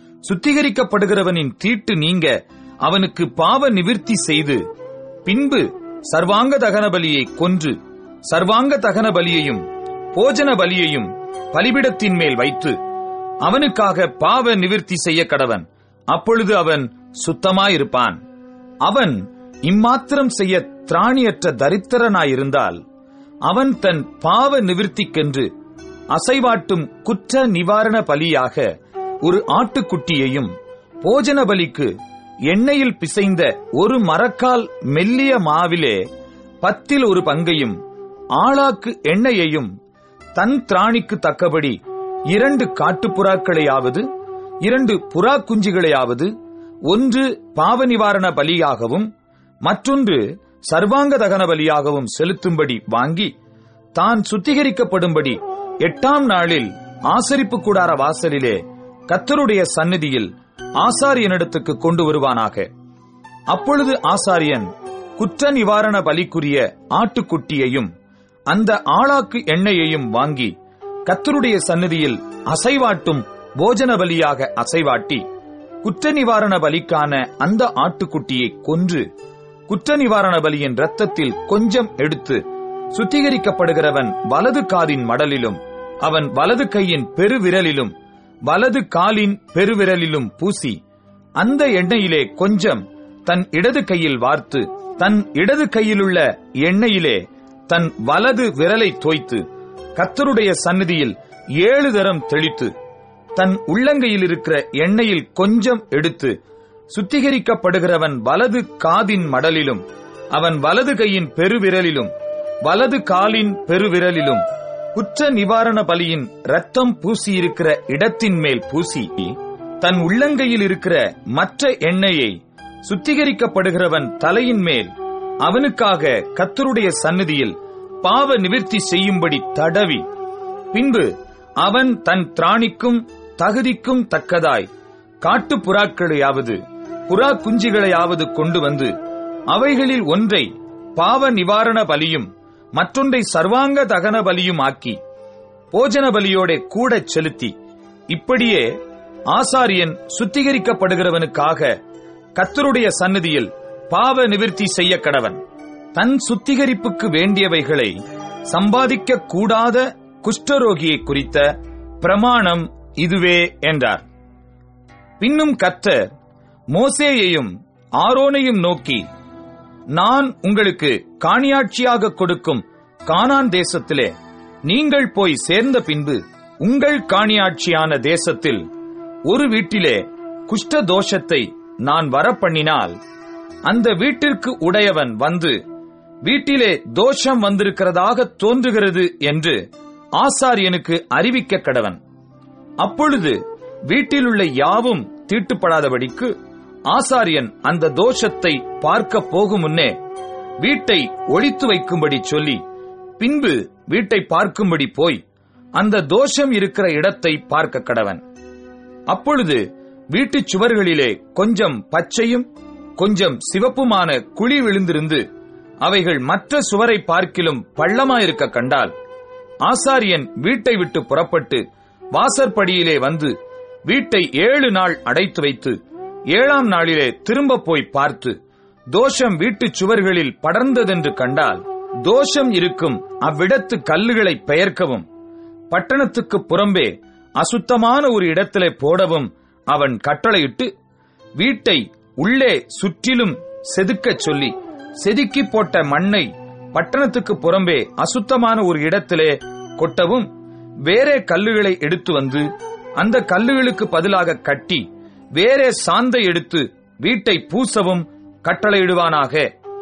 சுத்திகரிக்கப்படுகிறவனின் தீட்டு நீங்க அவனுக்கு பாவ நிவிர்த்தி செய்து பின்பு சர்வாங்க தகன பலியை கொன்று சர்வாங்க தகன பலியையும் போஜன பலியையும் பலிபிடத்தின் மேல் வைத்து அவனுக்காக பாவ நிவிர்த்தி செய்ய கடவன் அப்பொழுது அவன் சுத்தமாயிருப்பான் அவன் இம்மாத்திரம் செய்ய திராணியற்ற தரித்திரனாயிருந்தால் அவன் தன் பாவ நிவிர்த்திக்கென்று அசைவாட்டும் குற்ற நிவாரண பலியாக ஒரு ஆட்டுக்குட்டியையும் போஜன பலிக்கு எண்ணெயில் பிசைந்த ஒரு மரக்கால் மெல்லிய மாவிலே பத்தில் ஒரு பங்கையும் ஆளாக்கு எண்ணெயையும் தன் திராணிக்கு தக்கபடி இரண்டு காட்டுப்புறாக்களையாவது இரண்டு புறா குஞ்சுகளையாவது ஒன்று பாவ நிவாரண பலியாகவும் மற்றொன்று சர்வாங்க தகன பலியாகவும் செலுத்தும்படி வாங்கி தான் சுத்திகரிக்கப்படும்படி எட்டாம் நாளில் ஆசரிப்பு கூடார வாசலிலே கத்தருடைய சந்நிதியில் ஆசாரியனிடத்துக்கு கொண்டு வருவானாக அப்பொழுது ஆசாரியன் குற்ற நிவாரண பலிக்குரிய ஆட்டுக்குட்டியையும் அந்த ஆளாக்கு எண்ணெயையும் வாங்கி கத்தருடைய சந்நிதியில் அசைவாட்டும் போஜன பலியாக அசைவாட்டி குற்ற நிவாரண பலிக்கான அந்த ஆட்டுக்குட்டியை கொன்று குற்ற நிவாரண பலியின் இரத்தத்தில் கொஞ்சம் எடுத்து சுத்திகரிக்கப்படுகிறவன் வலது காதின் மடலிலும் அவன் வலது கையின் பெருவிரலிலும் வலது காலின் பெருவிரலிலும் பூசி அந்த எண்ணெயிலே கொஞ்சம் தன் இடது கையில் வார்த்து தன் இடது கையிலுள்ள எண்ணெயிலே தன் வலது விரலை தோய்த்து கத்தருடைய சந்நிதியில் ஏழு தரம் தெளித்து தன் உள்ளங்கையில் இருக்கிற எண்ணெயில் கொஞ்சம் எடுத்து சுத்திகரிக்கப்படுகிறவன் வலது காதின் மடலிலும் அவன் வலது கையின் பெருவிரலிலும் வலது காலின் பெருவிரலிலும் குற்ற நிவாரண பலியின் ரத்தம் பூசியிருக்கிற இடத்தின் மேல் பூசி தன் உள்ளங்கையில் இருக்கிற மற்ற எண்ணெயை சுத்திகரிக்கப்படுகிறவன் தலையின் மேல் அவனுக்காக கத்தருடைய சந்நிதியில் பாவ நிவிர்த்தி செய்யும்படி தடவி பின்பு அவன் தன் திராணிக்கும் தகுதிக்கும் தக்கதாய் காட்டு புறாக்களையாவது புறா குஞ்சுகளையாவது கொண்டு வந்து அவைகளில் ஒன்றை பாவ நிவாரண பலியும் மற்றொன்றை சர்வாங்க தகன பலியும் ஆக்கி போஜன பலியோட கூடச் செலுத்தி இப்படியே ஆசாரியன் சுத்திகரிக்கப்படுகிறவனுக்காக கத்தருடைய சந்நிதியில் பாவ நிவிர்த்தி செய்ய கடவன் தன் சுத்திகரிப்புக்கு வேண்டியவைகளை சம்பாதிக்க கூடாத குஷ்டரோகியை குறித்த பிரமாணம் இதுவே என்றார் பின்னும் கத்தர் மோசேயையும் ஆரோனையும் நோக்கி நான் உங்களுக்கு காணியாட்சியாக கொடுக்கும் கானான் தேசத்திலே நீங்கள் போய் சேர்ந்த பின்பு உங்கள் காணியாட்சியான தேசத்தில் ஒரு வீட்டிலே குஷ்ட தோஷத்தை நான் வரப்பண்ணினால் அந்த வீட்டிற்கு உடையவன் வந்து வீட்டிலே தோஷம் வந்திருக்கிறதாக தோன்றுகிறது என்று ஆசாரியனுக்கு அறிவிக்க கடவன் அப்பொழுது வீட்டிலுள்ள யாவும் தீட்டுப்படாதபடிக்கு ஆசாரியன் அந்த தோஷத்தை பார்க்க போகும் முன்னே வீட்டை ஒழித்து வைக்கும்படி சொல்லி பின்பு வீட்டை பார்க்கும்படி போய் அந்த தோஷம் இருக்கிற இடத்தை பார்க்க கடவன் அப்பொழுது வீட்டுச் சுவர்களிலே கொஞ்சம் பச்சையும் கொஞ்சம் சிவப்புமான குழி விழுந்திருந்து அவைகள் மற்ற சுவரை பார்க்கிலும் பள்ளமாயிருக்க கண்டால் ஆசாரியன் வீட்டை விட்டு புறப்பட்டு வாசற்படியிலே வந்து வீட்டை ஏழு நாள் அடைத்து வைத்து ஏழாம் நாளிலே திரும்ப போய் பார்த்து தோஷம் வீட்டுச் சுவர்களில் படர்ந்ததென்று கண்டால் தோஷம் இருக்கும் அவ்விடத்து கல்லுகளை பெயர்க்கவும் பட்டணத்துக்கு புறம்பே அசுத்தமான ஒரு இடத்திலே போடவும் அவன் கட்டளையிட்டு வீட்டை உள்ளே சுற்றிலும் செதுக்கச் சொல்லி செதுக்கி போட்ட மண்ணை பட்டணத்துக்கு புறம்பே அசுத்தமான ஒரு இடத்திலே கொட்டவும் வேறே கல்லுகளை எடுத்து வந்து அந்த கல்லுகளுக்கு பதிலாக கட்டி வேறே சாந்தை எடுத்து வீட்டை பூசவும் கட்டளையிடுவானாக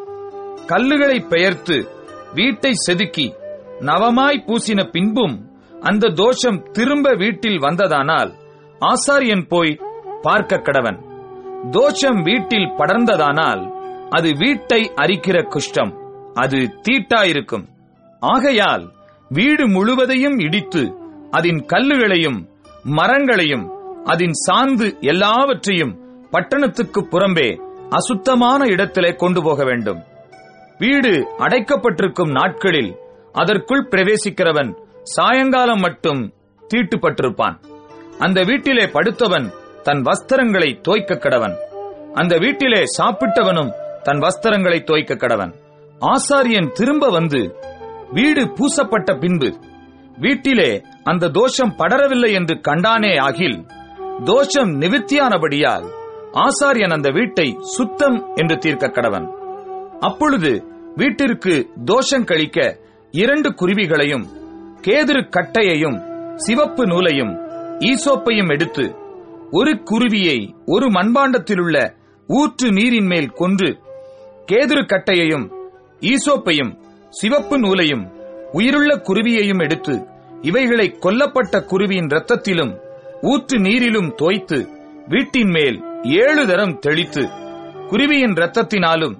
கல்லுகளை பெயர்த்து வீட்டை செதுக்கி நவமாய் பூசின பின்பும் அந்த தோஷம் திரும்ப வீட்டில் வந்ததானால் ஆசாரியன் போய் பார்க்க கடவன் தோஷம் வீட்டில் படர்ந்ததானால் அது வீட்டை அரிக்கிற குஷ்டம் அது தீட்டாயிருக்கும் ஆகையால் வீடு முழுவதையும் இடித்து அதன் கல்லுகளையும் மரங்களையும் அதன் சாந்து எல்லாவற்றையும் பட்டணத்துக்கு புறம்பே அசுத்தமான இடத்திலே கொண்டு போக வேண்டும் வீடு அடைக்கப்பட்டிருக்கும் நாட்களில் அதற்குள் பிரவேசிக்கிறவன் சாயங்காலம் மட்டும் தீட்டுப்பட்டிருப்பான் அந்த வீட்டிலே படுத்தவன் தன் வஸ்திரங்களை தோய்க்க கடவன் அந்த வீட்டிலே சாப்பிட்டவனும் தன் வஸ்திரங்களை தோய்க்க கடவன் ஆசாரியன் திரும்ப வந்து வீடு பூசப்பட்ட பின்பு வீட்டிலே அந்த தோஷம் படரவில்லை என்று கண்டானே ஆகில் தோஷம் நிவித்தியானபடியால் ஆசாரியன் அந்த வீட்டை சுத்தம் என்று தீர்க்க கடவன் அப்பொழுது வீட்டிற்கு தோஷம் கழிக்க இரண்டு குருவிகளையும் கேதிரு கட்டையையும் சிவப்பு நூலையும் ஈசோப்பையும் எடுத்து ஒரு குருவியை ஒரு மண்பாண்டத்திலுள்ள ஊற்று நீரின் மேல் கொன்று கேதுரு கட்டையையும் ஈசோப்பையும் சிவப்பு நூலையும் உயிருள்ள குருவியையும் எடுத்து இவைகளை கொல்லப்பட்ட குருவியின் இரத்தத்திலும் ஊற்று நீரிலும் தோய்த்து வீட்டின் மேல் ஏழு தரம் தெளித்து குருவியின் இரத்தத்தினாலும்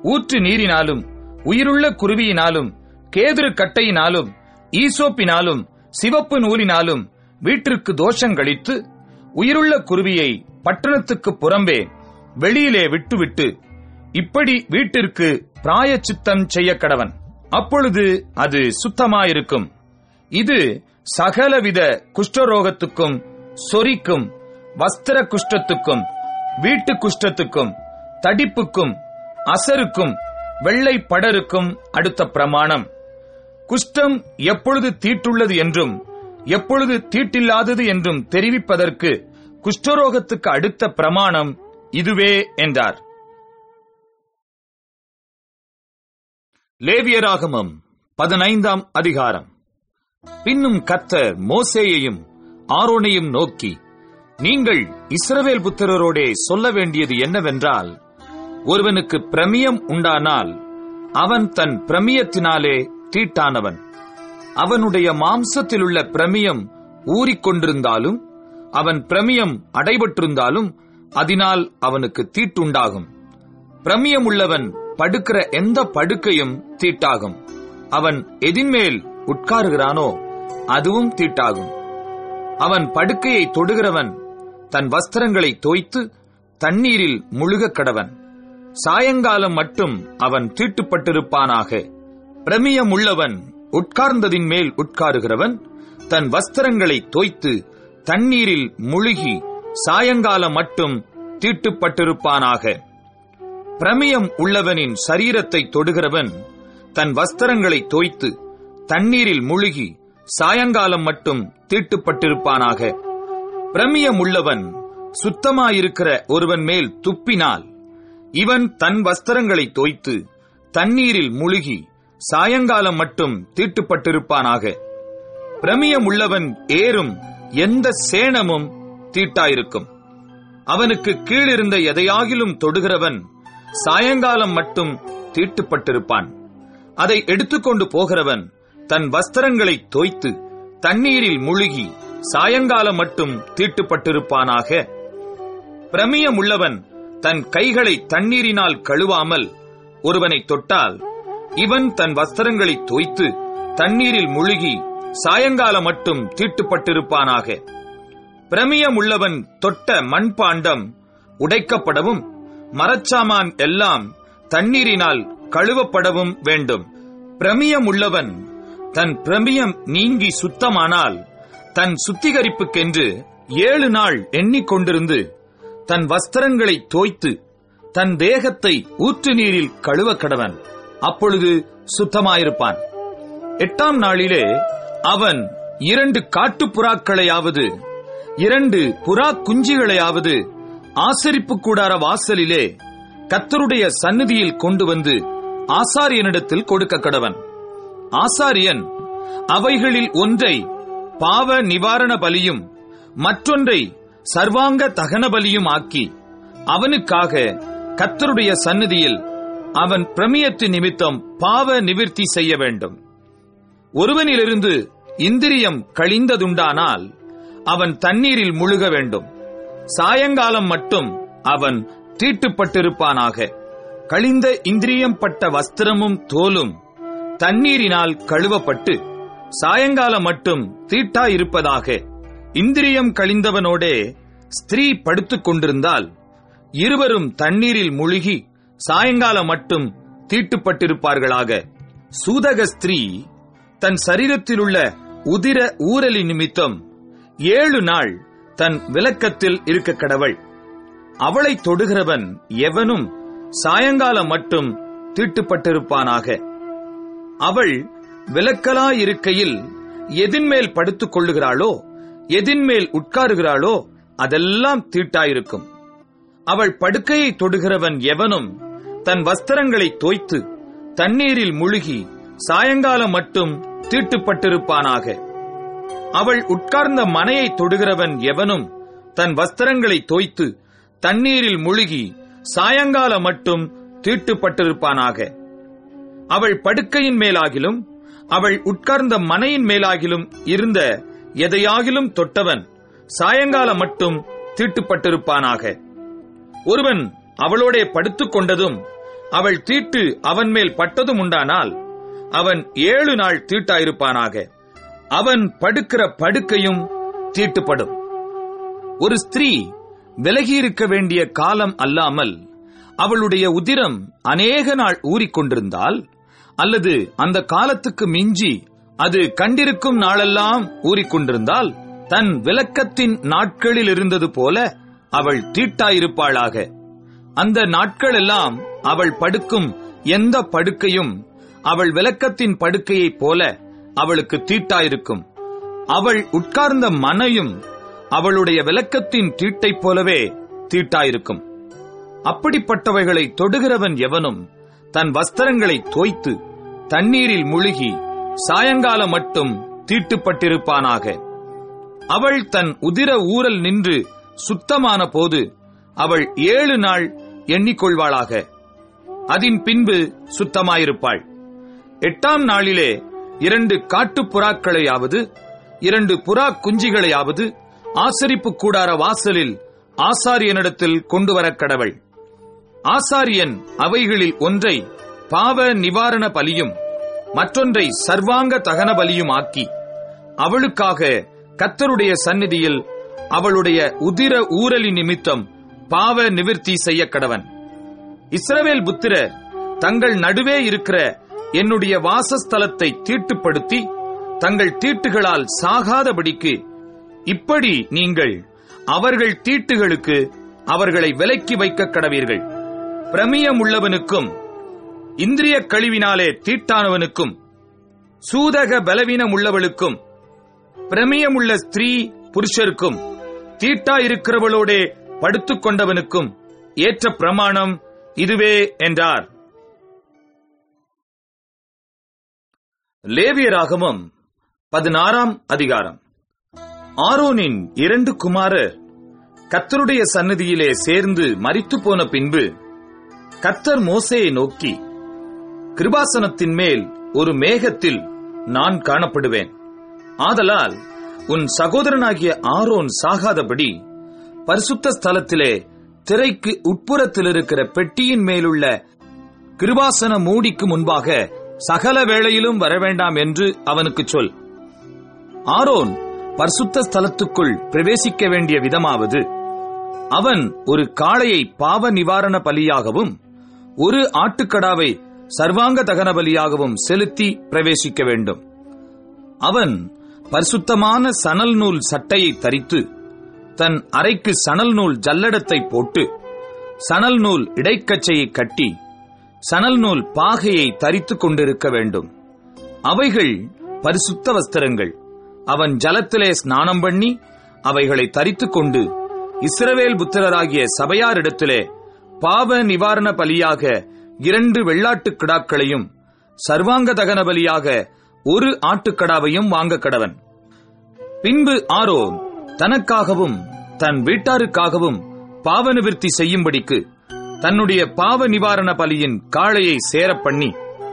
ஊற்று நீரினாலும் உயிருள்ள குருவியினாலும் கேதுரு கட்டையினாலும் ஈசோப்பினாலும் சிவப்பு நூலினாலும் வீட்டிற்கு தோஷங்களித்து உயிருள்ள குருவியை பட்டணத்துக்கு புறம்பே வெளியிலே விட்டுவிட்டு இப்படி வீட்டிற்கு பிராயச்சித்தம் செய்ய கடவன் அப்பொழுது அது சுத்தமாயிருக்கும் இது சகலவித குஷ்டரோகத்துக்கும் சொறிக்கும் வஸ்திர குஷ்டத்துக்கும் வீட்டு குஷ்டத்துக்கும் தடிப்புக்கும் அசருக்கும் வெள்ளை படருக்கும் அடுத்த பிரமாணம் குஷ்டம் எப்பொழுது தீட்டுள்ளது என்றும் எப்பொழுது தீட்டில்லாதது என்றும் தெரிவிப்பதற்கு குஷ்டரோகத்துக்கு அடுத்த பிரமாணம் இதுவே என்றார் லேவியராகமம் பதினைந்தாம் அதிகாரம் பின்னும் கத்தர் மோசேயையும் ஆரோனையும் நோக்கி நீங்கள் இஸ்ரவேல் புத்திரரோடே சொல்ல வேண்டியது என்னவென்றால் ஒருவனுக்கு பிரமியம் உண்டானால் அவன் தன் பிரமியத்தினாலே தீட்டானவன் அவனுடைய மாம்சத்திலுள்ள பிரமியம் ஊறிக்கொண்டிருந்தாலும் அவன் பிரமியம் அடைபட்டிருந்தாலும் அதனால் அவனுக்கு தீட்டுண்டாகும் பிரமியம் உள்ளவன் படுக்கிற எந்த படுக்கையும் தீட்டாகும் அவன் எதின்மேல் உட்காருகிறானோ அதுவும் தீட்டாகும் அவன் படுக்கையை தொடுகிறவன் தன் வஸ்திரங்களை தோய்த்து தண்ணீரில் முழுகக் கடவன் சாயங்காலம் மட்டும் அவன் தீட்டுப்பட்டிருப்பானாக பிரமியம் உள்ளவன் உட்கார்ந்ததின் மேல் உட்காருகிறவன் தன் வஸ்திரங்களை தோய்த்து தண்ணீரில் முழுகி சாயங்காலம் மட்டும் தீட்டுப்பட்டிருப்பானாக பிரமியம் உள்ளவனின் சரீரத்தை தொடுகிறவன் தன் வஸ்திரங்களை தோய்த்து தண்ணீரில் முழுகி சாயங்காலம் மட்டும் தீட்டுப்பட்டிருப்பானாக பிரமியம் உள்ளவன் சுத்தமாயிருக்கிற ஒருவன் மேல் துப்பினால் இவன் தன் வஸ்திரங்களை தோய்த்து தண்ணீரில் முழுகி சாயங்காலம் மட்டும் தீட்டுப்பட்டிருப்பானாக பிரமியம் உள்ளவன் ஏறும் எந்த சேணமும் தீட்டாயிருக்கும் அவனுக்கு கீழிருந்த எதையாகிலும் தொடுகிறவன் சாயங்காலம் மட்டும் தீட்டுப்பட்டிருப்பான் அதை எடுத்துக்கொண்டு போகிறவன் தன் வஸ்திரங்களை தோய்த்து தண்ணீரில் முழுகி சாயங்காலம் மட்டும் தீட்டுப்பட்டிருப்பானாக பிரமியம் உள்ளவன் தன் கைகளை தண்ணீரினால் கழுவாமல் ஒருவனை தொட்டால் இவன் தன் வஸ்திரங்களை தோய்த்து தண்ணீரில் முழுகி சாயங்காலம் மட்டும் தீட்டுப்பட்டிருப்பானாக பிரமியம் உள்ளவன் தொட்ட மண்பாண்டம் உடைக்கப்படவும் மரச்சாமான் எல்லாம் தண்ணீரினால் கழுவப்படவும் வேண்டும் பிரமியம் உள்ளவன் தன் பிரமியம் நீங்கி சுத்தமானால் தன் சுத்திகரிப்புக்கென்று ஏழு நாள் எண்ணிக்கொண்டிருந்து தன் வஸ்திரங்களை தோய்த்து தன் தேகத்தை ஊற்று நீரில் கழுவ கடவன் அப்பொழுது சுத்தமாயிருப்பான் எட்டாம் நாளிலே அவன் இரண்டு காட்டுப்புறாக்களையாவது இரண்டு புறா குஞ்சுகளையாவது ஆசரிப்பு கூடார வாசலிலே கத்தருடைய சந்நிதியில் கொண்டு வந்து ஆசாரியனிடத்தில் கொடுக்க கடவன் ஆசாரியன் அவைகளில் ஒன்றை பாவ நிவாரண பலியும் மற்றொன்றை சர்வாங்க தகன பலியும் ஆக்கி அவனுக்காக கத்தருடைய சந்நிதியில் அவன் பிரமியத்து நிமித்தம் பாவ நிவிர்த்தி செய்ய வேண்டும் ஒருவனிலிருந்து இந்திரியம் கழிந்ததுண்டானால் அவன் தண்ணீரில் முழுக வேண்டும் சாயங்காலம் மட்டும் அவன் தீட்டுப்பட்டிருப்பானாக கழிந்த இந்திரியம் பட்ட வஸ்திரமும் தோலும் தண்ணீரினால் கழுவப்பட்டு சாயங்காலம் மட்டும் தீட்டாயிருப்பதாக இந்திரியம் கழிந்தவனோடே ஸ்திரீ படுத்துக் கொண்டிருந்தால் இருவரும் தண்ணீரில் முழுகி சாயங்காலம் மட்டும் தீட்டுப்பட்டிருப்பார்களாக சூதக ஸ்திரீ தன் சரீரத்திலுள்ள உதிர ஊரலி நிமித்தம் ஏழு நாள் தன் விலக்கத்தில் இருக்க கடவள் அவளை தொடுகிறவன் எவனும் சாயங்காலம் மட்டும் தீட்டுப்பட்டிருப்பானாக அவள் விலக்கலாயிருக்கையில் எதின்மேல் படுத்துக் கொள்ளுகிறாளோ எதின்மேல் உட்காருகிறாளோ அதெல்லாம் தீட்டாயிருக்கும் அவள் படுக்கையை தொடுகிறவன் எவனும் தன் வஸ்திரங்களை தோய்த்து தண்ணீரில் முழுகி சாயங்காலம் மட்டும் தீட்டுப்பட்டிருப்பானாக அவள் உட்கார்ந்த மனையை தொடுகிறவன் எவனும் தன் வஸ்திரங்களை தோய்த்து தண்ணீரில் முழுகி சாயங்காலம் மட்டும் தீட்டுப்பட்டிருப்பானாக அவள் படுக்கையின் மேலாகிலும் அவள் உட்கார்ந்த மனையின் மேலாகிலும் இருந்த எதையாகிலும் தொட்டவன் சாயங்காலம் மட்டும் தீட்டுப்பட்டிருப்பானாக ஒருவன் அவளோடே படுத்துக் கொண்டதும் அவள் தீட்டு அவன் மேல் பட்டதும் உண்டானால் அவன் ஏழு நாள் தீட்டாயிருப்பானாக அவன் படுக்கிற படுக்கையும் தீட்டுப்படும் ஒரு ஸ்திரீ விலகியிருக்க வேண்டிய காலம் அல்லாமல் அவளுடைய உதிரம் அநேக நாள் ஊறிக்கொண்டிருந்தால் அல்லது அந்த காலத்துக்கு மிஞ்சி அது கண்டிருக்கும் நாளெல்லாம் ஊறிக்கொண்டிருந்தால் தன் விலக்கத்தின் நாட்களில் இருந்தது போல அவள் தீட்டாயிருப்பாளாக அந்த நாட்களெல்லாம் அவள் படுக்கும் எந்த படுக்கையும் அவள் விலக்கத்தின் படுக்கையைப் போல அவளுக்கு தீட்டாயிருக்கும் அவள் உட்கார்ந்த மனையும் அவளுடைய விலக்கத்தின் தீட்டைப் போலவே தீட்டாயிருக்கும் அப்படிப்பட்டவைகளை தொடுகிறவன் எவனும் தன் வஸ்திரங்களை தோய்த்து தண்ணீரில் முழுகி சாயங்காலம் மட்டும் தீட்டுப்பட்டிருப்பானாக அவள் தன் உதிர ஊரல் நின்று சுத்தமான போது அவள் ஏழு நாள் எண்ணிக்கொள்வாளாக அதன் பின்பு சுத்தமாயிருப்பாள் எட்டாம் நாளிலே இரண்டு காட்டுப் புறாக்களையாவது இரண்டு புறா குஞ்சிகளையாவது ஆசரிப்பு கூடார வாசலில் ஆசாரியனிடத்தில் கொண்டு வரக் கடவள் ஆசாரியன் அவைகளில் ஒன்றை பாவ நிவாரண பலியும் மற்றொன்றை சர்வாங்க தகன பலியும் ஆக்கி அவளுக்காக கத்தருடைய சந்நிதியில் அவளுடைய உதிர ஊரலி நிமித்தம் பாவ நிவிர்த்தி செய்ய கடவன் இஸ்ரவேல் புத்திரர் தங்கள் நடுவே இருக்கிற என்னுடைய வாசஸ்தலத்தை தீட்டுப்படுத்தி தங்கள் தீட்டுகளால் சாகாதபடிக்கு இப்படி நீங்கள் அவர்கள் தீட்டுகளுக்கு அவர்களை விலக்கி வைக்க கடவீர்கள் பிரமியம் உள்ளவனுக்கும் இந்திரிய கழிவினாலே தீட்டானவனுக்கும் சூதக பலவீனம் உள்ளவளுக்கும் பிரமியமுள்ள ஸ்திரீ புருஷருக்கும் தீட்டா இருக்கிறவளோடே படுத்துக் கொண்டவனுக்கும் ஏற்ற பிரமாணம் இதுவே என்றார் லேவியராகமம் பதினாறாம் அதிகாரம் ஆரோனின் இரண்டு குமாரர் கத்தருடைய சன்னதியிலே சேர்ந்து மரித்து போன பின்பு கத்தர் மோசேயை நோக்கி கிருபாசனத்தின் மேல் ஒரு மேகத்தில் நான் காணப்படுவேன் ஆதலால் உன் சகோதரனாகிய ஆரோன் சாகாதபடி பரிசுத்த ஸ்தலத்திலே திரைக்கு உட்புறத்தில் இருக்கிற பெட்டியின் மேலுள்ள கிருபாசன மூடிக்கு முன்பாக சகல வேளையிலும் வரவேண்டாம் என்று அவனுக்கு சொல் ஆரோன் பரிசுத்த ஸ்தலத்துக்குள் பிரவேசிக்க வேண்டிய விதமாவது அவன் ஒரு காளையை பாவ நிவாரண பலியாகவும் ஒரு ஆட்டுக்கடாவை சர்வாங்க தகன பலியாகவும் செலுத்தி பிரவேசிக்க வேண்டும் அவன் பரிசுத்தமான சணல் நூல் சட்டையை தரித்து தன் அறைக்கு சணல் நூல் ஜல்லடத்தை போட்டு சணல் நூல் இடைக்கச்சையை கட்டி சணல் நூல் பாகையை தரித்துக் கொண்டிருக்க வேண்டும் அவைகள் பரிசுத்த வஸ்திரங்கள் அவன் ஜலத்திலே ஸ்நானம் பண்ணி அவைகளை தரித்துக் கொண்டு இஸ்ரவேல் புத்திரராகிய சபையாரிடத்திலே பாவ நிவாரண பலியாக இரண்டு வெள்ளாட்டுக் கிடாக்களையும் சர்வாங்க தகன பலியாக ஒரு ஆட்டுக்கடாவையும் வாங்க கடவன் பின்பு ஆரோன் தனக்காகவும் தன் வீட்டாருக்காகவும் பாவ நிவிர்த்தி செய்யும்படிக்கு தன்னுடைய பாவ நிவாரண பலியின் காளையை சேரப் பண்ணி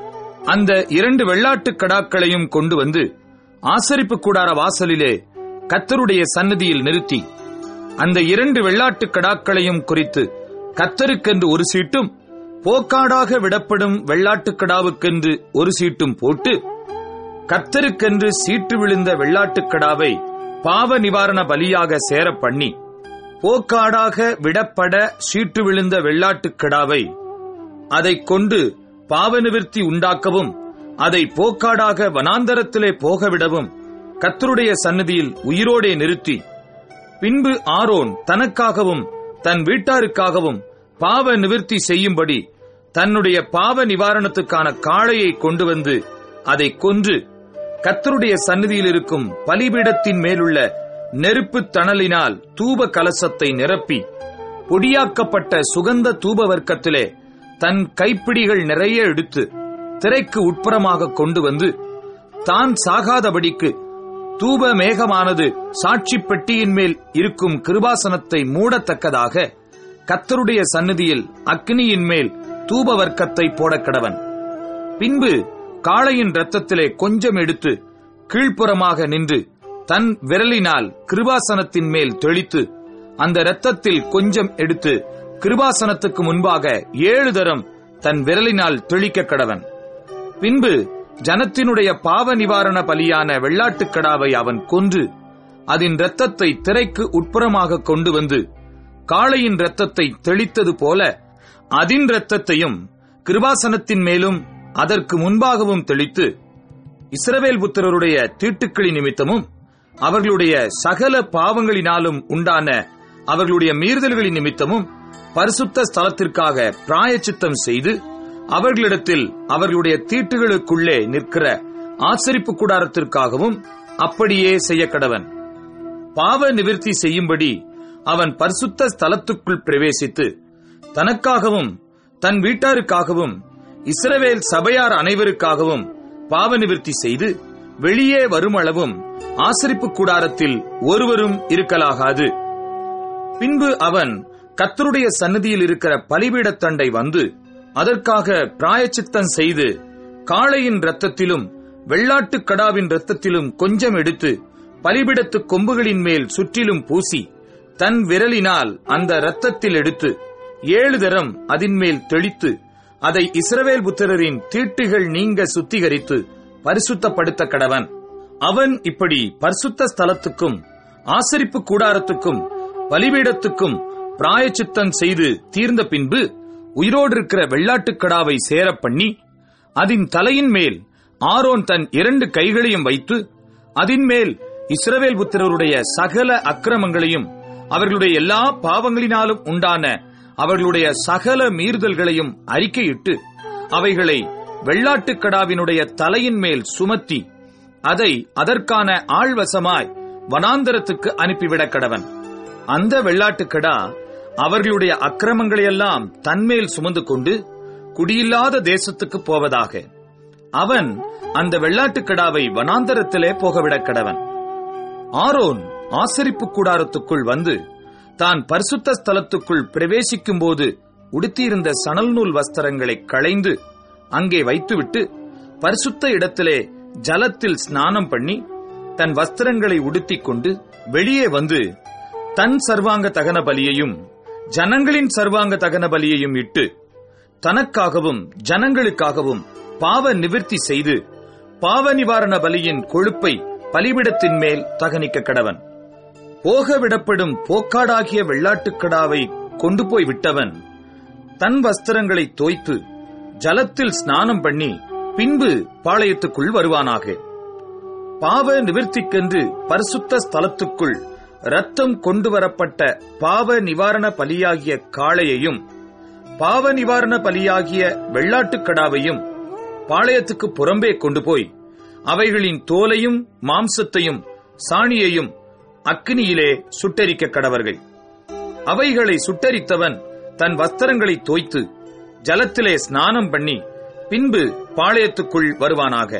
அந்த இரண்டு வெள்ளாட்டுக் கடாக்களையும் கொண்டு வந்து ஆசரிப்பு கூடார வாசலிலே கத்தருடைய சன்னதியில் நிறுத்தி அந்த இரண்டு வெள்ளாட்டுக் கடாக்களையும் குறித்து கத்தருக்கென்று ஒரு சீட்டும் போக்காடாக விடப்படும் வெள்ளாட்டுக் கடாவுக்கென்று ஒரு சீட்டும் போட்டு கத்தருக்கென்று சீட்டு விழுந்த வெள்ளாட்டுக் கடாவை பாவ நிவாரண பலியாக சேரப் பண்ணி போக்காடாக விடப்பட சீட்டு விழுந்த வெள்ளாட்டுக் கடாவை அதைக் கொண்டு பாவ நிவிர்த்தி உண்டாக்கவும் அதை போக்காடாக வனாந்தரத்திலே போகவிடவும் கத்தருடைய சன்னதியில் உயிரோடே நிறுத்தி பின்பு ஆரோன் தனக்காகவும் தன் வீட்டாருக்காகவும் பாவ நிவிர்த்தி செய்யும்படி தன்னுடைய பாவ நிவாரணத்துக்கான காளையை கொண்டு வந்து அதை கொன்று கத்தருடைய சந்நிதியில் இருக்கும் பலிபீடத்தின் மேலுள்ள நெருப்பு தணலினால் தூப கலசத்தை நிரப்பி பொடியாக்கப்பட்ட சுகந்த தூப வர்க்கத்திலே தன் கைப்பிடிகள் நிறைய எடுத்து திரைக்கு உட்புறமாக கொண்டு வந்து தான் சாகாதபடிக்கு தூப மேகமானது சாட்சி பெட்டியின் மேல் இருக்கும் கிருபாசனத்தை மூடத்தக்கதாக கத்தருடைய சந்நிதியில் அக்னியின் மேல் தூப வர்க்கத்தை போடக் கடவன் பின்பு காளையின் இரத்தத்திலே கொஞ்சம் எடுத்து கீழ்ப்புறமாக நின்று தன் விரலினால் கிருபாசனத்தின் மேல் தெளித்து அந்த இரத்தத்தில் கொஞ்சம் எடுத்து கிருபாசனத்துக்கு முன்பாக ஏழு தரம் தன் விரலினால் தெளிக்க கடவன் பின்பு ஜனத்தினுடைய பாவ நிவாரண பலியான வெள்ளாட்டுக்கடாவை அவன் கொன்று அதன் இரத்தத்தை திரைக்கு உட்புறமாக கொண்டு வந்து காளையின் இரத்தத்தை தெளித்தது போல அதின் இரத்தத்தையும் கிருபாசனத்தின் மேலும் அதற்கு முன்பாகவும் தெளித்து இஸ்ரவேல் புத்திரருடைய தீட்டுக்களின் நிமித்தமும் அவர்களுடைய சகல பாவங்களினாலும் உண்டான அவர்களுடைய மீறுதல்களின் நிமித்தமும் பரிசுத்த ஸ்தலத்திற்காக பிராயச்சித்தம் செய்து அவர்களிடத்தில் அவர்களுடைய தீட்டுகளுக்குள்ளே நிற்கிற ஆசரிப்பு கூடாரத்திற்காகவும் அப்படியே செய்ய கடவன் பாவ நிவிர்த்தி செய்யும்படி அவன் பரிசுத்த ஸ்தலத்துக்குள் பிரவேசித்து தனக்காகவும் தன் வீட்டாருக்காகவும் இஸ்ரவேல் சபையார் அனைவருக்காகவும் பாவ நிவிர்த்தி செய்து வெளியே வருமளவும் ஆசரிப்பு கூடாரத்தில் ஒருவரும் இருக்கலாகாது பின்பு அவன் கத்தருடைய சன்னதியில் இருக்கிற பலிபீடத்தண்டை வந்து அதற்காக பிராயச்சித்தம் செய்து காளையின் இரத்தத்திலும் வெள்ளாட்டுக் கடாவின் இரத்தத்திலும் கொஞ்சம் எடுத்து பலிபிடத்து கொம்புகளின் மேல் சுற்றிலும் பூசி தன் விரலினால் அந்த இரத்தத்தில் எடுத்து ஏழு தரம் அதின் மேல் தெளித்து அதை இஸ்ரவேல் புத்திரரின் தீட்டுகள் நீங்க சுத்திகரித்து பரிசுத்தப்படுத்த கடவன் அவன் இப்படி பரிசுத்த ஸ்தலத்துக்கும் ஆசரிப்பு கூடாரத்துக்கும் பலிபீடத்துக்கும் பிராயச்சித்தம் செய்து தீர்ந்த பின்பு உயிரோடு இருக்கிற வெள்ளாட்டுக்கடாவை சேரப் பண்ணி அதன் தலையின் மேல் ஆரோன் தன் இரண்டு கைகளையும் வைத்து அதன் மேல் இஸ்ரவேல் புத்திரருடைய சகல அக்கிரமங்களையும் அவர்களுடைய எல்லா பாவங்களினாலும் உண்டான அவர்களுடைய சகல மீறுதல்களையும் அறிக்கையிட்டு அவைகளை வெள்ளாட்டுக்கடாவினுடைய தலையின் மேல் சுமத்தி அதை அதற்கான ஆழ்வசமாய் வனாந்தரத்துக்கு அனுப்பிவிடக் கடவன் அந்த வெள்ளாட்டுக்கடா அவர்களுடைய அக்கிரமங்களையெல்லாம் தன்மேல் சுமந்து கொண்டு குடியில்லாத தேசத்துக்கு போவதாக அவன் அந்த வெள்ளாட்டுக்கடாவை வனாந்தரத்திலே போகவிடக் கடவன் ஆரோன் ஆசரிப்பு கூடாரத்துக்குள் வந்து தான் பரிசுத்த ஸ்தலத்துக்குள் பிரவேசிக்கும் போது உடுத்தியிருந்த சணல் நூல் வஸ்திரங்களை களைந்து அங்கே வைத்துவிட்டு பரிசுத்த இடத்திலே ஜலத்தில் ஸ்நானம் பண்ணி தன் வஸ்திரங்களை உடுத்திக் கொண்டு வெளியே வந்து தன் சர்வாங்க தகன பலியையும் ஜனங்களின் சர்வாங்க தகன பலியையும் இட்டு தனக்காகவும் ஜனங்களுக்காகவும் பாவ நிவிர்த்தி செய்து பாவ நிவாரண பலியின் கொழுப்பை பலிபிடத்தின் மேல் தகனிக்க கடவன் போக விடப்படும் போக்காடாகிய வெள்ளாட்டுக்கடாவை கொண்டு போய் விட்டவன் தன் வஸ்திரங்களை தோய்த்து ஜலத்தில் ஸ்நானம் பண்ணி பின்பு பாளையத்துக்குள் வருவானாக பாவ நிவிர்த்திக்கென்று பரிசுத்த ஸ்தலத்துக்குள் ரத்தம் கொண்டு வரப்பட்ட பாவ நிவாரண பலியாகிய காளையையும் பாவ நிவாரண பலியாகிய வெள்ளாட்டுக்கடாவையும் பாளையத்துக்கு புறம்பே கொண்டு போய் அவைகளின் தோலையும் மாம்சத்தையும் சாணியையும் அக்கினியிலே சுட்டெரிக்க கடவர்கள் அவைகளை சுட்டரித்தவன் தன் வஸ்திரங்களை தோய்த்து ஜலத்திலே ஸ்நானம் பண்ணி பின்பு பாளையத்துக்குள் வருவானாக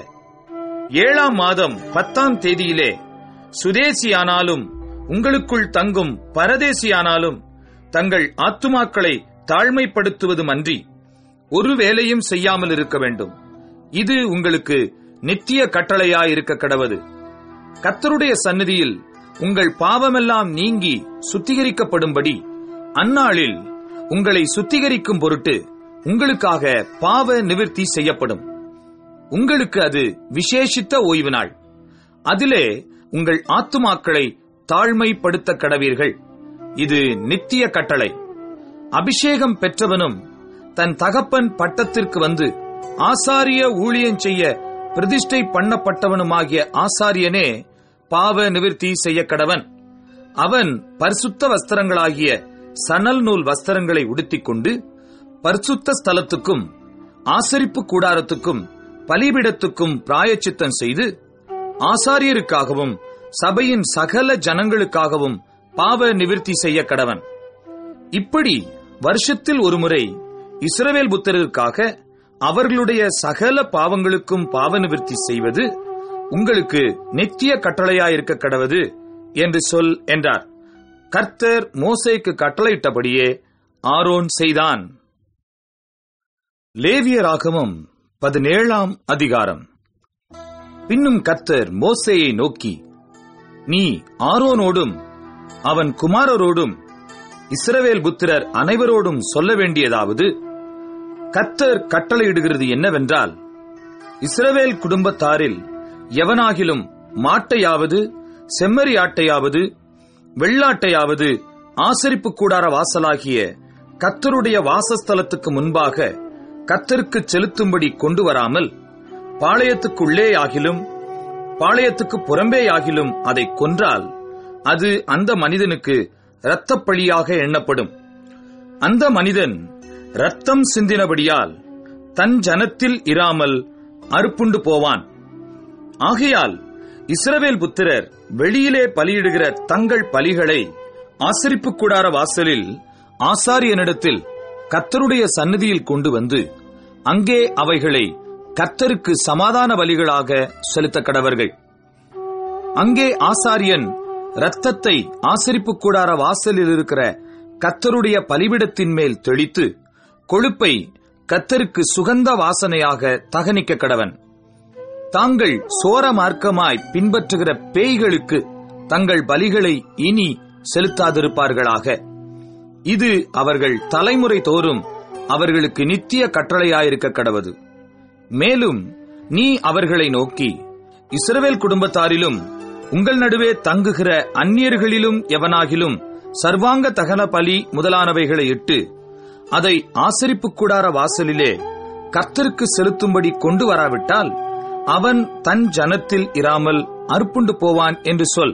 ஏழாம் மாதம் பத்தாம் தேதியிலே சுதேசியானாலும் உங்களுக்குள் தங்கும் பரதேசியானாலும் தங்கள் ஆத்துமாக்களை தாழ்மைப்படுத்துவதுமன்றி ஒரு வேலையும் செய்யாமல் இருக்க வேண்டும் இது உங்களுக்கு நித்திய கட்டளையாயிருக்க கடவது கத்தருடைய சந்நிதியில் உங்கள் பாவமெல்லாம் நீங்கி சுத்திகரிக்கப்படும்படி அந்நாளில் உங்களை சுத்திகரிக்கும் பொருட்டு உங்களுக்காக பாவ நிவிர்த்தி செய்யப்படும் உங்களுக்கு அது விசேஷித்த ஓய்வு நாள் அதிலே உங்கள் ஆத்துமாக்களை தாழ்மைப்படுத்த கடவீர்கள் இது நித்திய கட்டளை அபிஷேகம் பெற்றவனும் தன் தகப்பன் பட்டத்திற்கு வந்து ஆசாரிய ஊழியம் செய்ய பிரதிஷ்டை பண்ணப்பட்டவனுமாகிய ஆசாரியனே பாவ நிவிர்த்தி செய்ய கடவன் அவன் பரிசுத்த வஸ்திரங்களாகிய சணல் நூல் வஸ்திரங்களை உடுத்திக் கொண்டு பரிசுத்த ஸ்தலத்துக்கும் ஆசரிப்பு கூடாரத்துக்கும் பலிபிடத்துக்கும் பிராயச்சித்தம் செய்து ஆசாரியருக்காகவும் சபையின் சகல ஜனங்களுக்காகவும் பாவ நிவிர்த்தி செய்ய கடவன் இப்படி வருஷத்தில் ஒருமுறை இஸ்ரவேல் புத்தருக்காக அவர்களுடைய சகல பாவங்களுக்கும் பாவ நிவிர்த்தி செய்வது உங்களுக்கு நித்திய கட்டளையாயிருக்க கடவது என்று சொல் என்றார் கர்த்தர் மோசேக்கு கட்டளையிட்டபடியே ஆரோன் செய்தான் லேவியராகமம் பதினேழாம் அதிகாரம் பின்னும் கர்த்தர் மோசேயை நோக்கி நீ ஆரோனோடும் அவன் குமாரரோடும் இஸ்ரவேல் புத்திரர் அனைவரோடும் சொல்ல வேண்டியதாவது கத்தர் கட்டளையிடுகிறது என்னவென்றால் இஸ்ரவேல் குடும்பத்தாரில் எவனாகிலும் மாட்டையாவது செம்மறி ஆட்டையாவது வெள்ளாட்டையாவது ஆசரிப்பு கூடார வாசலாகிய கத்தருடைய வாசஸ்தலத்துக்கு முன்பாக கத்தருக்கு செலுத்தும்படி கொண்டு வராமல் பாளையத்துக்குள்ளே ஆகிலும் பாளையத்துக்கு புறம்பே ஆகிலும் அதை கொன்றால் அது அந்த மனிதனுக்கு இரத்தப்பழியாக எண்ணப்படும் அந்த மனிதன் இரத்தம் சிந்தினபடியால் தன் ஜனத்தில் இராமல் அறுப்புண்டு போவான் ஆகையால் இஸ்ரவேல் புத்திரர் வெளியிலே பலியிடுகிற தங்கள் பலிகளை ஆசரிப்பு கூடார வாசலில் ஆசாரியனிடத்தில் கத்தருடைய சந்நிதியில் கொண்டு வந்து அங்கே அவைகளை கத்தருக்கு சமாதான பலிகளாக செலுத்த கடவர்கள் அங்கே ஆசாரியன் இரத்தத்தை ஆசரிப்பு கூடார வாசலில் இருக்கிற கத்தருடைய பலிபிடத்தின் மேல் தெளித்து கொழுப்பை கத்தருக்கு சுகந்த வாசனையாக தகனிக்க கடவன் தாங்கள் சோர மார்க்கமாய் பின்பற்றுகிற பேய்களுக்கு தங்கள் பலிகளை இனி செலுத்தாதிருப்பார்களாக இது அவர்கள் தலைமுறை தோறும் அவர்களுக்கு நித்திய கட்டளையாயிருக்க கடவது மேலும் நீ அவர்களை நோக்கி இஸ்ரவேல் குடும்பத்தாரிலும் உங்கள் நடுவே தங்குகிற அந்நியர்களிலும் எவனாகிலும் சர்வாங்க தகன பலி முதலானவைகளை இட்டு அதை ஆசரிப்பு கூடார வாசலிலே கர்த்தருக்கு செலுத்தும்படி கொண்டு வராவிட்டால் அவன் தன் ஜனத்தில் இராமல் அறுப்புண்டு போவான் என்று சொல்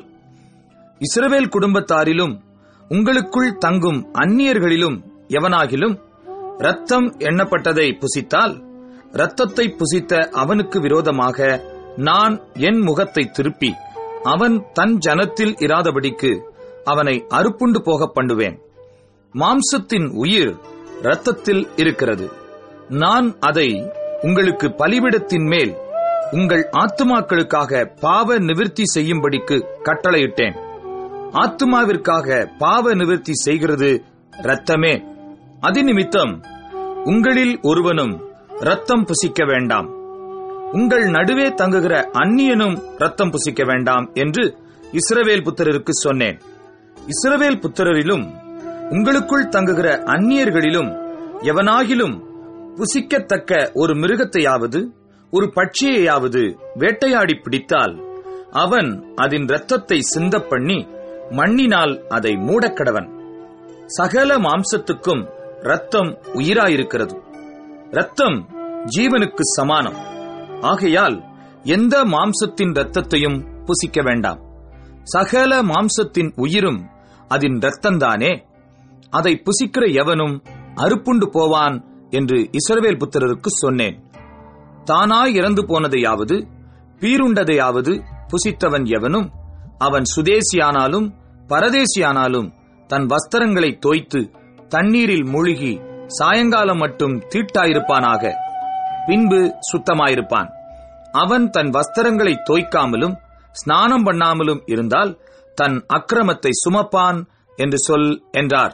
இஸ்ரவேல் குடும்பத்தாரிலும் உங்களுக்குள் தங்கும் அந்நியர்களிலும் எவனாகிலும் இரத்தம் எண்ணப்பட்டதை புசித்தால் இரத்தத்தை புசித்த அவனுக்கு விரோதமாக நான் என் முகத்தை திருப்பி அவன் தன் ஜனத்தில் இராதபடிக்கு அவனை அறுப்புண்டு போக பண்ணுவேன் மாம்சத்தின் உயிர் இரத்தத்தில் இருக்கிறது நான் அதை உங்களுக்கு பலிபிடத்தின் மேல் உங்கள் ஆத்துமாக்களுக்காக பாவ நிவிர்த்தி செய்யும்படிக்கு கட்டளையிட்டேன் ஆத்துமாவிற்காக பாவ நிவிர்த்தி செய்கிறது இரத்தமே அதிநிமித்தம் உங்களில் ஒருவனும் இரத்தம் புசிக்க வேண்டாம் உங்கள் நடுவே தங்குகிற அந்நியனும் ரத்தம் புசிக்க வேண்டாம் என்று இஸ்ரவேல் புத்திரருக்கு சொன்னேன் இஸ்ரவேல் புத்திரரிலும் உங்களுக்குள் தங்குகிற அந்நியர்களிலும் எவனாகிலும் புசிக்கத்தக்க ஒரு மிருகத்தையாவது ஒரு பட்சியையாவது வேட்டையாடி பிடித்தால் அவன் அதன் இரத்தத்தை சிந்தப் பண்ணி மண்ணினால் அதை மூடக்கடவன் சகல மாம்சத்துக்கும் இரத்தம் உயிராயிருக்கிறது இரத்தம் ஜீவனுக்கு சமானம் ஆகையால் எந்த மாம்சத்தின் இரத்தத்தையும் புசிக்க வேண்டாம் சகல மாம்சத்தின் உயிரும் அதன் இரத்தந்தானே அதை புசிக்கிற எவனும் அறுப்புண்டு போவான் என்று இஸ்ரவேல் புத்திரருக்கு சொன்னேன் தானாய் இறந்து போனதையாவது பீருண்டதையாவது புசித்தவன் எவனும் அவன் சுதேசியானாலும் பரதேசியானாலும் தன் வஸ்திரங்களை தோய்த்து தண்ணீரில் மூழ்கி சாயங்காலம் மட்டும் தீட்டாயிருப்பானாக பின்பு சுத்தமாயிருப்பான் அவன் தன் வஸ்திரங்களை தோய்க்காமலும் ஸ்நானம் பண்ணாமலும் இருந்தால் தன் அக்கிரமத்தை சுமப்பான் என்று சொல் என்றார்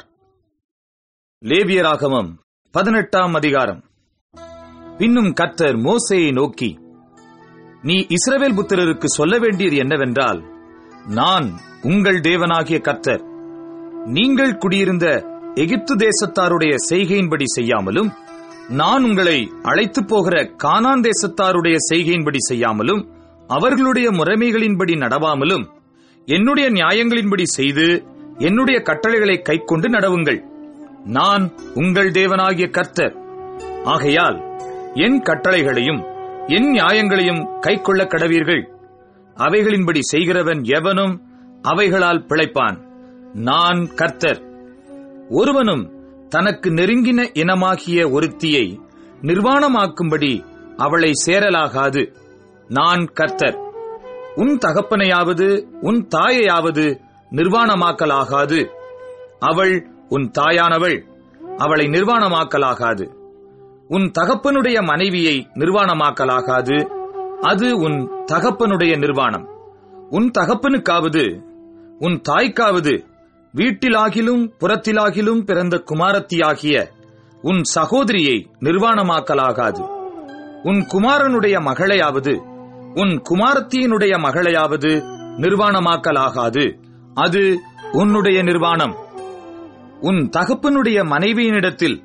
லேவியராகமம் பதினெட்டாம் அதிகாரம் பின்னும் கர்த்தர் மோசேயை நோக்கி நீ இஸ்ரவேல் புத்திரருக்கு சொல்ல வேண்டியது என்னவென்றால் நான் உங்கள் தேவனாகிய கர்த்தர் நீங்கள் குடியிருந்த எகிப்து தேசத்தாருடைய செய்கையின்படி செய்யாமலும் நான் உங்களை அழைத்துப் போகிற கானான் தேசத்தாருடைய செய்கையின்படி செய்யாமலும் அவர்களுடைய முறைமைகளின்படி நடவாமலும் என்னுடைய நியாயங்களின்படி செய்து என்னுடைய கட்டளைகளை கைக்கொண்டு நடவுங்கள் நான் உங்கள் தேவனாகிய கர்த்தர் ஆகையால் என் கட்டளைகளையும் என் நியாயங்களையும் கைக்கொள்ள கடவீர்கள் அவைகளின்படி செய்கிறவன் எவனும் அவைகளால் பிழைப்பான் நான் கர்த்தர் ஒருவனும் தனக்கு நெருங்கின இனமாகிய ஒருத்தியை நிர்வாணமாக்கும்படி அவளை சேரலாகாது நான் கர்த்தர் உன் தகப்பனையாவது உன் தாயையாவது நிர்வாணமாக்கலாகாது அவள் உன் தாயானவள் அவளை நிர்வாணமாக்கலாகாது உன் தகப்பனுடைய மனைவியை நிர்வாணமாக்கலாகாது அது உன் தகப்பனுடைய நிர்வாணம் உன் தகப்பனுக்காவது உன் தாய்க்காவது வீட்டிலாகிலும் புறத்திலாகிலும் பிறந்த குமாரத்தியாகிய உன் சகோதரியை நிர்வாணமாக்கலாகாது உன் குமாரனுடைய மகளையாவது உன் குமாரத்தியினுடைய மகளையாவது நிர்வாணமாக்கலாகாது அது உன்னுடைய நிர்வாணம் உன் தகப்பனுடைய மனைவியினிடத்தில்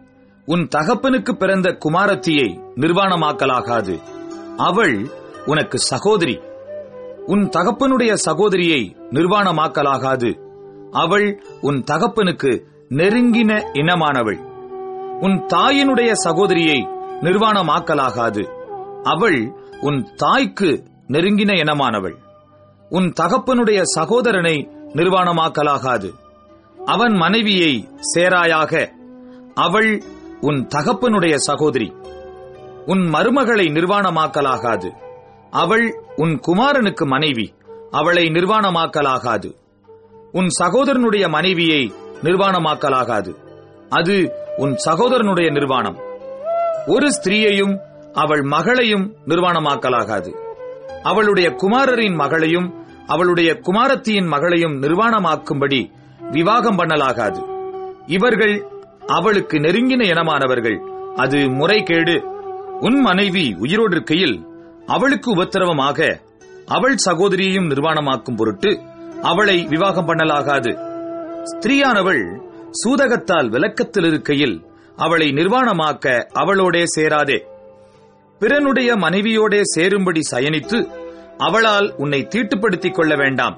உன் தகப்பனுக்கு பிறந்த குமாரத்தியை நிர்வாணமாக்கலாகாது அவள் உனக்கு சகோதரி உன் தகப்பனுடைய சகோதரியை நிர்வாணமாக்கலாகாது அவள் உன் தகப்பனுக்கு நெருங்கின இனமானவள் உன் தாயினுடைய சகோதரியை நிர்வாணமாக்கலாகாது அவள் உன் தாய்க்கு நெருங்கின இனமானவள் உன் தகப்பனுடைய சகோதரனை நிர்வாணமாக்கலாகாது அவன் மனைவியை சேராயாக அவள் உன் தகப்பனுடைய சகோதரி உன் மருமகளை நிர்வாணமாக்கலாகாது அவள் உன் குமாரனுக்கு மனைவி அவளை நிர்வாணமாக்கலாகாது உன் சகோதரனுடைய மனைவியை நிர்வாணமாக்கலாகாது அது உன் சகோதரனுடைய நிர்வாணம் ஒரு ஸ்திரீயையும் அவள் மகளையும் நிர்வாணமாக்கலாகாது அவளுடைய குமாரரின் மகளையும் அவளுடைய குமாரத்தியின் மகளையும் நிர்வாணமாக்கும்படி விவாகம் பண்ணலாகாது இவர்கள் அவளுக்கு நெருங்கின இனமானவர்கள் அது முறைகேடு உன் மனைவி உயிரோடு இருக்கையில் அவளுக்கு உபத்திரவமாக அவள் சகோதரியையும் நிர்வாணமாக்கும் பொருட்டு அவளை விவாகம் பண்ணலாகாது ஸ்திரீயானவள் சூதகத்தால் விளக்கத்தில் இருக்கையில் அவளை நிர்வாணமாக்க அவளோடே சேராதே பிறனுடைய மனைவியோடே சேரும்படி சயனித்து அவளால் உன்னை தீட்டுப்படுத்திக் கொள்ள வேண்டாம்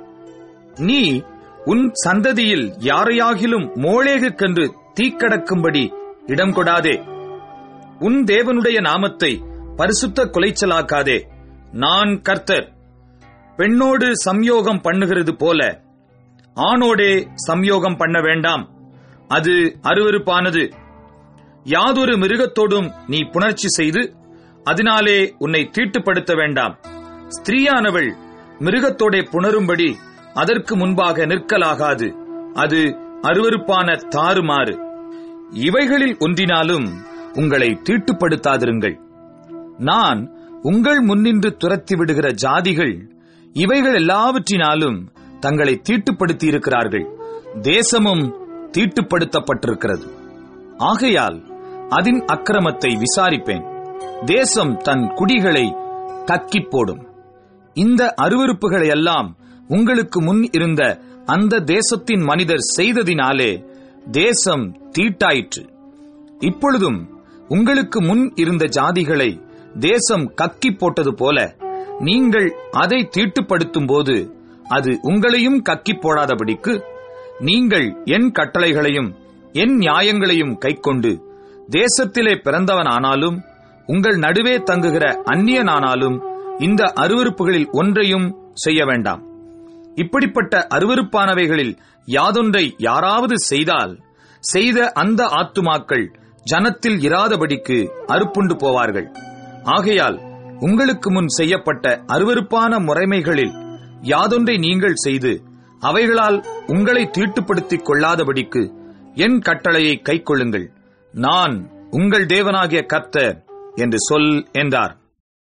நீ உன் சந்ததியில் யாரையாகிலும் மோளேகுக்கென்று தீக்கடக்கும்படி இடம் கொடாதே உன் தேவனுடைய நாமத்தை பரிசுத்த குலைச்சலாக்காதே நான் கர்த்தர் பெண்ணோடு சம்யோகம் பண்ணுகிறது போல ஆணோடே சம்யோகம் பண்ண வேண்டாம் அது அருவருப்பானது யாதொரு மிருகத்தோடும் நீ புணர்ச்சி செய்து அதனாலே உன்னை தீட்டுப்படுத்த வேண்டாம் ஸ்திரீயானவள் மிருகத்தோடே புணரும்படி அதற்கு முன்பாக நிற்கலாகாது அது அருவருப்பான தாறுமாறு இவைகளில் ஒன்றினாலும் உங்களை தீட்டுப்படுத்தாதிருங்கள் நான் உங்கள் முன்னின்று துரத்தி விடுகிற ஜாதிகள் இவைகள் எல்லாவற்றினாலும் தங்களை தீட்டுப்படுத்தி இருக்கிறார்கள் தேசமும் தீட்டுப்படுத்தப்பட்டிருக்கிறது ஆகையால் அதன் அக்கிரமத்தை விசாரிப்பேன் தேசம் தன் குடிகளை கக்கிப் போடும் இந்த அருவருப்புகளை எல்லாம் உங்களுக்கு முன் இருந்த அந்த தேசத்தின் மனிதர் செய்ததினாலே தேசம் தீட்டாயிற்று இப்பொழுதும் உங்களுக்கு முன் இருந்த ஜாதிகளை தேசம் கக்கி போட்டது போல நீங்கள் அதை தீட்டுப்படுத்தும் போது அது உங்களையும் கக்கி போடாதபடிக்கு நீங்கள் என் கட்டளைகளையும் என் நியாயங்களையும் கைக்கொண்டு தேசத்திலே பிறந்தவனானாலும் உங்கள் நடுவே தங்குகிற அந்நியனானாலும் இந்த அருவருப்புகளில் ஒன்றையும் செய்ய வேண்டாம் இப்படிப்பட்ட அருவருப்பானவைகளில் யாதொன்றை யாராவது செய்தால் செய்த அந்த ஆத்துமாக்கள் ஜனத்தில் இராதபடிக்கு அறுப்புண்டு போவார்கள் ஆகையால் உங்களுக்கு முன் செய்யப்பட்ட அருவருப்பான முறைமைகளில் யாதொன்றை நீங்கள் செய்து அவைகளால் உங்களை தீட்டுப்படுத்திக் கொள்ளாதபடிக்கு என் கட்டளையை கைக்கொள்ளுங்கள் நான் உங்கள் தேவனாகிய கர்த்தர் என்று சொல் என்றார்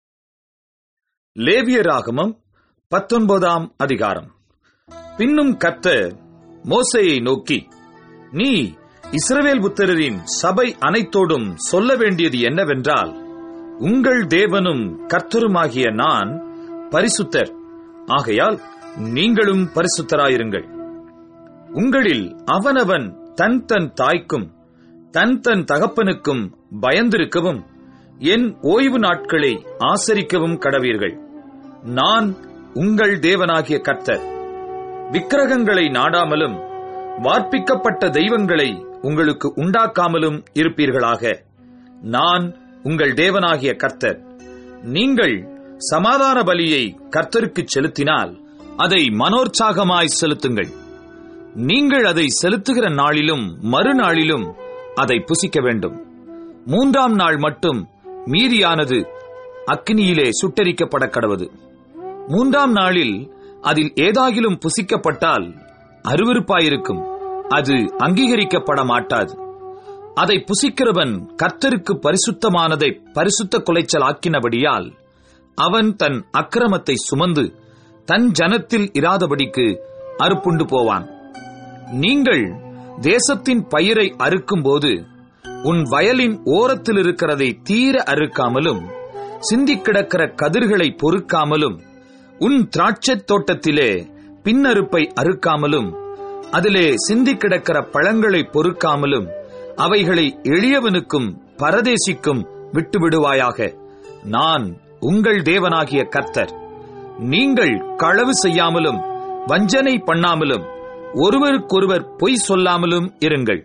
லேவியராகமம் பத்தொன்பதாம் அதிகாரம் பின்னும் கர்த்தர் மோசையை நோக்கி நீ இஸ்ரவேல் புத்திரரின் சபை அனைத்தோடும் சொல்ல வேண்டியது என்னவென்றால் உங்கள் தேவனும் கர்த்தருமாகிய நான் பரிசுத்தர் ஆகையால் நீங்களும் பரிசுத்தராயிருங்கள் உங்களில் அவனவன் தன் தன் தாய்க்கும் தன் தன் தகப்பனுக்கும் பயந்திருக்கவும் என் ஓய்வு நாட்களை ஆசரிக்கவும் கடவீர்கள் நான் உங்கள் தேவனாகிய கர்த்தர் விக்கிரகங்களை நாடாமலும் வார்ப்பிக்கப்பட்ட தெய்வங்களை உங்களுக்கு உண்டாக்காமலும் இருப்பீர்களாக நான் உங்கள் தேவனாகிய கர்த்தர் நீங்கள் சமாதான பலியை கர்த்தருக்கு செலுத்தினால் அதை மனோற்சாகமாய் செலுத்துங்கள் நீங்கள் அதை செலுத்துகிற நாளிலும் மறுநாளிலும் அதை புசிக்க வேண்டும் மூன்றாம் நாள் மட்டும் மீதியானது அக்னியிலே சுட்டரிக்கப்பட கடவது மூன்றாம் நாளில் அதில் ஏதாகிலும் புசிக்கப்பட்டால் அருவருப்பாயிருக்கும் அது அங்கீகரிக்கப்பட மாட்டாது அதை புசிக்கிறவன் கர்த்தருக்கு பரிசுத்தமானதை பரிசுத்த குலைச்சல் ஆக்கினபடியால் அவன் தன் அக்கிரமத்தை சுமந்து தன் ஜனத்தில் இராதபடிக்கு அறுப்புண்டு போவான் நீங்கள் தேசத்தின் பயிரை அறுக்கும்போது உன் வயலின் ஓரத்தில் இருக்கிறதை தீர அறுக்காமலும் சிந்திக் கிடக்கிற கதிர்களை பொறுக்காமலும் உன் திராட்சைத் தோட்டத்திலே பின்னறுப்பை அறுக்காமலும் அதிலே சிந்திக் கிடக்கிற பழங்களை பொறுக்காமலும் அவைகளை எளியவனுக்கும் பரதேசிக்கும் விட்டுவிடுவாயாக நான் உங்கள் தேவனாகிய கர்த்தர் நீங்கள் களவு செய்யாமலும் வஞ்சனை பண்ணாமலும் ஒருவருக்கொருவர் பொய் சொல்லாமலும் இருங்கள்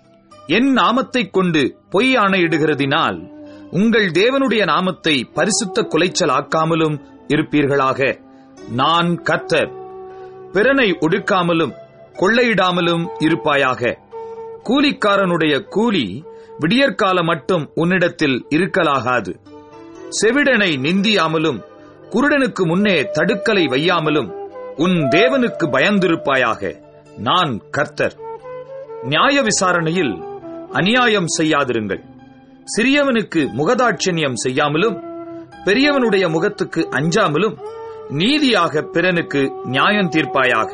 என் நாமத்தைக் கொண்டு பொய் ஆணையிடுகிறதினால் உங்கள் தேவனுடைய நாமத்தை பரிசுத்த குலைச்சல் ஆக்காமலும் இருப்பீர்களாக நான் கர்த்தர் பிறனை ஒடுக்காமலும் கொள்ளையிடாமலும் இருப்பாயாக கூலிக்காரனுடைய கூலி விடியற்கால மட்டும் உன்னிடத்தில் இருக்கலாகாது செவிடனை நிந்தியாமலும் குருடனுக்கு முன்னே தடுக்கலை வையாமலும் உன் தேவனுக்கு பயந்திருப்பாயாக நான் கர்த்தர் நியாய விசாரணையில் அநியாயம் செய்யாதிருங்கள் சிறியவனுக்கு முகதாட்சணியம் செய்யாமலும் பெரியவனுடைய முகத்துக்கு அஞ்சாமலும் நீதியாக பிறனுக்கு நியாயம் தீர்ப்பாயாக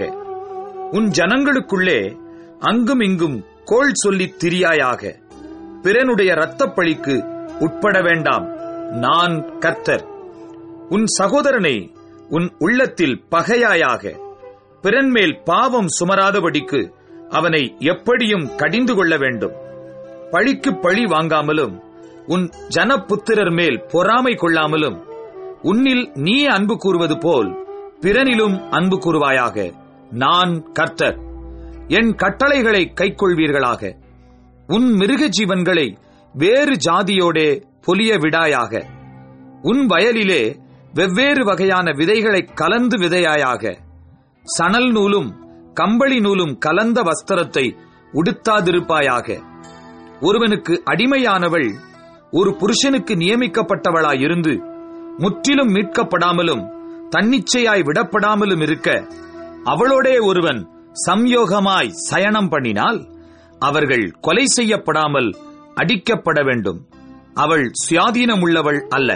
உன் ஜனங்களுக்குள்ளே அங்கும் இங்கும் கோள் சொல்லித் திரியாயாக பிறனுடைய இரத்தப்பழிக்கு உட்பட வேண்டாம் நான் கர்த்தர் உன் சகோதரனை உன் உள்ளத்தில் பகையாயாக பிறன்மேல் பாவம் சுமராதபடிக்கு அவனை எப்படியும் கடிந்து கொள்ள வேண்டும் பழிக்கு பழி வாங்காமலும் உன் ஜனபுத்திரர் மேல் பொறாமை கொள்ளாமலும் உன்னில் நீ அன்பு கூறுவது போல் பிறனிலும் அன்பு கூறுவாயாக நான் கர்த்தர் என் கட்டளைகளை கைக்கொள்வீர்களாக உன் மிருக ஜீவன்களை வேறு ஜாதியோடே பொலிய விடாயாக உன் வயலிலே வெவ்வேறு வகையான விதைகளை கலந்து விதையாயாக சணல் நூலும் கம்பளி நூலும் கலந்த வஸ்திரத்தை உடுத்தாதிருப்பாயாக ஒருவனுக்கு அடிமையானவள் ஒரு புருஷனுக்கு நியமிக்கப்பட்டவளாயிருந்து முற்றிலும் மீட்கப்படாமலும் தன்னிச்சையாய் விடப்படாமலும் இருக்க அவளோடே ஒருவன் சம்யோகமாய் சயனம் பண்ணினால் அவர்கள் கொலை செய்யப்படாமல் அடிக்கப்பட வேண்டும் அவள் சுயாதீனமுள்ளவள் அல்ல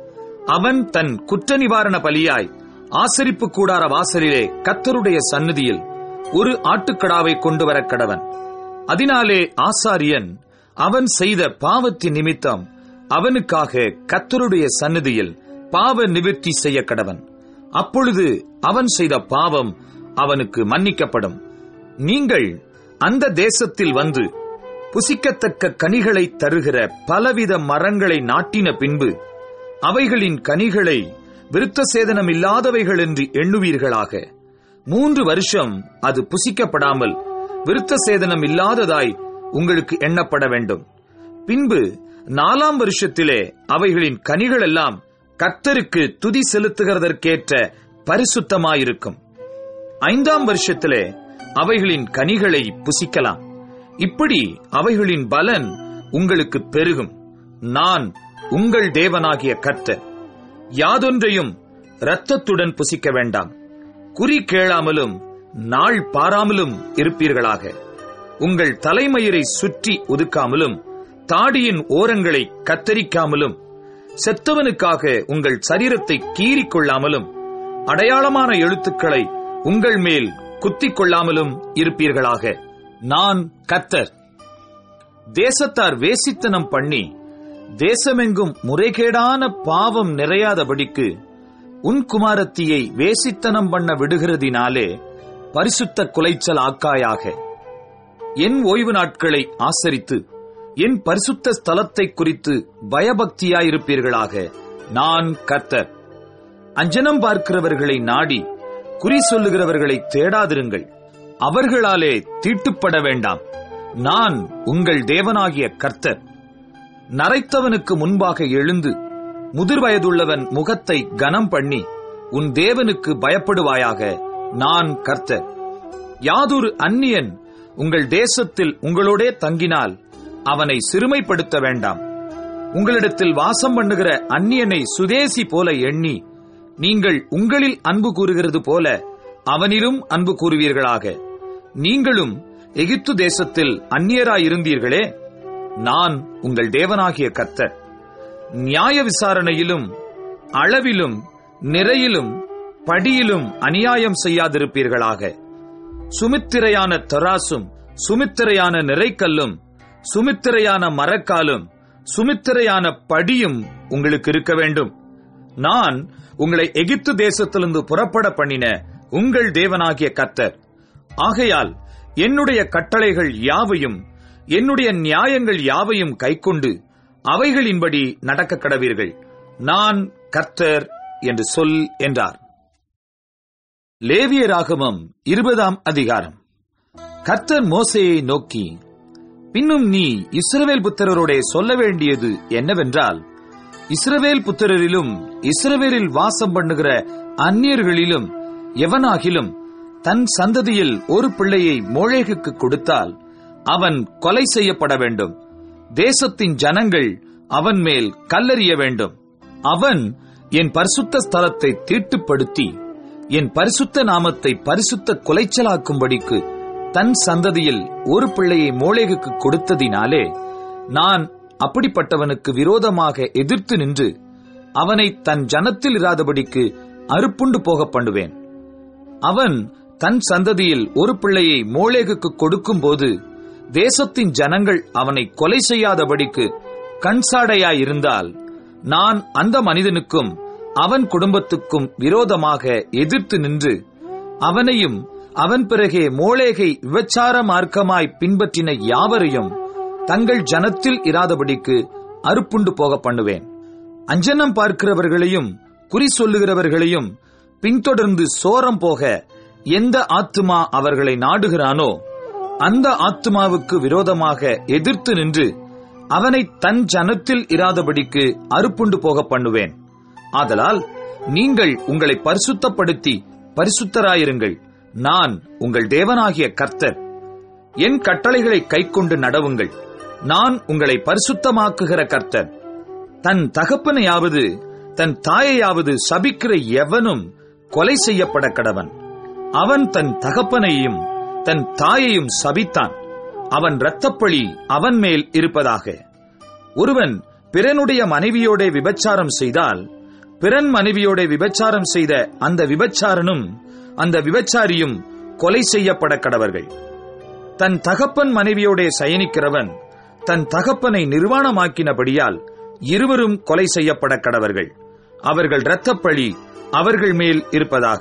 அவன் தன் குற்ற நிவாரண பலியாய் ஆசரிப்பு கூடார வாசலிலே கத்தருடைய சந்நிதியில் ஒரு ஆட்டுக்கடாவை கொண்டு வரக் கடவன் அதனாலே ஆசாரியன் அவன் செய்த பாவத்தின் நிமித்தம் அவனுக்காக கத்தருடைய சந்நிதியில் பாவ நிவர்த்தி செய்ய கடவன் அப்பொழுது அவன் செய்த பாவம் அவனுக்கு மன்னிக்கப்படும் நீங்கள் அந்த தேசத்தில் வந்து புசிக்கத்தக்க கனிகளை தருகிற பலவித மரங்களை நாட்டின பின்பு அவைகளின் கனிகளை விருத்த சேதனம் இல்லாதவைகள் என்று எண்ணுவீர்களாக மூன்று வருஷம் அது புசிக்கப்படாமல் விருத்த சேதனம் இல்லாததாய் உங்களுக்கு எண்ணப்பட வேண்டும் பின்பு நாலாம் வருஷத்திலே அவைகளின் கனிகள் எல்லாம் கர்த்தருக்கு துதி செலுத்துகிறதற்கேற்ற பரிசுத்தமாயிருக்கும் ஐந்தாம் வருஷத்திலே அவைகளின் கனிகளை புசிக்கலாம் இப்படி அவைகளின் பலன் உங்களுக்கு பெருகும் நான் உங்கள் தேவனாகிய கர்த்தர் யாதொன்றையும் இரத்தத்துடன் புசிக்க வேண்டாம் குறி கேளாமலும் நாள் பாராமலும் இருப்பீர்களாக உங்கள் தலைமயிரை சுற்றி ஒதுக்காமலும் தாடியின் ஓரங்களை கத்தரிக்காமலும் செத்தவனுக்காக உங்கள் சரீரத்தை கீறிக் கொள்ளாமலும் அடையாளமான எழுத்துக்களை உங்கள் மேல் குத்திக் கொள்ளாமலும் இருப்பீர்களாக நான் கத்தர் தேசத்தார் வேசித்தனம் பண்ணி தேசமெங்கும் முறைகேடான பாவம் நிறையாதபடிக்கு உன் குமாரத்தியை வேசித்தனம் பண்ண விடுகிறதினாலே பரிசுத்த குலைச்சல் ஆக்காயாக என் ஓய்வு நாட்களை ஆசரித்து என் பரிசுத்த ஸ்தலத்தை குறித்து பயபக்தியாயிருப்பீர்களாக நான் கர்த்தர் அஞ்சனம் பார்க்கிறவர்களை நாடி குறி சொல்லுகிறவர்களை தேடாதிருங்கள் அவர்களாலே தீட்டுப்பட வேண்டாம் நான் உங்கள் தேவனாகிய கர்த்தர் நரைத்தவனுக்கு முன்பாக எழுந்து முதிர் வயதுள்ளவன் முகத்தை கனம் பண்ணி உன் தேவனுக்கு பயப்படுவாயாக நான் கர்த்தர் யாதொரு அந்நியன் உங்கள் தேசத்தில் உங்களோடே தங்கினால் அவனை சிறுமைப்படுத்த வேண்டாம் உங்களிடத்தில் வாசம் பண்ணுகிற அந்நியனை சுதேசி போல எண்ணி நீங்கள் உங்களில் அன்பு கூறுகிறது போல அவனிலும் அன்பு கூறுவீர்களாக நீங்களும் எகிப்து தேசத்தில் அந்நியராயிருந்தீர்களே நான் உங்கள் தேவனாகிய கர்த்தர் நியாய விசாரணையிலும் அளவிலும் நிறையிலும் படியிலும் அநியாயம் செய்யாதிருப்பீர்களாக சுமித்திரையான தராசும் சுமித்திரையான நிறைக்கல்லும் சுமித்திரையான மரக்காலும் சுமித்திரையான படியும் உங்களுக்கு இருக்க வேண்டும் நான் உங்களை எகிப்து தேசத்திலிருந்து புறப்பட பண்ணின உங்கள் தேவனாகிய கர்த்தர் ஆகையால் என்னுடைய கட்டளைகள் யாவையும் என்னுடைய நியாயங்கள் யாவையும் கைக்கொண்டு அவைகளின்படி நடக்க கடவீர்கள் நான் கர்த்தர் என்று சொல் என்றார் லேவியராகமம் இருபதாம் அதிகாரம் கர்த்தர் மோசேயை நோக்கி பின்னும் நீ இஸ்ரவேல் புத்திரரோடே சொல்ல வேண்டியது என்னவென்றால் இஸ்ரவேல் புத்திரரிலும் இஸ்ரவேலில் வாசம் பண்ணுகிற அந்நியர்களிலும் எவனாகிலும் தன் சந்ததியில் ஒரு பிள்ளையை மோழேகுக்கு கொடுத்தால் அவன் கொலை செய்யப்பட வேண்டும் தேசத்தின் ஜனங்கள் அவன் மேல் கல்லறிய வேண்டும் அவன் என் பரிசுத்த ஸ்தலத்தை தீட்டுப்படுத்தி என் பரிசுத்த நாமத்தை பரிசுத்த குலைச்சலாக்கும்படிக்கு தன் சந்ததியில் ஒரு பிள்ளையை மோளேகுக்கு கொடுத்ததினாலே நான் அப்படிப்பட்டவனுக்கு விரோதமாக எதிர்த்து நின்று அவனை தன் ஜனத்தில் இராதபடிக்கு அறுப்புண்டு போக பண்ணுவேன் அவன் தன் சந்ததியில் ஒரு பிள்ளையை மோளேகுக்கு கொடுக்கும்போது தேசத்தின் ஜனங்கள் அவனை கொலை செய்யாதபடிக்கு கண்சாடையாயிருந்தால் நான் அந்த மனிதனுக்கும் அவன் குடும்பத்துக்கும் விரோதமாக எதிர்த்து நின்று அவனையும் அவன் பிறகே மோளேகை விபச்சார மார்க்கமாய் பின்பற்றின யாவரையும் தங்கள் ஜனத்தில் இராதபடிக்கு அறுப்புண்டு போக பண்ணுவேன் அஞ்சனம் பார்க்கிறவர்களையும் குறி சொல்லுகிறவர்களையும் பின்தொடர்ந்து சோரம் போக எந்த ஆத்துமா அவர்களை நாடுகிறானோ அந்த ஆத்துமாவுக்கு விரோதமாக எதிர்த்து நின்று அவனை தன் ஜனத்தில் இராதபடிக்கு அறுப்புண்டு போக பண்ணுவேன் ஆதலால் நீங்கள் உங்களை பரிசுத்தப்படுத்தி பரிசுத்தராயிருங்கள் நான் உங்கள் தேவனாகிய கர்த்தர் என் கட்டளைகளை கைக்கொண்டு நடவுங்கள் நான் உங்களை பரிசுத்தமாக்குகிற கர்த்தர் தன் தகப்பனையாவது தன் தாயையாவது சபிக்கிற எவனும் கொலை செய்யப்பட கடவன் அவன் தன் தகப்பனையும் தன் தாயையும் சபித்தான் அவன் இரத்தப்பழி அவன் மேல் இருப்பதாக ஒருவன் பிறனுடைய மனைவியோட விபச்சாரம் செய்தால் பிறன் மனைவியோட விபச்சாரம் செய்த அந்த விபச்சாரனும் அந்த விபச்சாரியும் கொலை செய்யப்பட கடவர்கள் தன் தகப்பன் மனைவியோட சயனிக்கிறவன் தன் தகப்பனை நிர்வாணமாக்கினபடியால் இருவரும் கொலை செய்யப்பட கடவர்கள் அவர்கள் இரத்தப்பழி அவர்கள் மேல் இருப்பதாக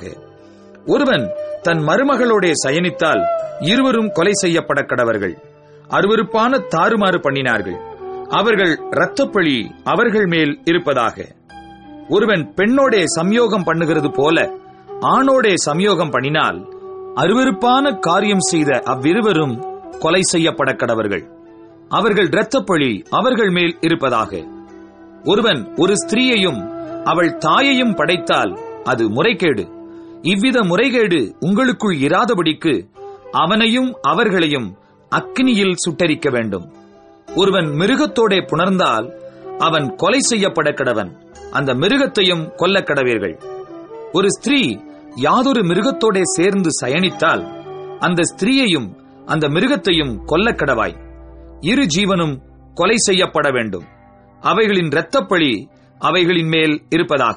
ஒருவன் தன் மருமகளோடே சயனித்தால் இருவரும் கொலை செய்யப்பட கடவர்கள் அருவருப்பான தாறுமாறு பண்ணினார்கள் அவர்கள் இரத்தப்பழி அவர்கள் மேல் இருப்பதாக ஒருவன் பெண்ணோடே சம்யோகம் பண்ணுகிறது போல ஆணோடே சம்யோகம் பண்ணினால் அருவருப்பான காரியம் செய்த அவ்விருவரும் கொலை செய்யப்பட கடவர்கள் அவர்கள் இரத்தப்பழி அவர்கள் மேல் இருப்பதாக ஒருவன் ஒரு ஸ்திரீயையும் அவள் தாயையும் படைத்தால் அது முறைகேடு இவ்வித முறைகேடு உங்களுக்குள் இராதபடிக்கு அவனையும் அவர்களையும் அக்னியில் சுட்டரிக்க வேண்டும் ஒருவன் மிருகத்தோடே புணர்ந்தால் அவன் கொலை செய்யப்பட கடவன் அந்த மிருகத்தையும் கொல்ல கடவீர்கள் ஒரு ஸ்திரீ யாதொரு மிருகத்தோடே சேர்ந்து சயனித்தால் அந்த ஸ்திரீயையும் அந்த மிருகத்தையும் கொல்ல கடவாய் இரு ஜீவனும் கொலை செய்யப்பட வேண்டும் அவைகளின் இரத்தப்பழி அவைகளின் மேல் இருப்பதாக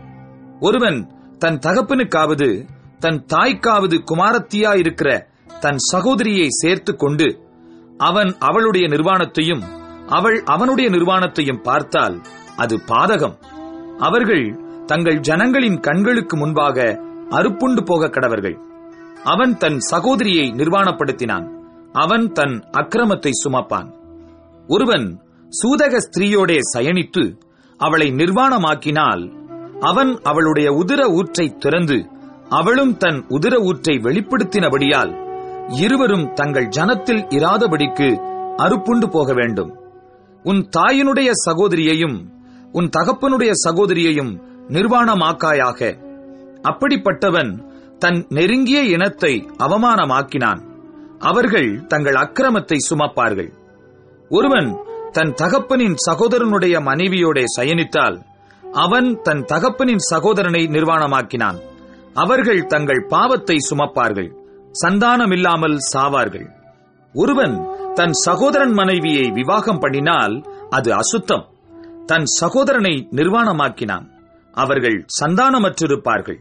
ஒருவன் தன் தகப்பனுக்காவது தன் தாய்க்காவது குமாரத்தியா இருக்கிற தன் சகோதரியை சேர்த்து கொண்டு அவன் அவளுடைய நிர்வாணத்தையும் அவள் அவனுடைய நிர்வாணத்தையும் பார்த்தால் அது பாதகம் அவர்கள் தங்கள் ஜனங்களின் கண்களுக்கு முன்பாக அறுப்புண்டு போக கடவர்கள் அவன் தன் சகோதரியை நிர்வாணப்படுத்தினான் அவன் தன் அக்கிரமத்தை சுமப்பான் ஒருவன் சூதக ஸ்திரீயோடே சயனித்து அவளை நிர்வாணமாக்கினால் அவன் அவளுடைய உதிர ஊற்றை திறந்து அவளும் தன் உதிர ஊற்றை வெளிப்படுத்தினபடியால் இருவரும் தங்கள் ஜனத்தில் இராதபடிக்கு அறுப்புண்டு போக வேண்டும் உன் தாயினுடைய சகோதரியையும் உன் தகப்பனுடைய சகோதரியையும் நிர்வாணமாக்காயாக அப்படிப்பட்டவன் தன் நெருங்கிய இனத்தை அவமானமாக்கினான் அவர்கள் தங்கள் அக்கிரமத்தை சுமப்பார்கள் ஒருவன் தன் தகப்பனின் சகோதரனுடைய மனைவியோடே சயனித்தால் அவன் தன் தகப்பனின் சகோதரனை நிர்வாணமாக்கினான் அவர்கள் தங்கள் பாவத்தை சுமப்பார்கள் சந்தானமில்லாமல் சாவார்கள் ஒருவன் தன் சகோதரன் மனைவியை விவாகம் பண்ணினால் அது அசுத்தம் தன் சகோதரனை நிர்வாணமாக்கினான் அவர்கள் சந்தானமற்றிருப்பார்கள்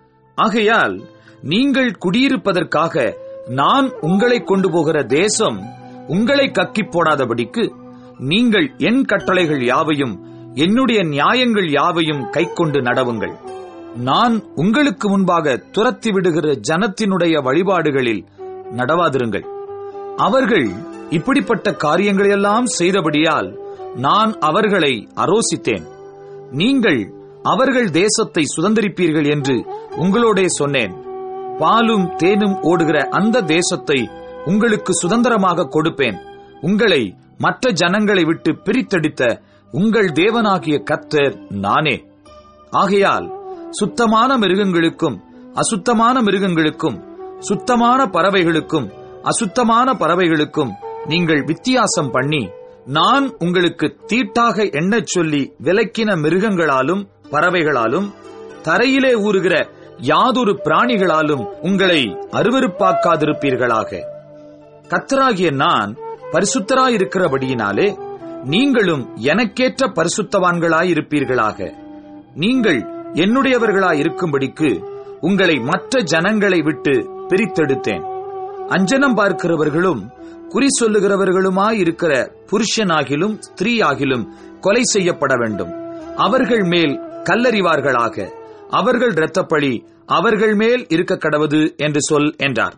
ஆகையால் நீங்கள் குடியிருப்பதற்காக நான் உங்களை கொண்டு போகிற தேசம் உங்களை கக்கிப் போடாதபடிக்கு நீங்கள் என் கட்டளைகள் யாவையும் என்னுடைய நியாயங்கள் யாவையும் கைக்கொண்டு நடவுங்கள் நான் உங்களுக்கு முன்பாக துரத்தி விடுகிற ஜனத்தினுடைய வழிபாடுகளில் நடவாதிருங்கள் அவர்கள் இப்படிப்பட்ட காரியங்களையெல்லாம் செய்தபடியால் நான் அவர்களை அரோசித்தேன் நீங்கள் அவர்கள் தேசத்தை சுதந்திரிப்பீர்கள் என்று உங்களோடே சொன்னேன் பாலும் தேனும் ஓடுகிற அந்த தேசத்தை உங்களுக்கு சுதந்திரமாக கொடுப்பேன் உங்களை மற்ற ஜனங்களை விட்டு பிரித்தெடுத்த உங்கள் தேவனாகிய கர்த்தர் நானே ஆகையால் சுத்தமான மிருகங்களுக்கும் அசுத்தமான மிருகங்களுக்கும் சுத்தமான பறவைகளுக்கும் அசுத்தமான பறவைகளுக்கும் நீங்கள் வித்தியாசம் பண்ணி நான் உங்களுக்கு தீட்டாக எண்ணச் சொல்லி விலக்கின மிருகங்களாலும் பறவைகளாலும் தரையிலே ஊறுகிற யாதொரு பிராணிகளாலும் உங்களை அருவருப்பாக்காதிருப்பீர்களாக கத்தராகிய நான் பரிசுத்தராயிருக்கிறபடியினாலே நீங்களும் எனக்கேற்ற பரிசுத்தவான்களாயிருப்பீர்களாக நீங்கள் என்னுடையவர்களாயிருக்கும்படிக்கு உங்களை மற்ற ஜனங்களை விட்டு பிரித்தெடுத்தேன் அஞ்சனம் பார்க்கிறவர்களும் குறி சொல்லுகிறவர்களுமாயிருக்கிற புருஷனாகிலும் ஸ்திரீயாகிலும் கொலை செய்யப்பட வேண்டும் அவர்கள் மேல் கல்லறிவார்களாக அவர்கள் இரத்தப்பழி அவர்கள் மேல் இருக்க கடவது என்று சொல் என்றார்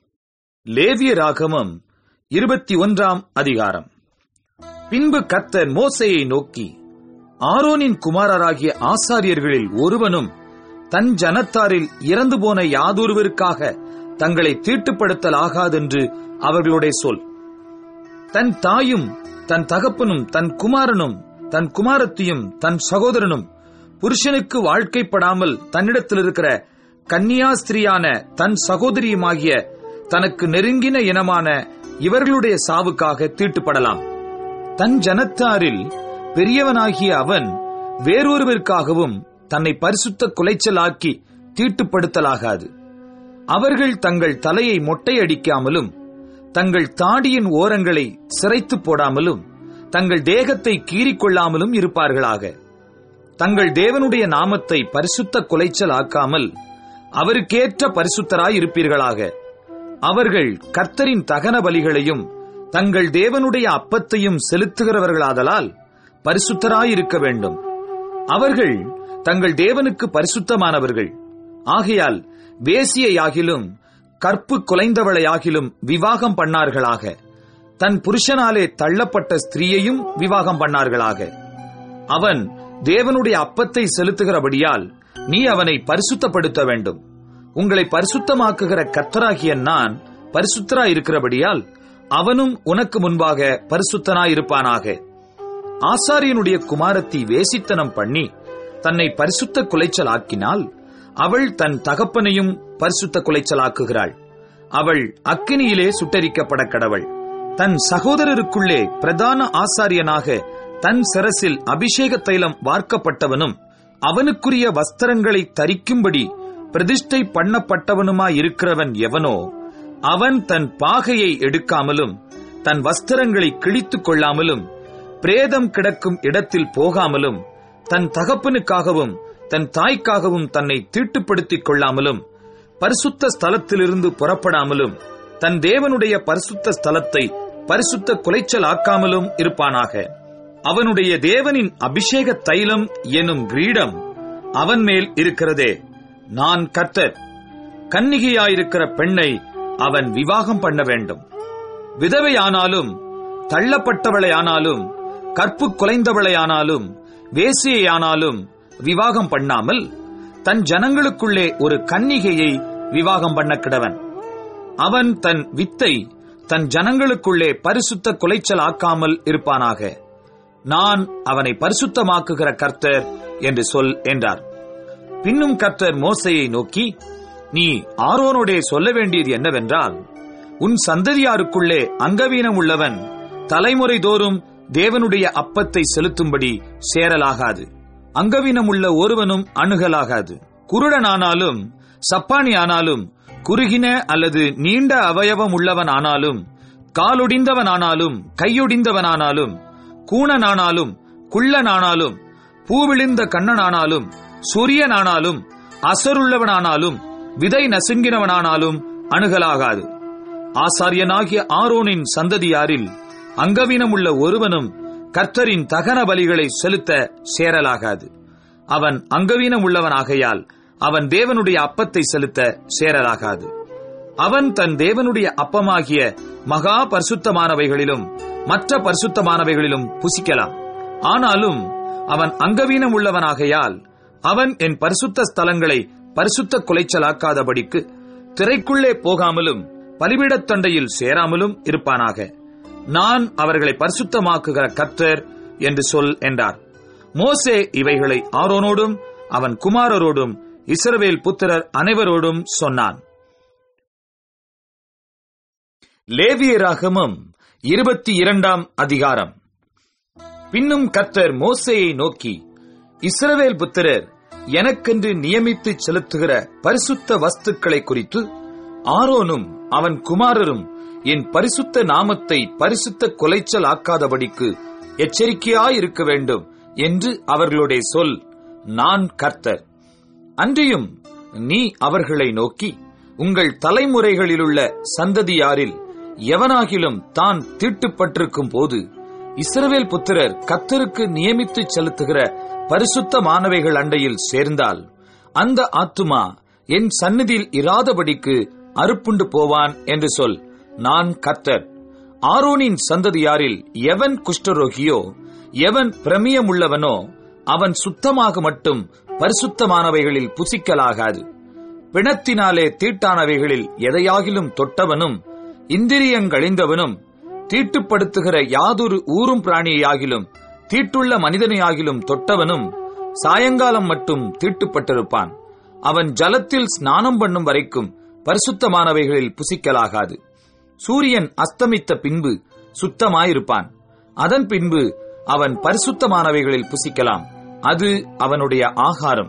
லேவிய ராகமம் இருபத்தி ஒன்றாம் அதிகாரம் பின்பு கர்த்தர் மோசையை நோக்கி ஆரோனின் குமாரராகிய ஆசாரியர்களில் ஒருவனும் தன் ஜனத்தாரில் இறந்து போன யாதொருவருக்காக தங்களை தீட்டுப்படுத்தலாகாதென்று அவர்களுடைய சொல் தன் தாயும் தன் தகப்பனும் தன் குமாரனும் தன் குமாரத்தியும் தன் சகோதரனும் புருஷனுக்கு வாழ்க்கைப்படாமல் தன்னிடத்தில் இருக்கிற கன்னியாஸ்திரியான தன் சகோதரியுமாகிய தனக்கு நெருங்கின இனமான இவர்களுடைய சாவுக்காக தீட்டுப்படலாம் தன் ஜனத்தாரில் பெரியவனாகிய அவன் வேறொருவருக்காகவும் தன்னை பரிசுத்த குலைச்சலாக்கி தீட்டுப்படுத்தலாகாது அவர்கள் தங்கள் தலையை மொட்டையடிக்காமலும் தங்கள் தாடியின் ஓரங்களை சிரைத்து போடாமலும் தங்கள் தேகத்தை கீறிக்கொள்ளாமலும் இருப்பார்களாக தங்கள் தேவனுடைய நாமத்தை பரிசுத்த குலைச்சல் ஆக்காமல் அவருக்கேற்ற பரிசுத்தராய் இருப்பீர்களாக அவர்கள் கர்த்தரின் தகன பலிகளையும் தங்கள் தேவனுடைய அப்பத்தையும் செலுத்துகிறவர்களாதலால் பரிசுத்தராயிருக்க வேண்டும் அவர்கள் தங்கள் தேவனுக்கு பரிசுத்தமானவர்கள் ஆகையால் வேசியையாகிலும் கற்பு குலைந்தவளையாகிலும் விவாகம் பண்ணார்களாக தன் புருஷனாலே தள்ளப்பட்ட ஸ்திரீயையும் விவாகம் பண்ணார்களாக அவன் தேவனுடைய அப்பத்தை செலுத்துகிறபடியால் நீ அவனை பரிசுத்தப்படுத்த வேண்டும் உங்களை பரிசுத்தமாக்குகிற கர்த்தராகிய நான் பரிசுத்தராயிருக்கிறபடியால் அவனும் உனக்கு முன்பாக பரிசுத்தனாயிருப்பானாக ஆசாரியனுடைய குமாரத்தி வேசித்தனம் பண்ணி தன்னை பரிசுத்த குலைச்சல் ஆக்கினால் அவள் தன் தகப்பனையும் பரிசுத்த குலைச்சலாக்குகிறாள் அவள் அக்கினியிலே சுட்டரிக்கப்பட கடவள் தன் சகோதரருக்குள்ளே பிரதான ஆசாரியனாக தன் சிரசில் அபிஷேக தைலம் வார்க்கப்பட்டவனும் அவனுக்குரிய வஸ்திரங்களை தரிக்கும்படி பிரதிஷ்டை பண்ணப்பட்டவனுமாயிருக்கிறவன் எவனோ அவன் தன் பாகையை எடுக்காமலும் தன் வஸ்திரங்களை கிழித்துக் கொள்ளாமலும் பிரேதம் கிடக்கும் இடத்தில் போகாமலும் தன் தகப்பனுக்காகவும் தன் தாய்க்காகவும் தன்னை தீட்டுப்படுத்திக் கொள்ளாமலும் பரிசுத்த ஸ்தலத்திலிருந்து புறப்படாமலும் தன் தேவனுடைய பரிசுத்த ஸ்தலத்தை பரிசுத்த குலைச்சல் ஆக்காமலும் இருப்பானாக அவனுடைய தேவனின் அபிஷேக தைலம் எனும் கிரீடம் அவன் மேல் இருக்கிறதே நான் கர்த்தர் கன்னிகையாயிருக்கிற பெண்ணை அவன் விவாகம் பண்ண வேண்டும் விதவையானாலும் தள்ளப்பட்டவளையானாலும் கற்பு குலைந்தவளையானாலும் வேசியையானாலும் விவாகம் பண்ணாமல் தன் ஜனங்களுக்குள்ளே ஒரு கன்னிகையை விவாகம் பண்ண கிடவன் அவன் தன் வித்தை தன் ஜனங்களுக்குள்ளே பரிசுத்த குலைச்சல் ஆக்காமல் இருப்பானாக நான் அவனை பரிசுத்தமாக்குகிற கர்த்தர் என்று சொல் என்றார் பின்னும் கர்த்தர் மோசையை நோக்கி நீ ஆரோனோடே சொல்ல வேண்டியது என்னவென்றால் உன் சந்ததியாருக்குள்ளே அங்கவீனம் உள்ளவன் தலைமுறை தோறும் தேவனுடைய அப்பத்தை செலுத்தும்படி சேரலாகாது அங்கவீனம் உள்ள ஒருவனும் அணுகலாகாது குருடனானாலும் சப்பானி ஆனாலும் குறுகின அல்லது நீண்ட அவயவம் உள்ளவன் ஆனாலும் காலொடிந்தவனானாலும் கையொடிந்தவனானாலும் கூணனானாலும் குள்ளனானாலும் பூவிழிந்த கண்ணனானாலும் சூரியனானாலும் அசருள்ளவனானாலும் விதை நசுங்கினவனானாலும் அணுகலாகாது ஆசாரியனாகிய ஆரோனின் சந்ததியாரில் அங்கவீனமுள்ள ஒருவனும் கர்த்தரின் தகன பலிகளை செலுத்த சேரலாகாது அவன் அங்கவீனம் உள்ளவனாகையால் அவன் தேவனுடைய அப்பத்தை செலுத்த சேரலாகாது அவன் தன் தேவனுடைய அப்பமாகிய மகா பரிசுத்தமானவைகளிலும் மற்ற பரிசுத்தமானவைகளிலும் புசிக்கலாம் ஆனாலும் அவன் அங்கவீனம் உள்ளவனாகையால் அவன் என் பரிசுத்த ஸ்தலங்களை பரிசுத்த குலைச்சலாக்காதபடிக்கு திரைக்குள்ளே போகாமலும் பலிபீடத் தண்டையில் சேராமலும் இருப்பானாக நான் அவர்களை பரிசுத்தமாக்குகிற கர்த்தர் என்று சொல் என்றார் மோசே இவைகளை ஆரோனோடும் அவன் குமாரரோடும் இஸ்ரவேல் புத்திரர் அனைவரோடும் சொன்னான் லேவியராகமம் இருபத்தி இரண்டாம் அதிகாரம் பின்னும் கர்த்தர் மோசேயை நோக்கி இஸ்ரவேல் புத்திரர் எனக்கென்று நியமித்து செலுத்துகிற பரிசுத்த வஸ்துக்களை குறித்து ஆரோனும் அவன் குமாரரும் என் பரிசுத்த நாமத்தை பரிசுத்த கொலைச்சல் ஆக்காதபடிக்கு எச்சரிக்கையாயிருக்க வேண்டும் என்று அவர்களுடைய சொல் நான் கர்த்தர் அன்றியும் நீ அவர்களை நோக்கி உங்கள் தலைமுறைகளிலுள்ள சந்ததியாரில் எவனாகிலும் தான் தீட்டுப்பட்டிருக்கும் போது இஸ்ரவேல் புத்திரர் கத்தருக்கு நியமித்து செலுத்துகிற பரிசுத்தமானவைகள் அண்டையில் சேர்ந்தால் அந்த ஆத்துமா என் சந்நிதியில் இராதபடிக்கு அறுப்புண்டு போவான் என்று சொல் நான் கர்த்தர் ஆரோனின் சந்ததியாரில் எவன் குஷ்டரோகியோ எவன் பிரமியமுள்ளவனோ அவன் சுத்தமாக மட்டும் பரிசுத்தமானவைகளில் புசிக்கலாகாது பிணத்தினாலே தீட்டானவைகளில் எதையாகிலும் தொட்டவனும் இந்திரியங்கழிந்தவனும் தீட்டுப்படுத்துகிற யாதொரு ஊரும் பிராணியாகிலும் தீட்டுள்ள மனிதனையாகிலும் தொட்டவனும் சாயங்காலம் மட்டும் தீட்டுப்பட்டிருப்பான் அவன் ஜலத்தில் ஸ்நானம் பண்ணும் வரைக்கும் பரிசுத்தமானவைகளில் புசிக்கலாகாது சூரியன் அஸ்தமித்த பின்பு சுத்தமாயிருப்பான் அதன் பின்பு அவன் பரிசுத்தமானவைகளில் புசிக்கலாம் அது அவனுடைய ஆகாரம்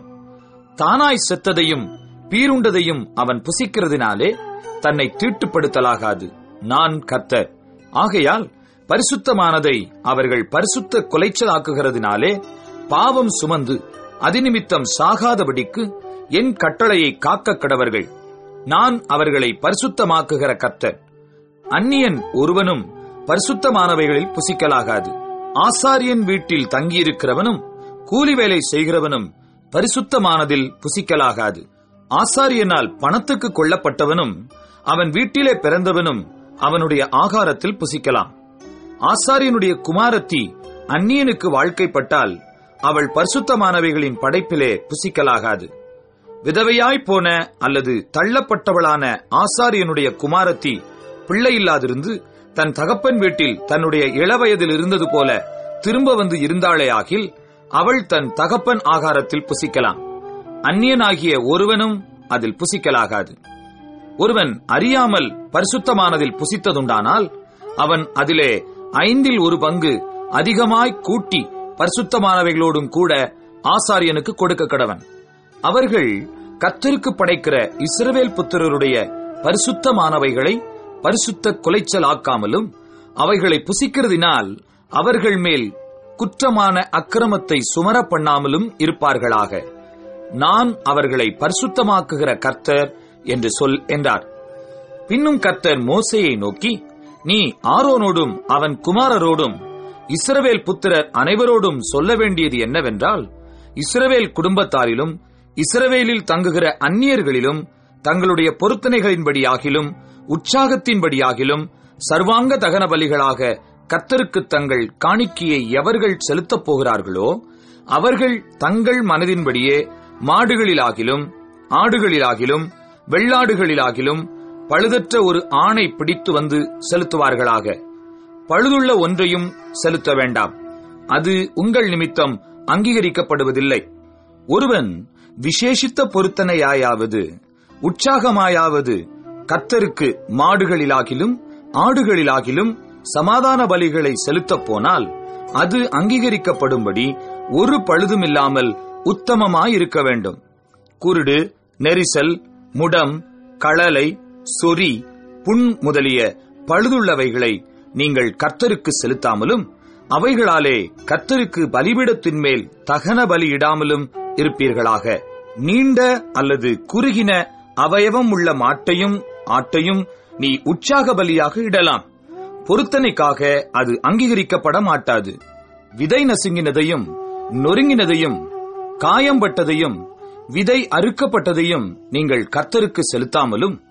தானாய் செத்ததையும் பீருண்டதையும் அவன் புசிக்கிறதினாலே தன்னை தீட்டுப்படுத்தலாகாது நான் கர்த்தர் ஆகையால் பரிசுத்தமானதை அவர்கள் பரிசுத்த குலைச்சலாக்குகிறதினாலே பாவம் சுமந்து அதிநிமித்தம் சாகாதபடிக்கு என் கட்டளையை காக்க கடவர்கள் நான் அவர்களை பரிசுத்தமாக்குகிற கர்த்தர் அந்நியன் ஒருவனும் பரிசுத்தமானவைகளில் புசிக்கலாகாது ஆசாரியன் வீட்டில் தங்கியிருக்கிறவனும் கூலி வேலை செய்கிறவனும் பரிசுத்தமானதில் புசிக்கலாகாது ஆசாரியனால் பணத்துக்கு கொல்லப்பட்டவனும் அவன் வீட்டிலே பிறந்தவனும் அவனுடைய ஆகாரத்தில் புசிக்கலாம் ஆசாரியனுடைய குமாரத்தி அந்நியனுக்கு வாழ்க்கைப்பட்டால் அவள் பரிசுத்தமானவைகளின் படைப்பிலே புசிக்கலாகாது விதவையாய்ப் போன அல்லது தள்ளப்பட்டவளான ஆசாரியனுடைய குமாரத்தி பிள்ளையில்லாதிருந்து தன் தகப்பன் வீட்டில் தன்னுடைய இளவயதில் இருந்தது போல திரும்ப வந்து இருந்தாளே ஆகில் அவள் தன் தகப்பன் ஆகாரத்தில் புசிக்கலாம் அந்நியனாகிய ஒருவனும் அதில் புசிக்கலாகாது ஒருவன் அறியாமல் பரிசுத்தமானதில் புசித்ததுண்டானால் அவன் அதிலே ஐந்தில் ஒரு பங்கு அதிகமாய் கூட்டி பரிசுத்தமானவைகளோடும் கூட ஆசாரியனுக்கு கொடுக்க கடவன் அவர்கள் கத்தருக்கு படைக்கிற இஸ்ரவேல் புத்திரருடைய பரிசுத்தமானவைகளை பரிசுத்த குலைச்சல் ஆக்காமலும் அவைகளை புசிக்கிறதினால் அவர்கள் மேல் குற்றமான அக்கிரமத்தை சுமர பண்ணாமலும் இருப்பார்களாக நான் அவர்களை பரிசுத்தமாக்குகிற கர்த்தர் என்று சொல் என்றார் பின்னும் கர்த்தர் மோசையை நோக்கி நீ ஆரோனோடும் அவன் குமாரரோடும் இஸ்ரவேல் புத்திரர் அனைவரோடும் சொல்ல வேண்டியது என்னவென்றால் இஸ்ரவேல் குடும்பத்தாரிலும் இஸ்ரவேலில் தங்குகிற அந்நியர்களிலும் தங்களுடைய பொருத்தனைகளின்படியாகிலும் உற்சாகத்தின்படியாகிலும் சர்வாங்க தகன பலிகளாக கர்த்தருக்கு தங்கள் காணிக்கையை எவர்கள் செலுத்தப் போகிறார்களோ அவர்கள் தங்கள் மனதின்படியே மாடுகளிலாகிலும் ஆடுகளிலாகிலும் வெள்ளாடுகளிலாகிலும் பழுதற்ற ஒரு ஆணை பிடித்து வந்து செலுத்துவார்களாக பழுதுள்ள ஒன்றையும் செலுத்த வேண்டாம் அது உங்கள் நிமித்தம் அங்கீகரிக்கப்படுவதில்லை ஒருவன் விசேஷித்த பொருத்தனையாயாவது உற்சாகமாயாவது கத்தருக்கு மாடுகளிலாகிலும் ஆடுகளிலாகிலும் சமாதான பலிகளை செலுத்தப் போனால் அது அங்கீகரிக்கப்படும்படி ஒரு பழுதுமில்லாமல் உத்தமமாயிருக்க வேண்டும் குருடு நெரிசல் முடம் களலை சொறி புண் முதலிய பழுதுள்ளவைகளை நீங்கள் கர்த்தருக்கு செலுத்தாமலும் அவைகளாலே கர்த்தருக்கு பலிபீடத்தின் மேல் தகன பலியிடாமலும் இருப்பீர்களாக நீண்ட அல்லது குறுகின அவயவம் உள்ள மாட்டையும் ஆட்டையும் நீ உற்சாக பலியாக இடலாம் பொருத்தனைக்காக அது அங்கீகரிக்கப்பட மாட்டாது விதை நசுங்கினதையும் நொறுங்கினதையும் காயம்பட்டதையும் விதை அறுக்கப்பட்டதையும் நீங்கள் கர்த்தருக்கு செலுத்தாமலும்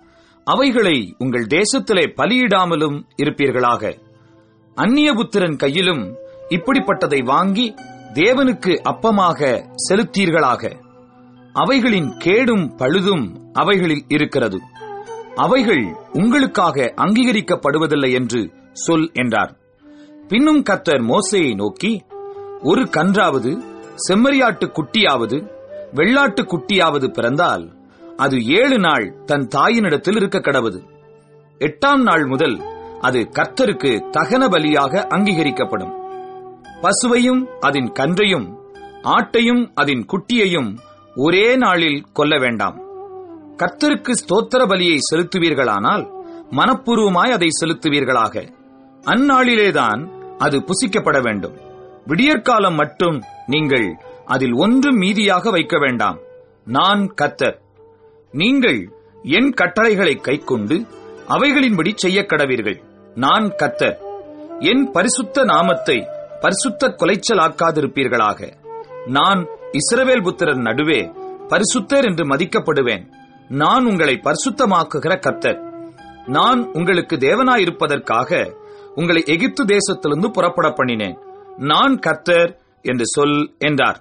அவைகளை உங்கள் தேசத்திலே பலியிடாமலும் இருப்பீர்களாக அந்நியபுத்திரன் கையிலும் இப்படிப்பட்டதை வாங்கி தேவனுக்கு அப்பமாக செலுத்தீர்களாக அவைகளின் கேடும் பழுதும் அவைகளில் இருக்கிறது அவைகள் உங்களுக்காக அங்கீகரிக்கப்படுவதில்லை என்று சொல் என்றார் பின்னும் கர்த்தர் மோசேயை நோக்கி ஒரு கன்றாவது செம்மறியாட்டு குட்டியாவது வெள்ளாட்டு குட்டியாவது பிறந்தால் அது ஏழு நாள் தன் தாயினிடத்தில் இருக்க கடவது எட்டாம் நாள் முதல் அது கர்த்தருக்கு தகன பலியாக அங்கீகரிக்கப்படும் பசுவையும் அதன் கன்றையும் ஆட்டையும் அதன் குட்டியையும் ஒரே நாளில் கொல்ல வேண்டாம் கர்த்தருக்கு ஸ்தோத்திர பலியை செலுத்துவீர்களானால் மனப்பூர்வமாய் அதை செலுத்துவீர்களாக அந்நாளிலேதான் அது புசிக்கப்பட வேண்டும் விடியற்காலம் மட்டும் நீங்கள் அதில் ஒன்றும் மீதியாக வைக்க வேண்டாம் நான் கர்த்தர் நீங்கள் என் கட்டளைகளை கைக்கொண்டு அவைகளின்படி செய்யக் கடவீர்கள் நான் கர்த்தர் என் பரிசுத்த நாமத்தை பரிசுத்த கொலைச்சலாக்காதிருப்பீர்களாக நான் இஸ்ரவேல் புத்திரர் நடுவே பரிசுத்தர் என்று மதிக்கப்படுவேன் நான் உங்களை பரிசுத்தமாக்குகிற கர்த்தர் நான் உங்களுக்கு தேவனாயிருப்பதற்காக உங்களை எகிப்து தேசத்திலிருந்து புறப்பட பண்ணினேன் நான் கர்த்தர் என்று சொல் என்றார்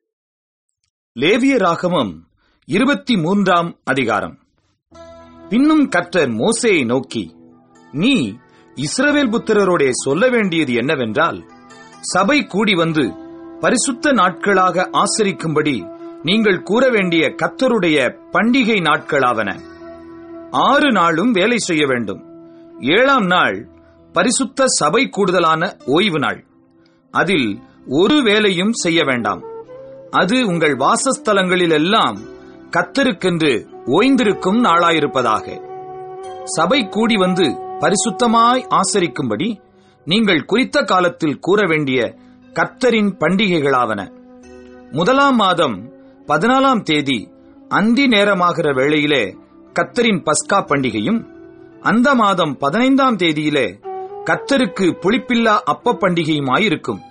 லேவிய ராகமம் இருபத்தி மூன்றாம் அதிகாரம் பின்னும் கர்த்தர் மோசேயை நோக்கி நீ இஸ்ரவேல் புத்திரரோடே சொல்ல வேண்டியது என்னவென்றால் சபை கூடி வந்து பரிசுத்த நாட்களாக ஆசரிக்கும்படி நீங்கள் கூற வேண்டிய கர்த்தருடைய பண்டிகை நாட்களாவன ஆறு நாளும் வேலை செய்ய வேண்டும் ஏழாம் நாள் பரிசுத்த சபை கூடுதலான ஓய்வு நாள் அதில் ஒரு வேலையும் செய்ய வேண்டாம் அது உங்கள் வாசஸ்தலங்களில் எல்லாம் கத்தருக்கென்று ஓய்ந்திருக்கும் நாளாயிருப்பதாக சபை கூடி வந்து பரிசுத்தமாய் ஆசரிக்கும்படி நீங்கள் குறித்த காலத்தில் கூற வேண்டிய கர்த்தரின் பண்டிகைகளாவன முதலாம் மாதம் பதினாலாம் தேதி அந்தி நேரமாகிற வேளையிலே கத்தரின் பஸ்கா பண்டிகையும் அந்த மாதம் பதினைந்தாம் தேதியிலே கத்தருக்கு புளிப்பில்லா அப்ப பண்டிகையுமாயிருக்கும்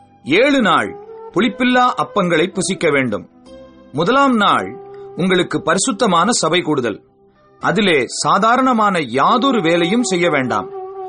ஏழு நாள் புளிப்பில்லா அப்பங்களை புசிக்க வேண்டும் முதலாம் நாள் உங்களுக்கு பரிசுத்தமான சபை கூடுதல் அதிலே சாதாரணமான யாதொரு வேலையும் செய்ய வேண்டாம்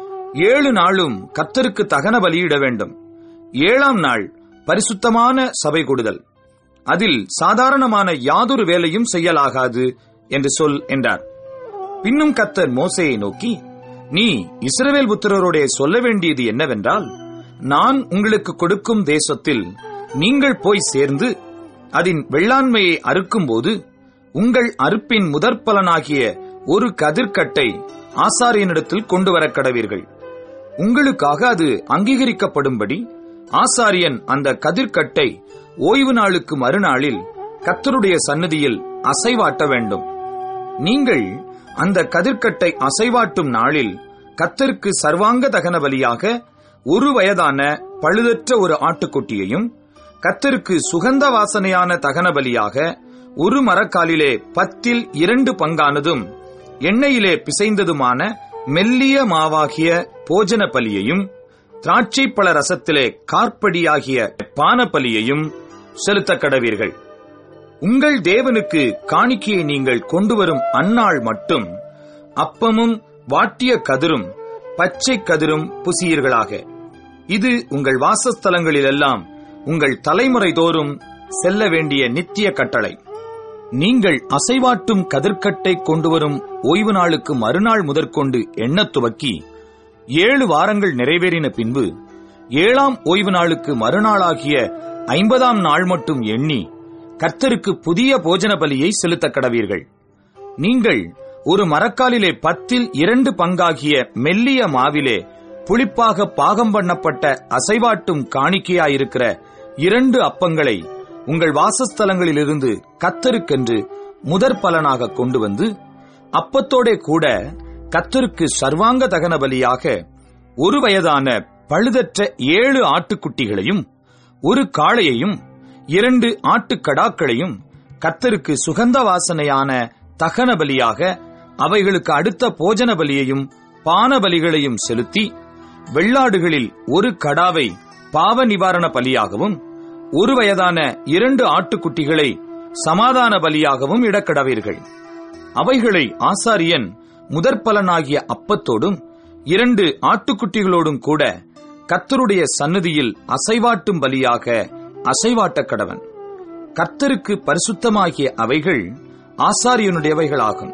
ஏழு நாளும் கத்தருக்கு தகன பலியிட வேண்டும் ஏழாம் நாள் பரிசுத்தமான சபை கூடுதல் அதில் சாதாரணமான யாதொரு வேலையும் செய்யலாகாது என்று சொல் என்றார் பின்னும் கத்தர் மோசையை நோக்கி நீ இஸ்ரவேல் புத்திரரோடே சொல்ல வேண்டியது என்னவென்றால் நான் உங்களுக்கு கொடுக்கும் தேசத்தில் நீங்கள் போய் சேர்ந்து அதன் வெள்ளாண்மையை அறுக்கும்போது உங்கள் அறுப்பின் முதற்பலனாகிய ஒரு கதிர்க்கட்டை ஆசாரியனிடத்தில் கொண்டு வரக் கடவீர்கள் உங்களுக்காக அது அங்கீகரிக்கப்படும்படி ஆசாரியன் அந்த கதிர்க்கட்டை ஓய்வு நாளுக்கு மறுநாளில் கத்தருடைய சன்னதியில் அசைவாட்ட வேண்டும் நீங்கள் அந்த கதிர்க்கட்டை அசைவாட்டும் நாளில் கத்தருக்கு சர்வாங்க தகன பலியாக ஒரு வயதான பழுதற்ற ஒரு ஆட்டுக்குட்டியையும் கத்தருக்கு சுகந்த வாசனையான தகன பலியாக ஒரு மரக்காலிலே பத்தில் இரண்டு பங்கானதும் எண்ணெயிலே பிசைந்ததுமான மெல்லிய மாவாகிய போஜன பலியையும் திராட்சை பழ ரசத்திலே கார்ப்படியாகிய பான பலியையும் செலுத்தக் கடவீர்கள் உங்கள் தேவனுக்கு காணிக்கையை நீங்கள் கொண்டு வரும் அந்நாள் மட்டும் அப்பமும் வாட்டிய கதிரும் பச்சை கதிரும் புசியீர்களாக இது உங்கள் வாசஸ்தலங்களிலெல்லாம் உங்கள் தலைமுறை தோறும் செல்ல வேண்டிய நித்திய கட்டளை நீங்கள் அசைவாட்டும் கதிர்க்கட்டை கொண்டு வரும் ஓய்வு நாளுக்கு மறுநாள் முதற்கொண்டு எண்ணத் துவக்கி ஏழு வாரங்கள் நிறைவேறின பின்பு ஏழாம் ஓய்வு நாளுக்கு மறுநாளாகிய ஐம்பதாம் நாள் மட்டும் எண்ணி கர்த்தருக்கு புதிய போஜன பலியை செலுத்தக் கடவீர்கள் நீங்கள் ஒரு மரக்காலிலே பத்தில் இரண்டு பங்காகிய மெல்லிய மாவிலே புளிப்பாக பாகம் பண்ணப்பட்ட அசைவாட்டும் காணிக்கையாயிருக்கிற இரண்டு அப்பங்களை உங்கள் வாசஸ்தலங்களிலிருந்து கத்தருக்கென்று முதற் பலனாக கொண்டு வந்து அப்பத்தோடே கூட கத்தருக்கு சர்வாங்க தகன பலியாக ஒரு வயதான பழுதற்ற ஏழு ஆட்டுக்குட்டிகளையும் ஒரு காளையையும் இரண்டு ஆட்டுக்கடாக்களையும் கத்தருக்கு சுகந்த வாசனையான தகன பலியாக அவைகளுக்கு அடுத்த போஜன பலியையும் பான பலிகளையும் செலுத்தி வெள்ளாடுகளில் ஒரு கடாவை பாவ நிவாரண பலியாகவும் ஒரு வயதான இரண்டு ஆட்டுக்குட்டிகளை சமாதான பலியாகவும் இடக்கடவீர்கள் அவைகளை ஆசாரியன் முதற்பலனாகிய அப்பத்தோடும் இரண்டு ஆட்டுக்குட்டிகளோடும் கூட கர்த்தருடைய சந்நிதியில் அசைவாட்டும் பலியாக அசைவாட்ட கடவன் கர்த்தருக்கு பரிசுத்தமாகிய அவைகள் ஆசாரியனுடையவைகளாகும்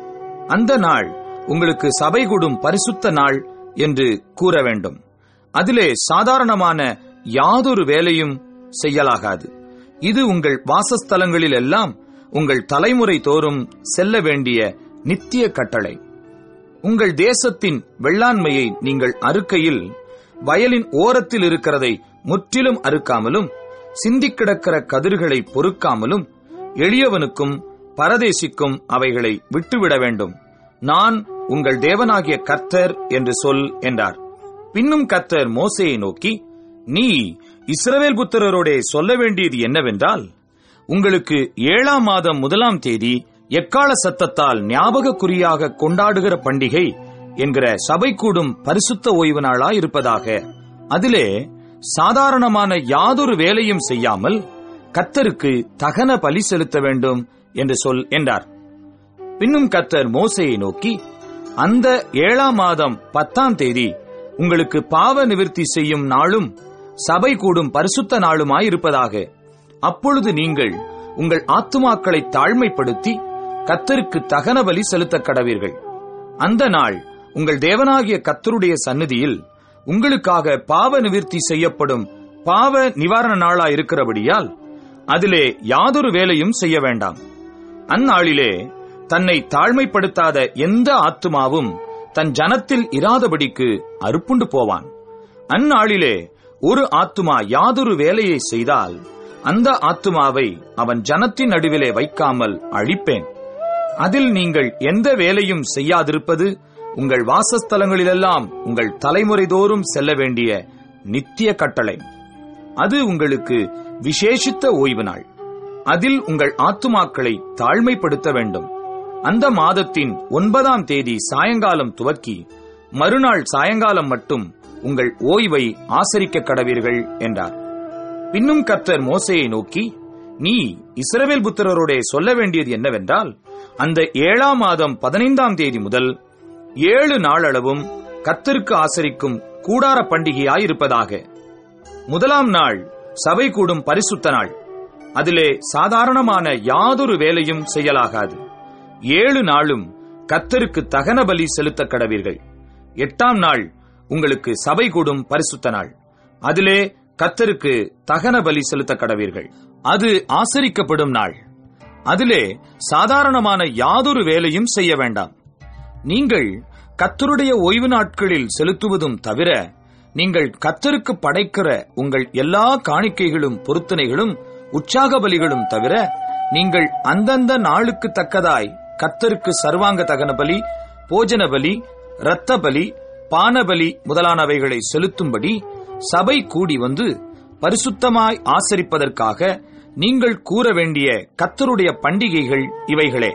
அந்த நாள் உங்களுக்கு சபை கூடும் பரிசுத்த நாள் என்று கூற வேண்டும் அதிலே சாதாரணமான யாதொரு வேலையும் செய்யலாகாது இது உங்கள் வாசஸ்தலங்களில் எல்லாம் உங்கள் தலைமுறை தோறும் செல்ல வேண்டிய நித்திய கட்டளை உங்கள் தேசத்தின் வெள்ளாண்மையை நீங்கள் அறுக்கையில் வயலின் ஓரத்தில் இருக்கிறதை முற்றிலும் அறுக்காமலும் சிந்திக் கிடக்கிற கதிர்களை பொறுக்காமலும் எளியவனுக்கும் பரதேசிக்கும் அவைகளை விட்டுவிட வேண்டும் நான் உங்கள் தேவனாகிய கர்த்தர் என்று சொல் என்றார் பின்னும் கர்த்தர் மோசேயை நோக்கி நீ இஸ்ரவேல் புத்திரரோடே சொல்ல வேண்டியது என்னவென்றால் உங்களுக்கு ஏழாம் மாதம் முதலாம் தேதி எக்கால சத்தத்தால் ஞாபக குறியாக கொண்டாடுகிற பண்டிகை என்கிற சபை கூடும் பரிசுத்த ஓய்வு நாளா இருப்பதாக அதிலே சாதாரணமான யாதொரு வேலையும் செய்யாமல் கத்தருக்கு தகன பலி செலுத்த வேண்டும் என்று சொல் என்றார் பின்னும் கத்தர் மோசையை நோக்கி அந்த ஏழாம் மாதம் பத்தாம் தேதி உங்களுக்கு பாவ நிவிர்த்தி செய்யும் நாளும் சபை கூடும் பரிசுத்த நாளுமாயிருப்பதாக அப்பொழுது நீங்கள் உங்கள் ஆத்துமாக்களை தாழ்மைப்படுத்தி கத்தருக்கு தகன பலி செலுத்த கடவீர்கள் அந்த நாள் உங்கள் தேவனாகிய கத்தருடைய சந்நிதியில் உங்களுக்காக பாவ நிவிர்த்தி செய்யப்படும் பாவ நிவாரண நாளா இருக்கிறபடியால் அதிலே யாதொரு வேலையும் செய்ய வேண்டாம் அந்நாளிலே தன்னை தாழ்மைப்படுத்தாத எந்த ஆத்துமாவும் தன் ஜனத்தில் இராதபடிக்கு அறுப்புண்டு போவான் அந்நாளிலே ஒரு ஆத்துமா யாதொரு வேலையை செய்தால் அந்த ஆத்துமாவை அவன் ஜனத்தின் நடுவிலே வைக்காமல் அழிப்பேன் அதில் நீங்கள் எந்த வேலையும் செய்யாதிருப்பது உங்கள் வாசஸ்தலங்களிலெல்லாம் உங்கள் தலைமுறை தோறும் செல்ல வேண்டிய நித்திய கட்டளை அது உங்களுக்கு விசேஷித்த ஓய்வு நாள் அதில் உங்கள் ஆத்துமாக்களை தாழ்மைப்படுத்த வேண்டும் அந்த மாதத்தின் ஒன்பதாம் தேதி சாயங்காலம் துவக்கி மறுநாள் சாயங்காலம் மட்டும் உங்கள் ஓய்வை ஆசரிக்க கடவீர்கள் என்றார் பின்னும் கர்த்தர் மோசையை நோக்கி நீ இஸ்ரவேல் புத்திரரோடே சொல்ல வேண்டியது என்னவென்றால் அந்த ஏழாம் மாதம் பதினைந்தாம் தேதி முதல் ஏழு நாளளவும் கர்த்தருக்கு ஆசரிக்கும் கூடார பண்டிகையாயிருப்பதாக முதலாம் நாள் சபை கூடும் பரிசுத்த நாள் அதிலே சாதாரணமான யாதொரு வேலையும் செய்யலாகாது ஏழு நாளும் கத்தருக்கு தகன பலி செலுத்த கடவீர்கள் எட்டாம் நாள் உங்களுக்கு சபை கூடும் பரிசுத்த நாள் அதிலே கத்தருக்கு தகன பலி செலுத்த கடவீர்கள் அது ஆசரிக்கப்படும் நாள் அதிலே சாதாரணமான யாதொரு வேலையும் செய்ய வேண்டாம் நீங்கள் கத்தருடைய ஓய்வு நாட்களில் செலுத்துவதும் தவிர நீங்கள் கத்தருக்கு படைக்கிற உங்கள் எல்லா காணிக்கைகளும் பொருத்தனைகளும் உற்சாக பலிகளும் தவிர நீங்கள் அந்தந்த நாளுக்கு தக்கதாய் கத்தருக்கு சர்வாங்க தகன பலி போஜன பலி இரத்த பலி பானபலி முதலானவைகளை செலுத்தும்படி சபை கூடி வந்து பரிசுத்தமாய் ஆசரிப்பதற்காக நீங்கள் கூற வேண்டிய கத்தருடைய பண்டிகைகள் இவைகளே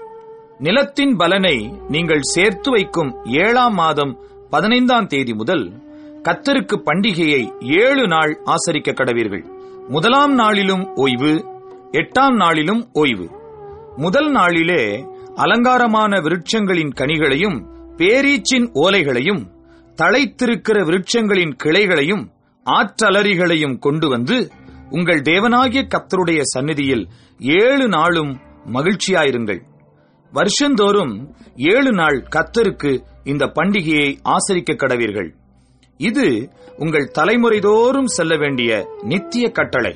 நிலத்தின் பலனை நீங்கள் சேர்த்து வைக்கும் ஏழாம் மாதம் பதினைந்தாம் தேதி முதல் கத்தருக்கு பண்டிகையை ஏழு நாள் ஆசரிக்க கடவீர்கள் முதலாம் நாளிலும் ஓய்வு எட்டாம் நாளிலும் ஓய்வு முதல் நாளிலே அலங்காரமான விருட்சங்களின் கனிகளையும் பேரீச்சின் ஓலைகளையும் தழைத்திருக்கிற விருட்சங்களின் கிளைகளையும் ஆற்றலரிகளையும் கொண்டு வந்து உங்கள் தேவனாகிய கத்தருடைய சந்நிதியில் ஏழு நாளும் மகிழ்ச்சியாயிருங்கள் வருஷந்தோறும் ஏழு நாள் கத்தருக்கு இந்த பண்டிகையை ஆசரிக்க கடவீர்கள் இது உங்கள் தலைமுறைதோறும் செல்ல வேண்டிய நித்திய கட்டளை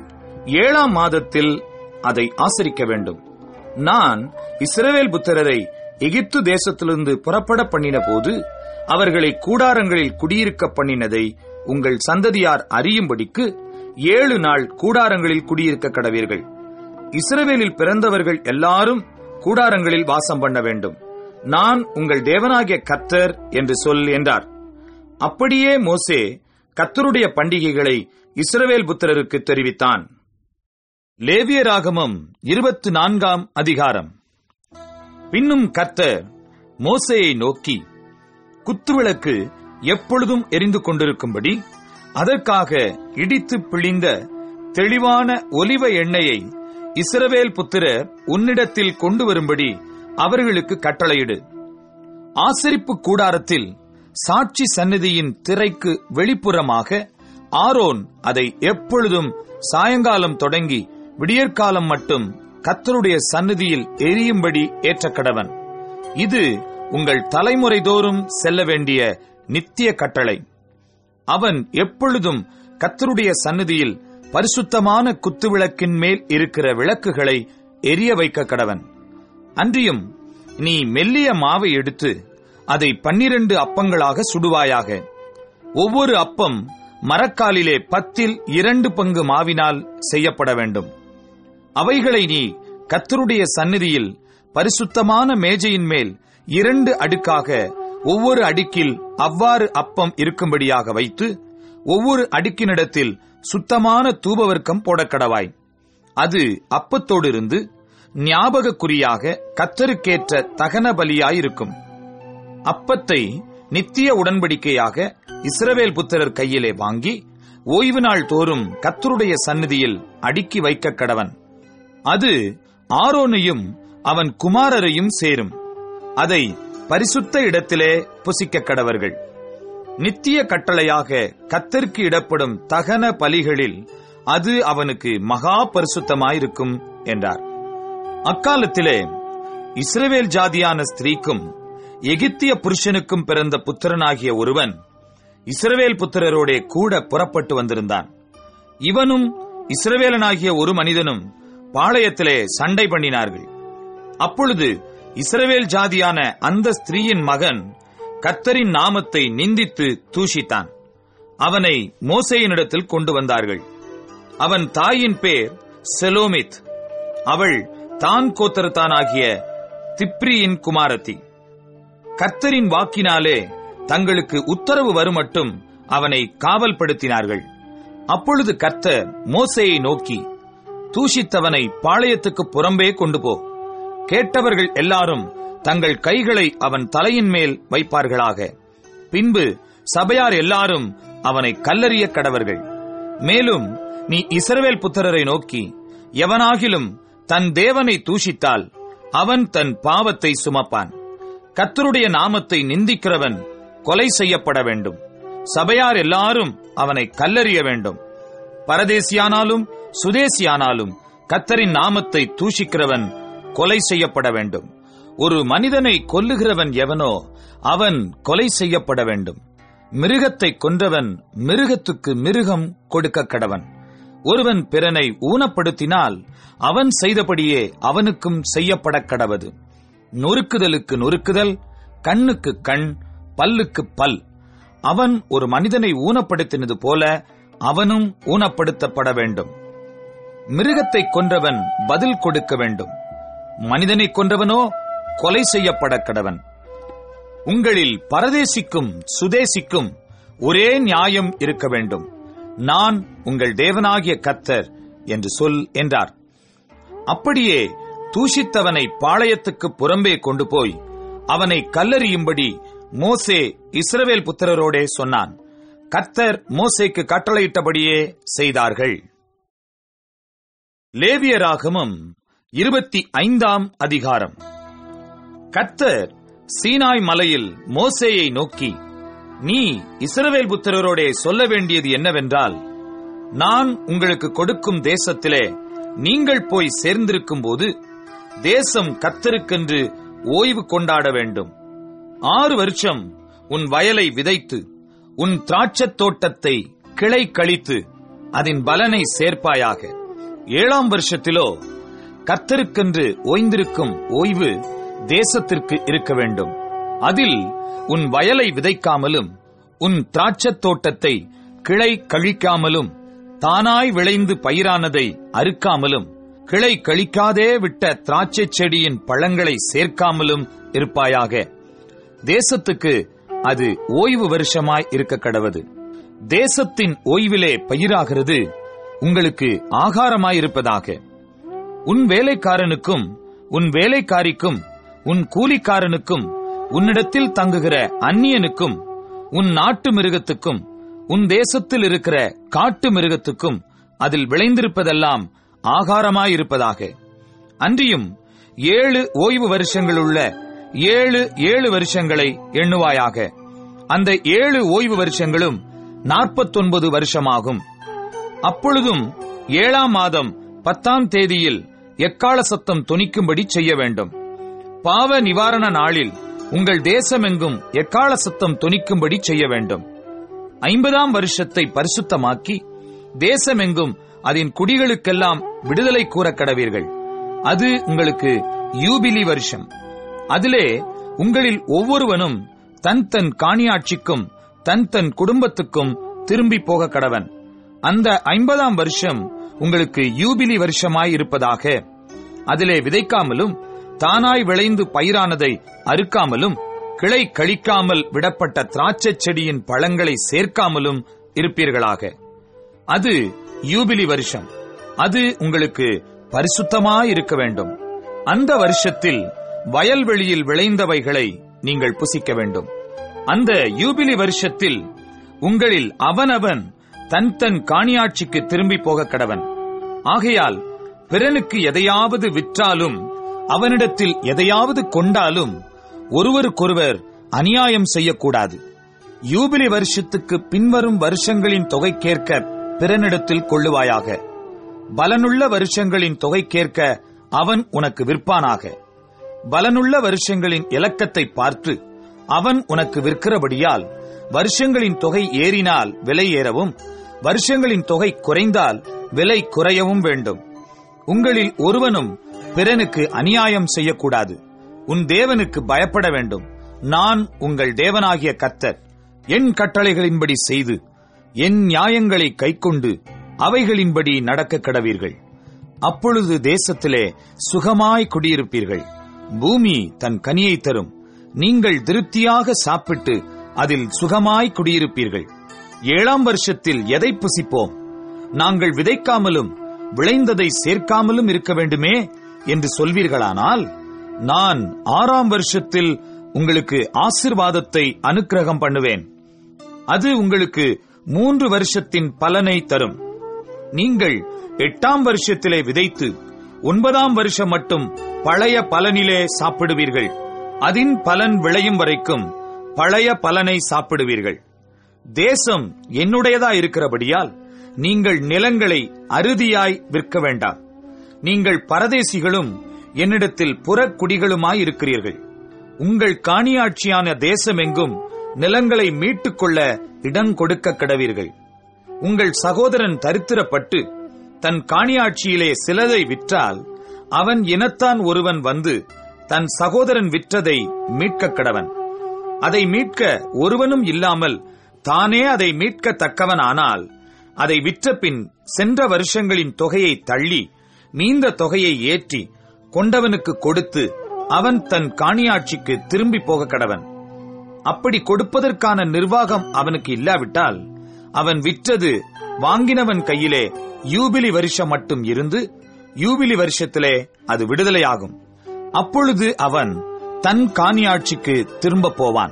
ஏழாம் மாதத்தில் அதை ஆசரிக்க வேண்டும் நான் இஸ்ரவேல் புத்திரரை எகிப்து தேசத்திலிருந்து புறப்பட பண்ணின போது அவர்களை கூடாரங்களில் குடியிருக்க பண்ணினதை உங்கள் சந்ததியார் அறியும்படிக்கு ஏழு நாள் கூடாரங்களில் குடியிருக்க கடவீர்கள் இஸ்ரவேலில் பிறந்தவர்கள் எல்லாரும் கூடாரங்களில் வாசம் பண்ண வேண்டும் நான் உங்கள் தேவனாகிய கத்தர் என்று சொல் என்றார் அப்படியே மோசே கத்தருடைய பண்டிகைகளை இஸ்ரவேல் புத்திரருக்கு தெரிவித்தான் லேவியராகமம் இருபத்தி நான்காம் அதிகாரம் பின்னும் கர்த்தர் மோசேயை நோக்கி குத்துவிளக்கு எப்பொழுதும் எரிந்து கொண்டிருக்கும்படி அதற்காக இடித்து பிழிந்த தெளிவான ஒலிவ எண்ணெயை இஸ்ரவேல் புத்திரர் உன்னிடத்தில் கொண்டு வரும்படி அவர்களுக்கு கட்டளையிடு ஆசரிப்பு கூடாரத்தில் சாட்சி சந்நிதியின் திரைக்கு வெளிப்புறமாக ஆரோன் அதை எப்பொழுதும் சாயங்காலம் தொடங்கி விடியற்காலம் மட்டும் கத்தருடைய சந்நிதியில் எரியும்படி ஏற்ற கடவன் இது உங்கள் தலைமுறை தோறும் செல்ல வேண்டிய நித்திய கட்டளை அவன் எப்பொழுதும் கத்தருடைய சந்நிதியில் பரிசுத்தமான குத்துவிளக்கின் மேல் இருக்கிற விளக்குகளை எரிய வைக்க கடவன் அன்றியும் நீ மெல்லிய மாவை எடுத்து அதை பன்னிரண்டு அப்பங்களாக சுடுவாயாக ஒவ்வொரு அப்பம் மரக்காலிலே பத்தில் இரண்டு பங்கு மாவினால் செய்யப்பட வேண்டும் அவைகளை நீ கத்தருடைய சந்நிதியில் பரிசுத்தமான மேஜையின் மேல் இரண்டு அடுக்காக ஒவ்வொரு அடுக்கில் அவ்வாறு அப்பம் இருக்கும்படியாக வைத்து ஒவ்வொரு அடுக்கினிடத்தில் சுத்தமான தூபவர்க்கம் போடக்கடவாய் அது அப்பத்தோடு இருந்து ஞாபக குறியாக கத்தருக்கேற்ற தகன பலியாயிருக்கும் அப்பத்தை நித்திய உடன்படிக்கையாக இஸ்ரவேல் புத்திரர் கையிலே வாங்கி ஓய்வு நாள் தோறும் கத்தருடைய சந்நிதியில் அடுக்கி வைக்க கடவன் அது ஆரோனையும் அவன் குமாரரையும் சேரும் அதை பரிசுத்த இடத்திலே புசிக்க கடவர்கள் நித்திய கட்டளையாக கத்தருக்கு இடப்படும் தகன பலிகளில் அது அவனுக்கு மகா பரிசுத்தமாயிருக்கும் என்றார் அக்காலத்திலே இஸ்ரவேல் ஜாதியான ஸ்திரீக்கும் எகிப்திய புருஷனுக்கும் பிறந்த புத்திரனாகிய ஒருவன் இஸ்ரவேல் புத்திரரோடே கூட புறப்பட்டு வந்திருந்தான் இவனும் இஸ்ரவேலனாகிய ஒரு மனிதனும் பாளையத்திலே சண்டை பண்ணினார்கள் அப்பொழுது இஸ்ரவேல் ஜாதியான அந்த ஸ்திரீயின் மகன் கத்தரின் நாமத்தை நிந்தித்து தூஷித்தான் அவனை மோசேயினிடத்தில் கொண்டு வந்தார்கள் அவன் தாயின் பேர் செலோமித் அவள் தான் கோத்தரத்தானாகிய திப்ரியின் குமாரத்தி கர்த்தரின் வாக்கினாலே தங்களுக்கு உத்தரவு வருமட்டும் அவனை காவல்படுத்தினார்கள் அப்பொழுது கர்த்தர் மோசேயை நோக்கி தூஷித்தவனை பாளையத்துக்கு புறம்பே கொண்டு போ கேட்டவர்கள் எல்லாரும் தங்கள் கைகளை அவன் தலையின் மேல் வைப்பார்களாக பின்பு சபையார் எல்லாரும் அவனை கல்லறிய கடவர்கள் மேலும் நீ இஸ்ரவேல் புத்திரரை நோக்கி எவனாகிலும் தன் தேவனை தூஷித்தால் அவன் தன் பாவத்தை சுமப்பான் கத்தருடைய நாமத்தை நிந்திக்கிறவன் கொலை செய்யப்பட வேண்டும் சபையார் எல்லாரும் அவனை கல்லறிய வேண்டும் பரதேசியானாலும் சுதேசியானாலும் கத்தரின் நாமத்தை தூஷிக்கிறவன் கொலை செய்யப்பட வேண்டும் ஒரு மனிதனை கொல்லுகிறவன் எவனோ அவன் கொலை செய்யப்பட வேண்டும் மிருகத்தை கொன்றவன் மிருகத்துக்கு மிருகம் கொடுக்க கடவன் ஒருவன் பிறனை ஊனப்படுத்தினால் அவன் செய்தபடியே அவனுக்கும் செய்யப்பட கடவது நொறுக்குதலுக்கு நொறுக்குதல் கண்ணுக்கு கண் பல்லுக்கு பல் அவன் ஒரு மனிதனை ஊனப்படுத்தினது போல அவனும் ஊனப்படுத்தப்பட வேண்டும் மிருகத்தை கொன்றவன் பதில் கொடுக்க வேண்டும் மனிதனை கொன்றவனோ கொலை செய்யப்பட கடவன் உங்களில் பரதேசிக்கும் சுதேசிக்கும் ஒரே நியாயம் இருக்க வேண்டும் நான் உங்கள் தேவனாகிய கத்தர் என்று சொல் என்றார் அப்படியே தூஷித்தவனை பாளையத்துக்கு புறம்பே கொண்டு போய் அவனை கல்லறியும்படி மோசே இஸ்ரவேல் புத்திரரோடே சொன்னான் கர்த்தர் மோசேக்கு கட்டளையிட்டபடியே செய்தார்கள் லேவியராகமம் இருபத்தி ஐந்தாம் அதிகாரம் கர்த்தர் சீனாய் மலையில் மோசேயை நோக்கி நீ இஸ்ரவேல் புத்திரரோடே சொல்ல வேண்டியது என்னவென்றால் நான் உங்களுக்கு கொடுக்கும் தேசத்திலே நீங்கள் போய் சேர்ந்திருக்கும் போது தேசம் கத்தருக்கென்று ஓய்வு கொண்டாட வேண்டும் ஆறு வருஷம் உன் வயலை விதைத்து உன் திராட்சத் தோட்டத்தை கிளை கழித்து அதன் பலனை சேர்ப்பாயாக ஏழாம் வருஷத்திலோ கர்த்தருக்கென்று ஓய்ந்திருக்கும் ஓய்வு தேசத்திற்கு இருக்க வேண்டும் அதில் உன் வயலை விதைக்காமலும் உன் திராட்சத் தோட்டத்தை கிளை கழிக்காமலும் தானாய் விளைந்து பயிரானதை அறுக்காமலும் கிளை கழிக்காதே விட்ட திராட்சைச் செடியின் பழங்களை சேர்க்காமலும் இருப்பாயாக தேசத்துக்கு அது ஓய்வு வருஷமாய் இருக்க கடவது தேசத்தின் ஓய்விலே பயிராகிறது உங்களுக்கு ஆகாரமாயிருப்பதாக உன் வேலைக்காரனுக்கும் உன் வேலைக்காரிக்கும் உன் கூலிக்காரனுக்கும் உன்னிடத்தில் தங்குகிற அந்நியனுக்கும் உன் நாட்டு மிருகத்துக்கும் உன் தேசத்தில் இருக்கிற காட்டு மிருகத்துக்கும் அதில் விளைந்திருப்பதெல்லாம் ஆகாரமாயிருப்பதாக அன்றியும் ஏழு ஓய்வு வருஷங்களுள்ள ஏழு ஏழு வருஷங்களை எண்ணுவாயாக அந்த ஏழு ஓய்வு வருஷங்களும் நாற்பத்தொன்பது வருஷமாகும் அப்பொழுதும் ஏழாம் மாதம் பத்தாம் தேதியில் எக்கால சத்தம் தொனிக்கும்படி செய்ய வேண்டும் பாவ நிவாரண நாளில் உங்கள் தேசமெங்கும் எக்கால சத்தம் தொனிக்கும்படி செய்ய வேண்டும் ஐம்பதாம் வருஷத்தை பரிசுத்தமாக்கி தேசமெங்கும் அதன் குடிகளுக்கெல்லாம் விடுதலை கூற கடவீர்கள் அது உங்களுக்கு யூபிலி வருஷம் அதிலே உங்களில் ஒவ்வொருவனும் தன் தன் காணியாட்சிக்கும் தன் தன் குடும்பத்துக்கும் திரும்பி போக கடவன் அந்த ஐம்பதாம் வருஷம் உங்களுக்கு யூபிலி வருஷமாய் இருப்பதாக அதிலே விதைக்காமலும் தானாய் விளைந்து பயிரானதை அறுக்காமலும் கிளை கழிக்காமல் விடப்பட்ட திராட்சைச் செடியின் பழங்களை சேர்க்காமலும் இருப்பீர்களாக அது யூபிலி வருஷம் அது உங்களுக்கு பரிசுத்தமாய் இருக்க வேண்டும் அந்த வருஷத்தில் வயல்வெளியில் விளைந்தவைகளை நீங்கள் புசிக்க வேண்டும் அந்த யூபிலி வருஷத்தில் உங்களில் அவனவன் தன் தன் காணியாட்சிக்கு திரும்பி போக கடவன் ஆகையால் பிறனுக்கு எதையாவது விற்றாலும் அவனிடத்தில் எதையாவது கொண்டாலும் ஒருவருக்கொருவர் அநியாயம் செய்யக்கூடாது யூபிலி வருஷத்துக்கு பின்வரும் வருஷங்களின் தொகைக்கேற்க பிறனிடத்தில் கொள்ளுவாயாக பலனுள்ள வருஷங்களின் தொகைக்கேற்க அவன் உனக்கு விற்பானாக பலனுள்ள வருஷங்களின் இலக்கத்தை பார்த்து அவன் உனக்கு விற்கிறபடியால் வருஷங்களின் தொகை ஏறினால் விலை ஏறவும் வருஷங்களின் தொகை குறைந்தால் விலை குறையவும் வேண்டும் உங்களில் ஒருவனும் பிறனுக்கு அநியாயம் செய்யக்கூடாது உன் தேவனுக்கு பயப்பட வேண்டும் நான் உங்கள் தேவனாகிய கர்த்தர் என் கட்டளைகளின்படி செய்து என் நியாயங்களை கைக்கொண்டு அவைகளின்படி நடக்க கடவீர்கள் அப்பொழுது தேசத்திலே சுகமாய் குடியிருப்பீர்கள் பூமி தன் கனியை தரும் நீங்கள் திருப்தியாக சாப்பிட்டு அதில் சுகமாய் குடியிருப்பீர்கள் ஏழாம் வருஷத்தில் எதை புசிப்போம் நாங்கள் விதைக்காமலும் விளைந்ததை சேர்க்காமலும் இருக்க வேண்டுமே என்று சொல்வீர்களானால் நான் ஆறாம் வருஷத்தில் உங்களுக்கு ஆசிர்வாதத்தை அனுக்கிரகம் பண்ணுவேன் அது உங்களுக்கு மூன்று வருஷத்தின் பலனை தரும் நீங்கள் எட்டாம் வருஷத்திலே விதைத்து ஒன்பதாம் வருஷம் மட்டும் பழைய பலனிலே சாப்பிடுவீர்கள் அதின் பலன் விளையும் வரைக்கும் பழைய பலனை சாப்பிடுவீர்கள் தேசம் என்னுடையதா இருக்கிறபடியால் நீங்கள் நிலங்களை அறுதியாய் விற்க வேண்டாம் நீங்கள் பரதேசிகளும் என்னிடத்தில் புறக்குடிகளுமாய் இருக்கிறீர்கள் உங்கள் காணியாட்சியான தேசமெங்கும் நிலங்களை மீட்டுக் கொள்ள இடம் கொடுக்க கடவீர்கள் உங்கள் சகோதரன் தரித்திரப்பட்டு தன் காணியாட்சியிலே சிலதை விற்றால் அவன் இனத்தான் ஒருவன் வந்து தன் சகோதரன் விற்றதை மீட்கக் கடவன் அதை மீட்க ஒருவனும் இல்லாமல் தானே அதை மீட்க தக்கவனானால் அதை விற்றபின் சென்ற வருஷங்களின் தொகையை தள்ளி மீந்த தொகையை ஏற்றி கொண்டவனுக்கு கொடுத்து அவன் தன் காணியாட்சிக்கு திரும்பி போக கடவன் அப்படி கொடுப்பதற்கான நிர்வாகம் அவனுக்கு இல்லாவிட்டால் அவன் விற்றது வாங்கினவன் கையிலே யூபிலி வருஷம் மட்டும் இருந்து யூபிலி வருஷத்திலே அது விடுதலையாகும் அப்பொழுது அவன் தன் காணியாட்சிக்கு திரும்ப போவான்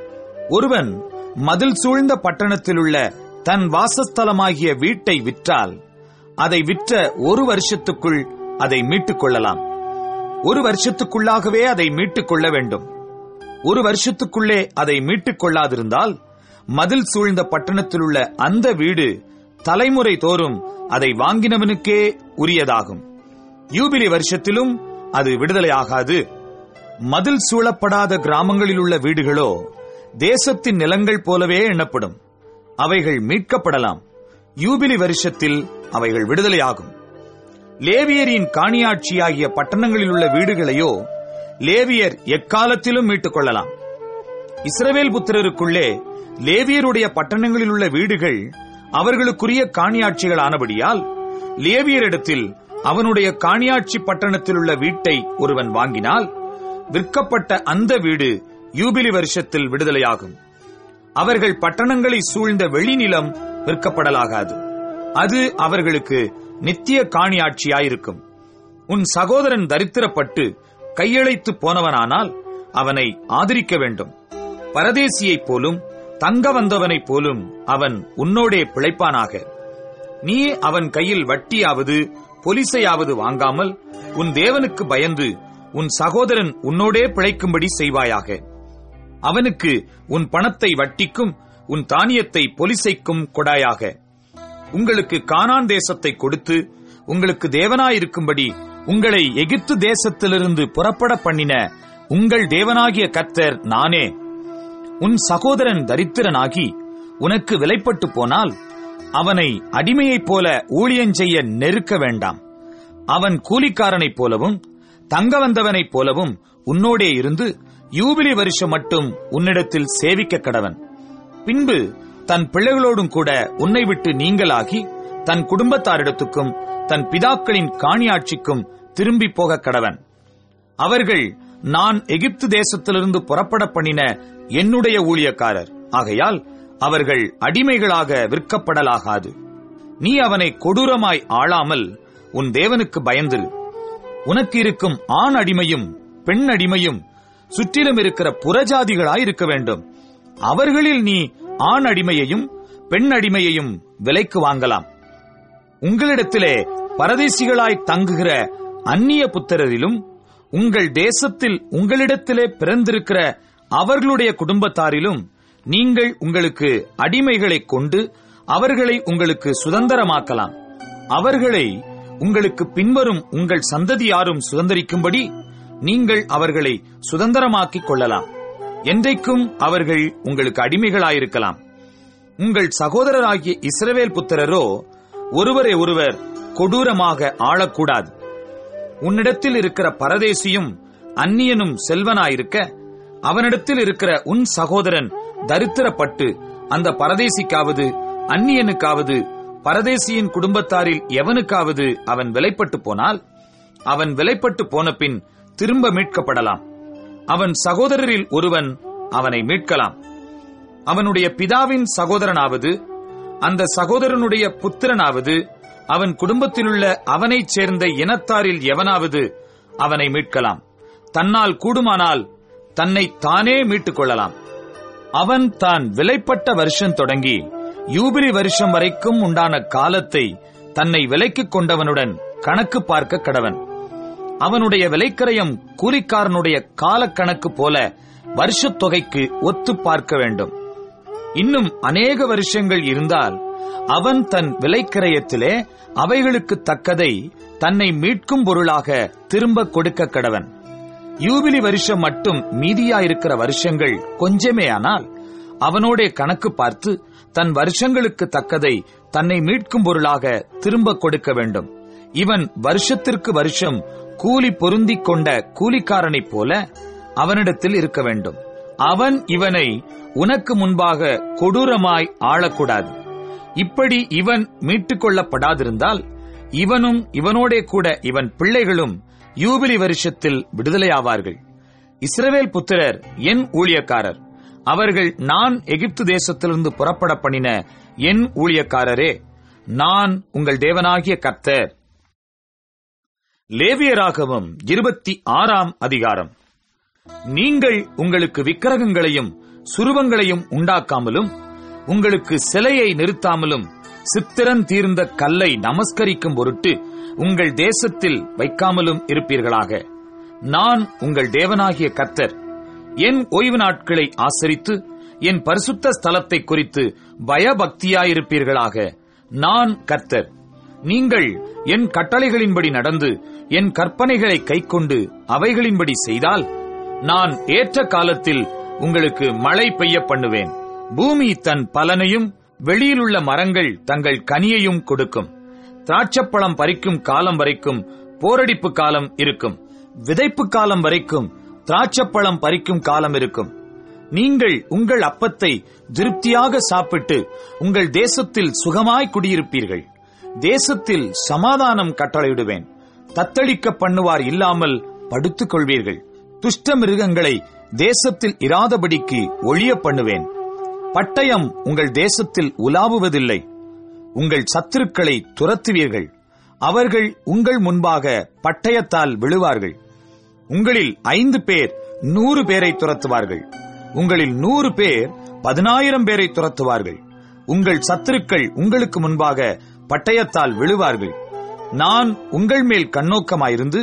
ஒருவன் மதில் சூழ்ந்த பட்டணத்திலுள்ள தன் வாசஸ்தலமாகிய வீட்டை விற்றால் அதை விற்ற ஒரு வருஷத்துக்குள் அதை மீட்டுக் கொள்ளலாம் ஒரு வருஷத்துக்குள்ளாகவே அதை மீட்டுக் கொள்ள வேண்டும் ஒரு வருஷத்துக்குள்ளே அதை மீட்டுக் கொள்ளாதிருந்தால் மதில் சூழ்ந்த பட்டணத்திலுள்ள அந்த வீடு தலைமுறை தோறும் அதை வாங்கினவனுக்கே உரியதாகும் யூபிலி வருஷத்திலும் அது விடுதலையாகாது மதில் சூழப்படாத கிராமங்களில் உள்ள வீடுகளோ தேசத்தின் நிலங்கள் போலவே எண்ணப்படும் அவைகள் மீட்கப்படலாம் யூபிலி வருஷத்தில் அவைகள் விடுதலையாகும் லேவியரின் காணியாட்சியாகிய பட்டணங்களில் உள்ள வீடுகளையோ லேவியர் எக்காலத்திலும் மீட்டுக் கொள்ளலாம் இஸ்ரவேல் புத்திரருக்குள்ளே லேவியருடைய பட்டணங்களில் உள்ள வீடுகள் அவர்களுக்குரிய காணியாட்சிகள் ஆனபடியால் லேவியரிடத்தில் அவனுடைய காணியாட்சி பட்டணத்தில் உள்ள வீட்டை ஒருவன் வாங்கினால் விற்கப்பட்ட அந்த வீடு யூபிலி வருஷத்தில் விடுதலையாகும் அவர்கள் பட்டணங்களை சூழ்ந்த வெளிநிலம் விற்கப்படலாகாது அது அவர்களுக்கு நித்திய காணியாட்சியாயிருக்கும் உன் சகோதரன் தரித்திரப்பட்டு கையழைத்து போனவனானால் அவனை ஆதரிக்க வேண்டும் பரதேசியைப் போலும் தங்க வந்தவனைப் போலும் அவன் உன்னோடே பிழைப்பானாக நீ அவன் கையில் வட்டியாவது பொலிசையாவது வாங்காமல் உன் தேவனுக்கு பயந்து உன் சகோதரன் உன்னோடே பிழைக்கும்படி செய்வாயாக அவனுக்கு உன் பணத்தை வட்டிக்கும் உன் தானியத்தை பொலிசைக்கும் கொடாயாக உங்களுக்கு கானான் தேசத்தை கொடுத்து உங்களுக்கு தேவனாயிருக்கும்படி உங்களை எகிப்து தேசத்திலிருந்து புறப்பட பண்ணின உங்கள் தேவனாகிய கர்த்தர் நானே உன் சகோதரன் தரித்திரனாகி உனக்கு விலைப்பட்டு போனால் அவனை அடிமையைப் போல ஊழியஞ்செய்ய நெருக்க வேண்டாம் அவன் கூலிக்காரனைப் போலவும் தங்க வந்தவனைப் போலவும் உன்னோடே இருந்து யூபிலி வருஷம் மட்டும் உன்னிடத்தில் சேவிக்க கடவன் பின்பு தன் பிள்ளைகளோடும் கூட உன்னை விட்டு நீங்களாகி தன் குடும்பத்தாரிடத்துக்கும் தன் பிதாக்களின் காணியாட்சிக்கும் திரும்பி போக கடவன் அவர்கள் நான் எகிப்து தேசத்திலிருந்து புறப்பட பண்ணின என்னுடைய ஊழியக்காரர் ஆகையால் அவர்கள் அடிமைகளாக விற்கப்படலாகாது நீ அவனை கொடூரமாய் ஆளாமல் உன் தேவனுக்கு பயந்திரு உனக்கு இருக்கும் ஆண் அடிமையும் பெண் அடிமையும் சுற்றிலும் இருக்கிற புறஜாதிகளாய் இருக்க வேண்டும் அவர்களில் நீ ஆண் அடிமையையும் பெண் அடிமையையும் விலைக்கு வாங்கலாம் உங்களிடத்திலே பரதேசிகளாய் தங்குகிற அந்நிய புத்திரரிலும் உங்கள் தேசத்தில் உங்களிடத்திலே பிறந்திருக்கிற அவர்களுடைய குடும்பத்தாரிலும் நீங்கள் உங்களுக்கு அடிமைகளைக் கொண்டு அவர்களை உங்களுக்கு சுதந்திரமாக்கலாம் அவர்களை உங்களுக்கு பின்வரும் உங்கள் சந்ததியாரும் சுதந்திரிக்கும்படி நீங்கள் அவர்களை சுதந்திரமாக்கிக் கொள்ளலாம் என்றைக்கும் அவர்கள் உங்களுக்கு அடிமைகளாயிருக்கலாம் உங்கள் சகோதரராகிய இஸ்ரவேல் புத்திரரோ ஒருவரை ஒருவர் கொடூரமாக ஆளக்கூடாது உன்னிடத்தில் இருக்கிற பரதேசியும் அந்நியனும் செல்வனாயிருக்க அவனிடத்தில் இருக்கிற உன் சகோதரன் தரித்திரப்பட்டு அந்த பரதேசிக்காவது அந்நியனுக்காவது பரதேசியின் குடும்பத்தாரில் எவனுக்காவது அவன் விலைப்பட்டு போனால் அவன் விலைப்பட்டு போன பின் திரும்ப மீட்கப்படலாம் அவன் சகோதரரில் ஒருவன் அவனை மீட்கலாம் அவனுடைய பிதாவின் சகோதரனாவது அந்த சகோதரனுடைய புத்திரனாவது அவன் குடும்பத்திலுள்ள அவனைச் சேர்ந்த இனத்தாரில் எவனாவது அவனை மீட்கலாம் தன்னால் கூடுமானால் தன்னை தானே மீட்டுக் கொள்ளலாம் அவன் தான் விலைப்பட்ட வருஷம் தொடங்கி யூபிலி வருஷம் வரைக்கும் உண்டான காலத்தை தன்னை விலைக்குக் கொண்டவனுடன் கணக்கு பார்க்க கடவன் அவனுடைய விலைக்கரையம் கூலிக்காரனுடைய காலக்கணக்கு போல வருஷத் தொகைக்கு ஒத்து பார்க்க வேண்டும் இன்னும் அநேக வருஷங்கள் இருந்தால் அவன் தன் விலைக்கிரயத்திலே அவைகளுக்கு தக்கதை தன்னை மீட்கும் பொருளாக திரும்ப கொடுக்க கடவன் யூபிலி வருஷம் மட்டும் மீதியாயிருக்கிற வருஷங்கள் கொஞ்சமே ஆனால் அவனோடே கணக்கு பார்த்து தன் வருஷங்களுக்கு தக்கதை தன்னை மீட்கும் பொருளாக திரும்ப கொடுக்க வேண்டும் இவன் வருஷத்திற்கு வருஷம் கூலி பொருந்திக் கொண்ட கூலிக்காரனைப் போல அவனிடத்தில் இருக்க வேண்டும் அவன் இவனை உனக்கு முன்பாக கொடூரமாய் ஆளக்கூடாது இப்படி இவன் மீட்டுக் கொள்ளப்படாதிருந்தால் இவனும் இவனோடே கூட இவன் பிள்ளைகளும் யூபிலி வருஷத்தில் விடுதலையாவார்கள் இஸ்ரவேல் புத்திரர் என் ஊழியக்காரர் அவர்கள் நான் எகிப்து தேசத்திலிருந்து புறப்பட பண்ணின என் ஊழியக்காரரே நான் உங்கள் தேவனாகிய கர்த்தர் லேவியராகவும் இருபத்தி ஆறாம் அதிகாரம் நீங்கள் உங்களுக்கு விக்கிரகங்களையும் சுருவங்களையும் உண்டாக்காமலும் உங்களுக்கு சிலையை நிறுத்தாமலும் சித்திரன் தீர்ந்த கல்லை நமஸ்கரிக்கும் பொருட்டு உங்கள் தேசத்தில் வைக்காமலும் இருப்பீர்களாக நான் உங்கள் தேவனாகிய கர்த்தர் என் ஓய்வு நாட்களை ஆசரித்து என் பரிசுத்த ஸ்தலத்தை குறித்து பயபக்தியாயிருப்பீர்களாக நான் கர்த்தர் நீங்கள் என் கட்டளைகளின்படி நடந்து என் கற்பனைகளை கைக்கொண்டு அவைகளின்படி செய்தால் நான் ஏற்ற காலத்தில் உங்களுக்கு மழை பெய்ய பண்ணுவேன் பூமி தன் பலனையும் வெளியிலுள்ள மரங்கள் தங்கள் கனியையும் கொடுக்கும் திராட்சப்பழம் பறிக்கும் காலம் வரைக்கும் போரடிப்பு காலம் இருக்கும் விதைப்பு காலம் வரைக்கும் திராட்சப்பழம் பறிக்கும் காலம் இருக்கும் நீங்கள் உங்கள் அப்பத்தை திருப்தியாக சாப்பிட்டு உங்கள் தேசத்தில் சுகமாய் குடியிருப்பீர்கள் தேசத்தில் சமாதானம் கட்டளையிடுவேன் தத்தளிக்க பண்ணுவார் இல்லாமல் படுத்துக் கொள்வீர்கள் துஷ்ட மிருகங்களை தேசத்தில் இராதபடிக்கு ஒழிய பண்ணுவேன் பட்டயம் உங்கள் தேசத்தில் உலாவுவதில்லை உங்கள் சத்துருக்களை துரத்துவீர்கள் அவர்கள் உங்கள் முன்பாக பட்டயத்தால் விழுவார்கள் உங்களில் ஐந்து பேர் நூறு பேரை துரத்துவார்கள் உங்களில் நூறு பேர் பதினாயிரம் பேரை துரத்துவார்கள் உங்கள் சத்துருக்கள் உங்களுக்கு முன்பாக பட்டயத்தால் விழுவார்கள் நான் உங்கள் மேல் கண்ணோக்கமாயிருந்து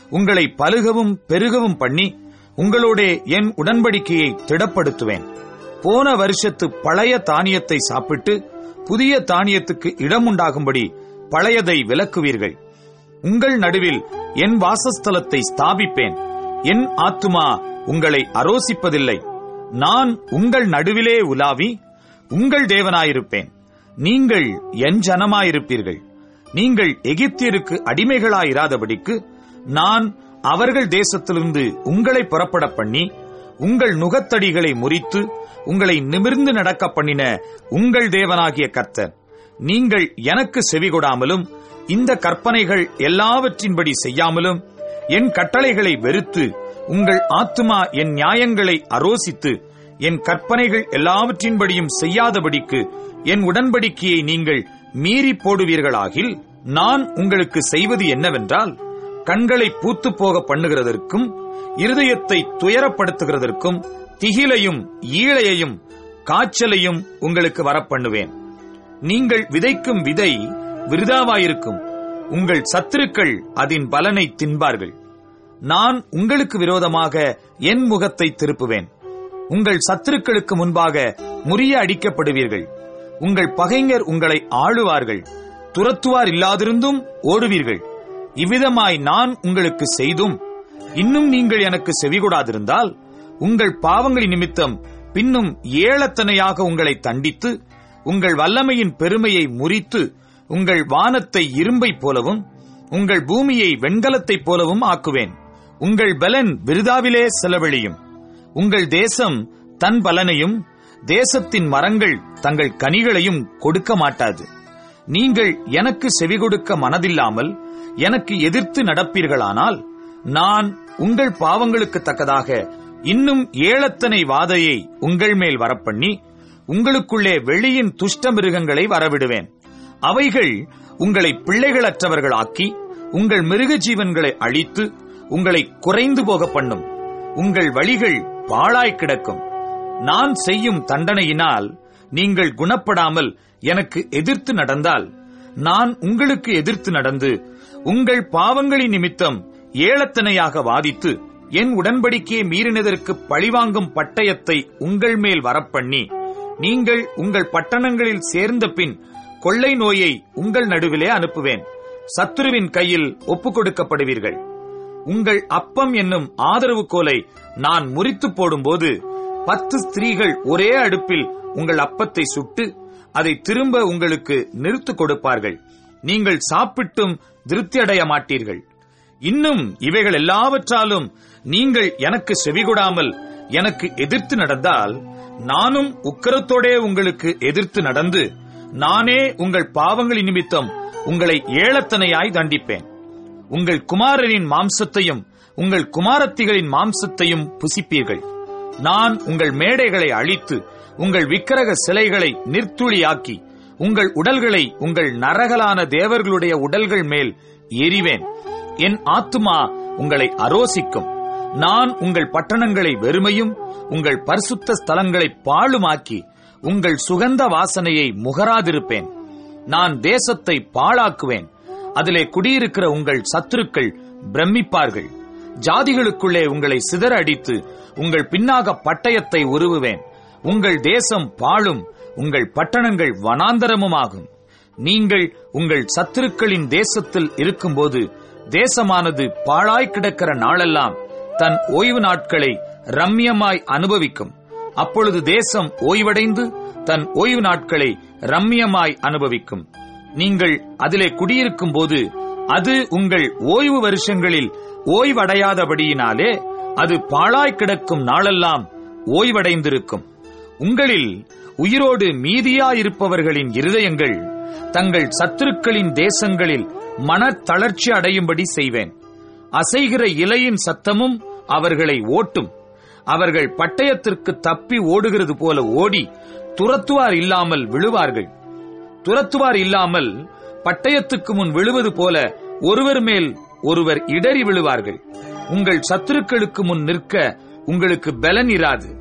உங்களை பலுகவும் பெருகவும் பண்ணி உங்களோடே என் உடன்படிக்கையை திடப்படுத்துவேன் போன வருஷத்து பழைய தானியத்தை சாப்பிட்டு புதிய தானியத்துக்கு இடம் உண்டாகும்படி பழையதை விலக்குவீர்கள் உங்கள் நடுவில் என் வாசஸ்தலத்தை ஸ்தாபிப்பேன் என் ஆத்துமா உங்களை அரோசிப்பதில்லை நான் உங்கள் நடுவிலே உலாவி உங்கள் தேவனாயிருப்பேன் நீங்கள் என் ஜனமாயிருப்பீர்கள் நீங்கள் எகிப்தியருக்கு அடிமைகளாயிராதபடிக்கு நான் அவர்கள் தேசத்திலிருந்து உங்களை புறப்பட பண்ணி உங்கள் நுகத்தடிகளை முறித்து உங்களை நிமிர்ந்து நடக்க பண்ணின உங்கள் தேவனாகிய கர்த்தர் நீங்கள் எனக்கு செவிகொடாமலும் இந்த கற்பனைகள் எல்லாவற்றின்படி செய்யாமலும் என் கட்டளைகளை வெறுத்து உங்கள் ஆத்துமா என் நியாயங்களை அரோசித்து என் கற்பனைகள் எல்லாவற்றின்படியும் செய்யாதபடிக்கு என் உடன்படிக்கையை நீங்கள் மீறி போடுவீர்களாகில் நான் உங்களுக்கு செய்வது என்னவென்றால் கண்களை பூத்து போக பண்ணுகிறதற்கும் இருதயத்தை துயரப்படுத்துகிறதற்கும் திகிலையும் ஈழையையும் காய்ச்சலையும் உங்களுக்கு வரப்பண்ணுவேன் நீங்கள் விதைக்கும் விதை விருதாவாயிருக்கும் உங்கள் சத்துருக்கள் அதன் பலனை தின்பார்கள் நான் உங்களுக்கு விரோதமாக என் முகத்தை திருப்புவேன் உங்கள் சத்துருக்களுக்கு முன்பாக முறிய அடிக்கப்படுவீர்கள் உங்கள் பகைஞர் உங்களை ஆளுவார்கள் துரத்துவார் இல்லாதிருந்தும் ஓடுவீர்கள் இவ்விதமாய் நான் உங்களுக்கு செய்தும் இன்னும் நீங்கள் எனக்கு செவிகொடாதிருந்தால் உங்கள் பாவங்களின் நிமித்தம் பின்னும் ஏளத்தனையாக உங்களை தண்டித்து உங்கள் வல்லமையின் பெருமையை முறித்து உங்கள் வானத்தை இரும்பைப் போலவும் உங்கள் பூமியை வெண்கலத்தைப் போலவும் ஆக்குவேன் உங்கள் பலன் விருதாவிலே செலவழியும் உங்கள் தேசம் தன் பலனையும் தேசத்தின் மரங்கள் தங்கள் கனிகளையும் கொடுக்க மாட்டாது நீங்கள் எனக்கு செவி கொடுக்க மனதில்லாமல் எனக்கு எதிர்த்து நடப்பீர்களானால் நான் உங்கள் பாவங்களுக்கு தக்கதாக இன்னும் ஏழத்தனை வாதையை உங்கள் மேல் வரப்பண்ணி உங்களுக்குள்ளே வெளியின் துஷ்ட மிருகங்களை வரவிடுவேன் அவைகள் உங்களை பிள்ளைகளற்றவர்களாக்கி உங்கள் மிருக ஜீவன்களை அழித்து உங்களை குறைந்து போக பண்ணும் உங்கள் வழிகள் பாழாய் கிடக்கும் நான் செய்யும் தண்டனையினால் நீங்கள் குணப்படாமல் எனக்கு எதிர்த்து நடந்தால் நான் உங்களுக்கு எதிர்த்து நடந்து உங்கள் பாவங்களின் நிமித்தம் ஏளத்தனையாக வாதித்து என் உடன்படிக்கையை மீறினதற்கு பழிவாங்கும் பட்டயத்தை உங்கள் மேல் வரப்பண்ணி நீங்கள் உங்கள் பட்டணங்களில் சேர்ந்த பின் கொள்ளை நோயை உங்கள் நடுவிலே அனுப்புவேன் சத்துருவின் கையில் ஒப்புக் கொடுக்கப்படுவீர்கள் உங்கள் அப்பம் என்னும் ஆதரவு கோலை நான் முறித்து போடும்போது பத்து ஸ்திரீகள் ஒரே அடுப்பில் உங்கள் அப்பத்தை சுட்டு அதை திரும்ப உங்களுக்கு நிறுத்து கொடுப்பார்கள் நீங்கள் சாப்பிட்டும் திருப்தியடைய மாட்டீர்கள் இன்னும் இவைகள் எல்லாவற்றாலும் நீங்கள் எனக்கு செவிகொடாமல் எனக்கு எதிர்த்து நடந்தால் நானும் உக்கரத்தோடே உங்களுக்கு எதிர்த்து நடந்து நானே உங்கள் பாவங்களின் நிமித்தம் உங்களை ஏளத்தனையாய் தண்டிப்பேன் உங்கள் குமாரரின் மாம்சத்தையும் உங்கள் குமாரத்திகளின் மாம்சத்தையும் புசிப்பீர்கள் நான் உங்கள் மேடைகளை அழித்து உங்கள் விக்கிரக சிலைகளை நிர்த்துளியாக்கி உங்கள் உடல்களை உங்கள் நரகலான தேவர்களுடைய உடல்கள் மேல் எறிவேன் என் ஆத்துமா உங்களை அரோசிக்கும் நான் உங்கள் பட்டணங்களை வெறுமையும் உங்கள் பரிசுத்த ஸ்தலங்களை பாழுமாக்கி உங்கள் சுகந்த வாசனையை முகராதிருப்பேன் நான் தேசத்தை பாழாக்குவேன் அதிலே குடியிருக்கிற உங்கள் சத்துருக்கள் பிரமிப்பார்கள் ஜாதிகளுக்குள்ளே உங்களை சிதற அடித்து உங்கள் பின்னாக பட்டயத்தை உருவுவேன் உங்கள் தேசம் பாழும் உங்கள் பட்டணங்கள் வனாந்தரமுமாகும் நீங்கள் உங்கள் சத்துருக்களின் தேசத்தில் இருக்கும்போது தேசமானது பாழாய் கிடக்கிற நாளெல்லாம் தன் ஓய்வு நாட்களை ரம்யமாய் அனுபவிக்கும் அப்பொழுது தேசம் ஓய்வடைந்து தன் ஓய்வு நாட்களை ரம்யமாய் அனுபவிக்கும் நீங்கள் அதிலே குடியிருக்கும் போது அது உங்கள் ஓய்வு வருஷங்களில் ஓய்வடையாதபடியினாலே அது பாழாய் கிடக்கும் நாளெல்லாம் ஓய்வடைந்திருக்கும் உங்களில் உயிரோடு மீதியாயிருப்பவர்களின் இருதயங்கள் தங்கள் சத்துருக்களின் தேசங்களில் மனத்தளர்ச்சி அடையும்படி செய்வேன் அசைகிற இலையின் சத்தமும் அவர்களை ஓட்டும் அவர்கள் பட்டயத்திற்கு தப்பி ஓடுகிறது போல ஓடி துரத்துவார் இல்லாமல் விழுவார்கள் துரத்துவார் இல்லாமல் பட்டயத்துக்கு முன் விழுவது போல ஒருவர் மேல் ஒருவர் இடறி விழுவார்கள் உங்கள் சத்துருக்களுக்கு முன் நிற்க உங்களுக்கு பலன் இராது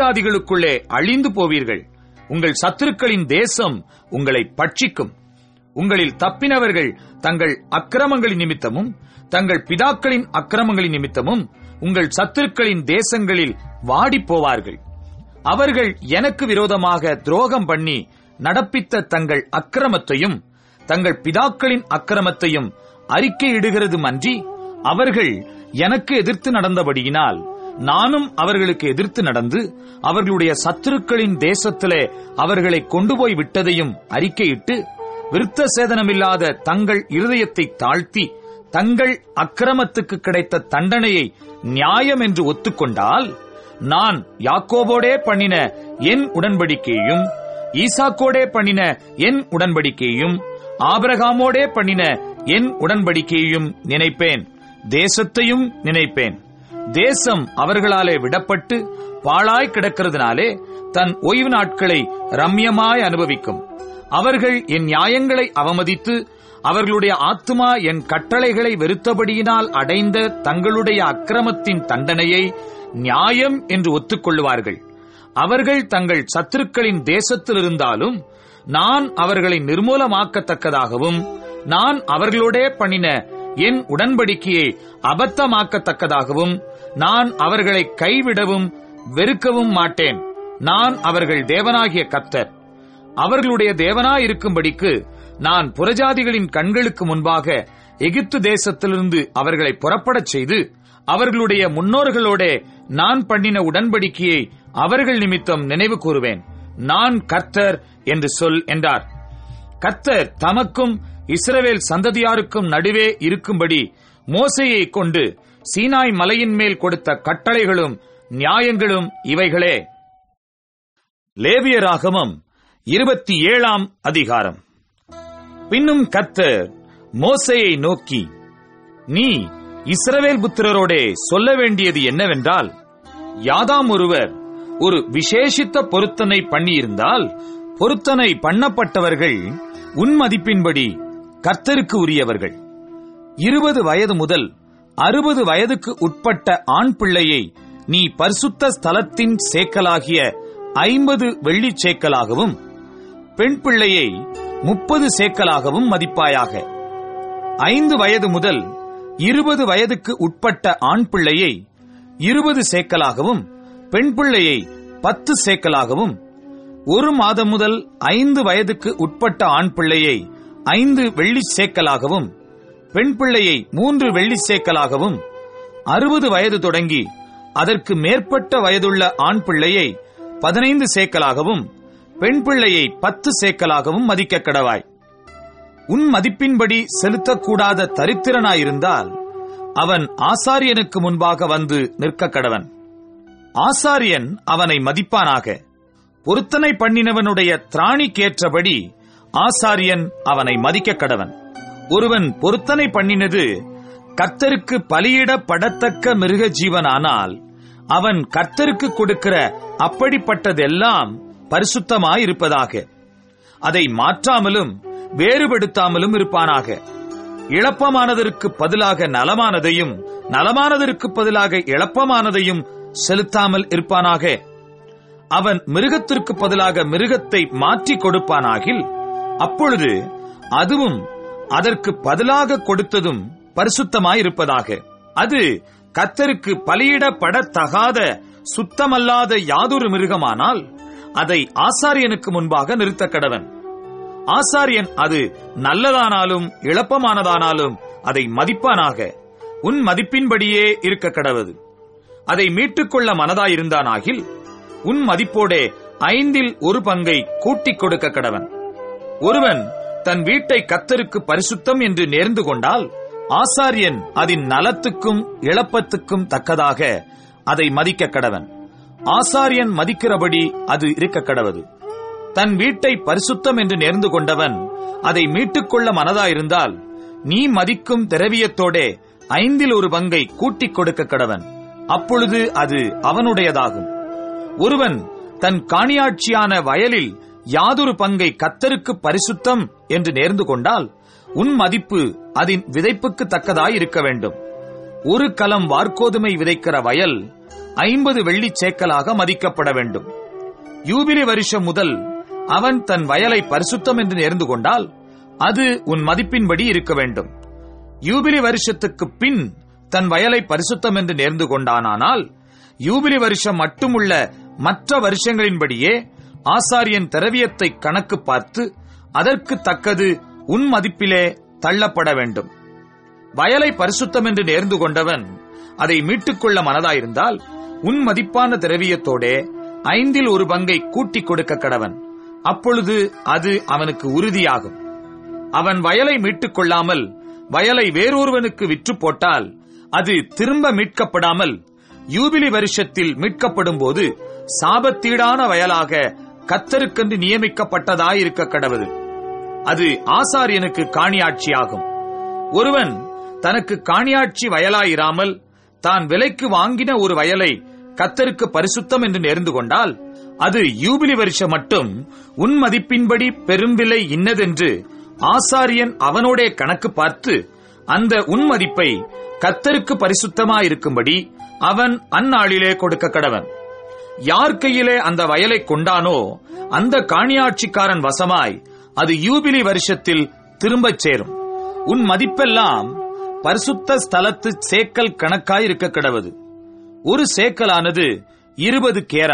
புறஜாதிகளுக்குள்ளே அழிந்து போவீர்கள் உங்கள் சத்துருக்களின் தேசம் உங்களை பட்சிக்கும் உங்களில் தப்பினவர்கள் தங்கள் அக்கிரமங்களின் நிமித்தமும் தங்கள் பிதாக்களின் அக்கிரமங்களின் நிமித்தமும் உங்கள் சத்துருக்களின் தேசங்களில் வாடிப் போவார்கள் அவர்கள் எனக்கு விரோதமாக துரோகம் பண்ணி நடப்பித்த தங்கள் அக்கிரமத்தையும் தங்கள் பிதாக்களின் அக்கிரமத்தையும் அறிக்கையிடுகிறதுமன்றி அவர்கள் எனக்கு எதிர்த்து நடந்தபடியினால் நானும் அவர்களுக்கு எதிர்த்து நடந்து அவர்களுடைய சத்துருக்களின் தேசத்திலே அவர்களை கொண்டு போய் விட்டதையும் அறிக்கையிட்டு விருத்த சேதனமில்லாத தங்கள் இருதயத்தை தாழ்த்தி தங்கள் அக்கிரமத்துக்கு கிடைத்த தண்டனையை நியாயம் என்று ஒத்துக்கொண்டால் நான் யாக்கோபோடே பண்ணின என் உடன்படிக்கையும் ஈசாக்கோடே பண்ணின என் உடன்படிக்கையும் ஆபிரகாமோடே பண்ணின என் உடன்படிக்கையையும் நினைப்பேன் தேசத்தையும் நினைப்பேன் தேசம் அவர்களாலே விடப்பட்டு பாழாய் கிடக்கிறதுனாலே தன் ஓய்வு நாட்களை ரம்யமாய் அனுபவிக்கும் அவர்கள் என் நியாயங்களை அவமதித்து அவர்களுடைய ஆத்துமா என் கட்டளைகளை வெறுத்தபடியினால் அடைந்த தங்களுடைய அக்கிரமத்தின் தண்டனையை நியாயம் என்று ஒத்துக்கொள்வார்கள் அவர்கள் தங்கள் சத்துருக்களின் தேசத்தில் இருந்தாலும் நான் அவர்களை நிர்மூலமாக்கத்தக்கதாகவும் நான் அவர்களோடே பண்ணின என் உடன்படிக்கையை அபத்தமாக்கத்தக்கதாகவும் நான் அவர்களை கைவிடவும் வெறுக்கவும் மாட்டேன் நான் அவர்கள் தேவனாகிய கத்தர் அவர்களுடைய தேவனாயிருக்கும்படிக்கு நான் புறஜாதிகளின் கண்களுக்கு முன்பாக எகிப்து தேசத்திலிருந்து அவர்களை புறப்படச் செய்து அவர்களுடைய முன்னோர்களோடே நான் பண்ணின உடன்படிக்கையை அவர்கள் நிமித்தம் நினைவு கூறுவேன் நான் கர்த்தர் என்று சொல் என்றார் கர்த்தர் தமக்கும் இஸ்ரவேல் சந்ததியாருக்கும் நடுவே இருக்கும்படி மோசையை கொண்டு சீனாய் மலையின் மேல் கொடுத்த கட்டளைகளும் நியாயங்களும் இவைகளே லேவியராகமம் இருபத்தி ஏழாம் அதிகாரம் பின்னும் கர்த்தர் மோசையை நோக்கி நீ இஸ்ரவேல் புத்திரரோடே சொல்ல வேண்டியது என்னவென்றால் யாதாம் ஒருவர் ஒரு விசேஷித்த பொருத்தனை பண்ணியிருந்தால் பொருத்தனை பண்ணப்பட்டவர்கள் உன் மதிப்பின்படி கர்த்தருக்கு உரியவர்கள் இருபது வயது முதல் அறுபது வயதுக்கு உட்பட்ட ஆண் பிள்ளையை நீ பரிசுத்த ஸ்தலத்தின் சேக்கலாகிய ஐம்பது வெள்ளிச் சேக்கலாகவும் பெண் பிள்ளையை முப்பது சேக்கலாகவும் மதிப்பாயாக ஐந்து வயது முதல் இருபது வயதுக்கு உட்பட்ட ஆண் பிள்ளையை இருபது சேக்கலாகவும் பெண் பிள்ளையை பத்து சேக்கலாகவும் ஒரு மாதம் முதல் ஐந்து வயதுக்கு உட்பட்ட ஆண் பிள்ளையை ஐந்து வெள்ளி சேக்கலாகவும் பெண் பிள்ளையை மூன்று வெள்ளி சேக்கலாகவும் அறுபது வயது தொடங்கி அதற்கு மேற்பட்ட வயதுள்ள ஆண் பிள்ளையை பதினைந்து சேக்கலாகவும் பெண் பிள்ளையை பத்து சேக்கலாகவும் மதிக்க கடவாய் உன் மதிப்பின்படி செலுத்தக்கூடாத தரித்திரனாயிருந்தால் அவன் ஆசாரியனுக்கு முன்பாக வந்து நிற்க கடவன் ஆசாரியன் அவனை மதிப்பானாக பொருத்தனை பண்ணினவனுடைய திராணிக்கேற்றபடி ஆசாரியன் அவனை மதிக்க கடவன் ஒருவன் பொருத்தனை பண்ணினது கர்த்தருக்கு பலியிடப்படத்தக்க மிருக ஜீவனானால் அவன் கர்த்தருக்கு கொடுக்கிற அப்படிப்பட்டதெல்லாம் பரிசுத்தமாயிருப்பதாக அதை மாற்றாமலும் வேறுபடுத்தாமலும் இருப்பானாக இழப்பமானதற்கு பதிலாக நலமானதையும் நலமானதற்கு பதிலாக இழப்பமானதையும் செலுத்தாமல் இருப்பானாக அவன் மிருகத்திற்கு பதிலாக மிருகத்தை மாற்றி கொடுப்பானாகில் அப்பொழுது அதுவும் அதற்கு பதிலாக கொடுத்ததும் பரிசுத்தமாயிருப்பதாக அது கத்தருக்கு பலியிடப்படத்தகாத சுத்தமல்லாத யாதொரு மிருகமானால் அதை ஆசாரியனுக்கு முன்பாக நிறுத்த கடவன் ஆசாரியன் அது நல்லதானாலும் இழப்பமானதானாலும் அதை மதிப்பானாக உன் மதிப்பின்படியே இருக்க கடவது அதை மீட்டுக்கொள்ள மனதாயிருந்தானாகில் உன் மதிப்போடே ஐந்தில் ஒரு பங்கை கூட்டிக் கொடுக்க கடவன் ஒருவன் தன் வீட்டை கத்தருக்கு பரிசுத்தம் என்று நேர்ந்து கொண்டால் ஆசாரியன் அதன் நலத்துக்கும் இழப்பத்துக்கும் தக்கதாக அதை மதிக்க கடவன் ஆசாரியன் மதிக்கிறபடி அது இருக்க கடவது தன் வீட்டை பரிசுத்தம் என்று நேர்ந்து கொண்டவன் அதை மீட்டுக்கொள்ள மனதாயிருந்தால் நீ மதிக்கும் திரவியத்தோடே ஐந்தில் ஒரு பங்கை கூட்டிக் கொடுக்க கடவன் அப்பொழுது அது அவனுடையதாகும் ஒருவன் தன் காணியாட்சியான வயலில் யாதொரு பங்கை கத்தருக்கு பரிசுத்தம் என்று நேர்ந்து கொண்டால் உன் மதிப்பு அதன் விதைப்புக்கு தக்கதாய் இருக்க வேண்டும் ஒரு கலம் வார்கோதுமை விதைக்கிற வயல் ஐம்பது வெள்ளிச் சேக்கலாக மதிக்கப்பட வேண்டும் யூபிலி வருஷம் முதல் அவன் தன் வயலை பரிசுத்தம் என்று நேர்ந்து கொண்டால் அது உன் மதிப்பின்படி இருக்க வேண்டும் யூபிலி வருஷத்துக்கு பின் தன் வயலை பரிசுத்தம் என்று நேர்ந்து கொண்டானால் யூபிலி வருஷம் மட்டுமுள்ள மற்ற வருஷங்களின்படியே ஆசாரியன் திரவியத்தை கணக்கு பார்த்து அதற்கு தக்கது உன் மதிப்பிலே தள்ளப்பட வேண்டும் வயலை பரிசுத்தம் என்று நேர்ந்து கொண்டவன் அதை மீட்டுக்கொள்ள மனதாயிருந்தால் உன் மதிப்பான திரவியத்தோடே ஐந்தில் ஒரு பங்கை கூட்டிக் கொடுக்க கடவன் அப்பொழுது அது அவனுக்கு உறுதியாகும் அவன் வயலை மீட்டுக் கொள்ளாமல் வயலை வேறொருவனுக்கு விற்று போட்டால் அது திரும்ப மீட்கப்படாமல் யூபிலி வருஷத்தில் மீட்கப்படும் போது சாபத்தீடான வயலாக கத்தருக்கென்று நியமிக்கப்பட்டதாயிருக்க கடவுது அது ஆசாரியனுக்கு காணியாட்சியாகும் ஒருவன் தனக்கு காணியாட்சி வயலாயிராமல் தான் விலைக்கு வாங்கின ஒரு வயலை கத்தருக்கு பரிசுத்தம் என்று நேர்ந்து கொண்டால் அது யூபிலி வருஷம் மட்டும் உன் மதிப்பின்படி பெரும் விலை இன்னதென்று ஆசாரியன் அவனோடே கணக்கு பார்த்து அந்த உன் மதிப்பை கத்தருக்கு பரிசுத்தமாயிருக்கும்படி அவன் அந்நாளிலே கொடுக்க கடவன் யார் கையிலே அந்த வயலை கொண்டானோ அந்த காணியாட்சிக்காரன் வசமாய் அது யூபிலி வருஷத்தில் திரும்பச் சேரும் உன் மதிப்பெல்லாம் பரிசுத்த ஸ்தலத்து சேக்கல் கணக்காயிருக்க கிடவது ஒரு சேக்கலானது இருபது கேரா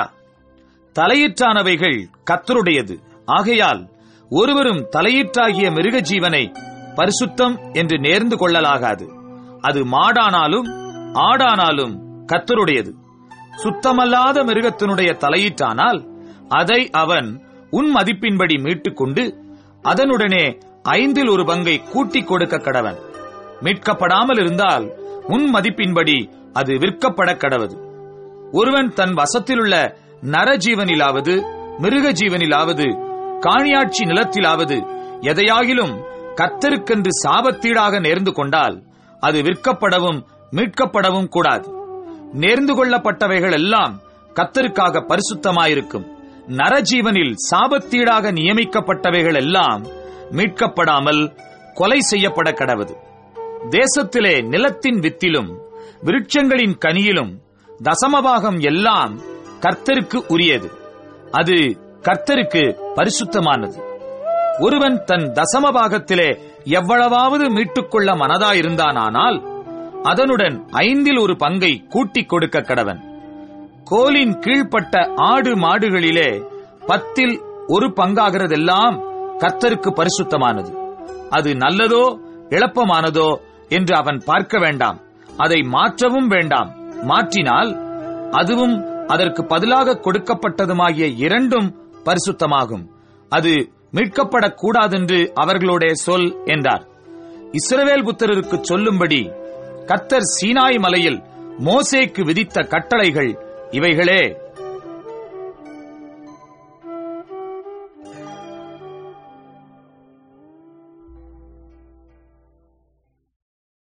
தலையீற்றானவைகள் கத்தருடையது ஆகையால் ஒருவரும் தலையீற்றாகிய மிருக ஜீவனை பரிசுத்தம் என்று நேர்ந்து கொள்ளலாகாது அது மாடானாலும் ஆடானாலும் கத்தருடையது சுத்தமல்லாத மிருகத்தினுடைய தலையீட்டானால் அதை அவன் உன் மதிப்பின்படி மீட்டுக்கொண்டு அதனுடனே ஐந்தில் ஒரு பங்கை கூட்டிக் கொடுக்க கடவன் மீட்கப்படாமல் இருந்தால் உன் மதிப்பின்படி அது விற்கப்பட கடவது ஒருவன் தன் வசத்திலுள்ள நரஜீவனிலாவது மிருக ஜீவனிலாவது காணியாட்சி நிலத்திலாவது எதையாகிலும் கத்தருக்கென்று சாபத்தீடாக நேர்ந்து கொண்டால் அது விற்கப்படவும் மீட்கப்படவும் கூடாது நேர்ந்து கொள்ளப்பட்டவைகள் எல்லாம் கத்தருக்காக பரிசுத்தமாயிருக்கும் நரஜீவனில் சாபத்தீடாக நியமிக்கப்பட்டவைகள் எல்லாம் மீட்கப்படாமல் கொலை செய்யப்பட கடவது தேசத்திலே நிலத்தின் வித்திலும் விருட்சங்களின் கனியிலும் தசமபாகம் எல்லாம் கர்த்தருக்கு உரியது அது கர்த்தருக்கு பரிசுத்தமானது ஒருவன் தன் தசமபாகத்திலே எவ்வளவாவது மீட்டுக்கொள்ள மனதாயிருந்தானால் அதனுடன் ஐந்தில் ஒரு பங்கை கூட்டிக் கொடுக்க கடவன் கோலின் கீழ்ப்பட்ட ஆடு மாடுகளிலே பத்தில் ஒரு பங்காகிறதெல்லாம் கர்த்தருக்கு பரிசுத்தமானது அது நல்லதோ இழப்பமானதோ என்று அவன் பார்க்க வேண்டாம் அதை மாற்றவும் வேண்டாம் மாற்றினால் அதுவும் அதற்கு பதிலாக கொடுக்கப்பட்டதுமாகிய இரண்டும் பரிசுத்தமாகும் அது மீட்கப்படக்கூடாதென்று அவர்களோட சொல் என்றார் இஸ்ரவேல் புத்திரருக்கு சொல்லும்படி கத்தர் சீனாய் மலையில் மோசேக்கு விதித்த கட்டளைகள் இவைகளே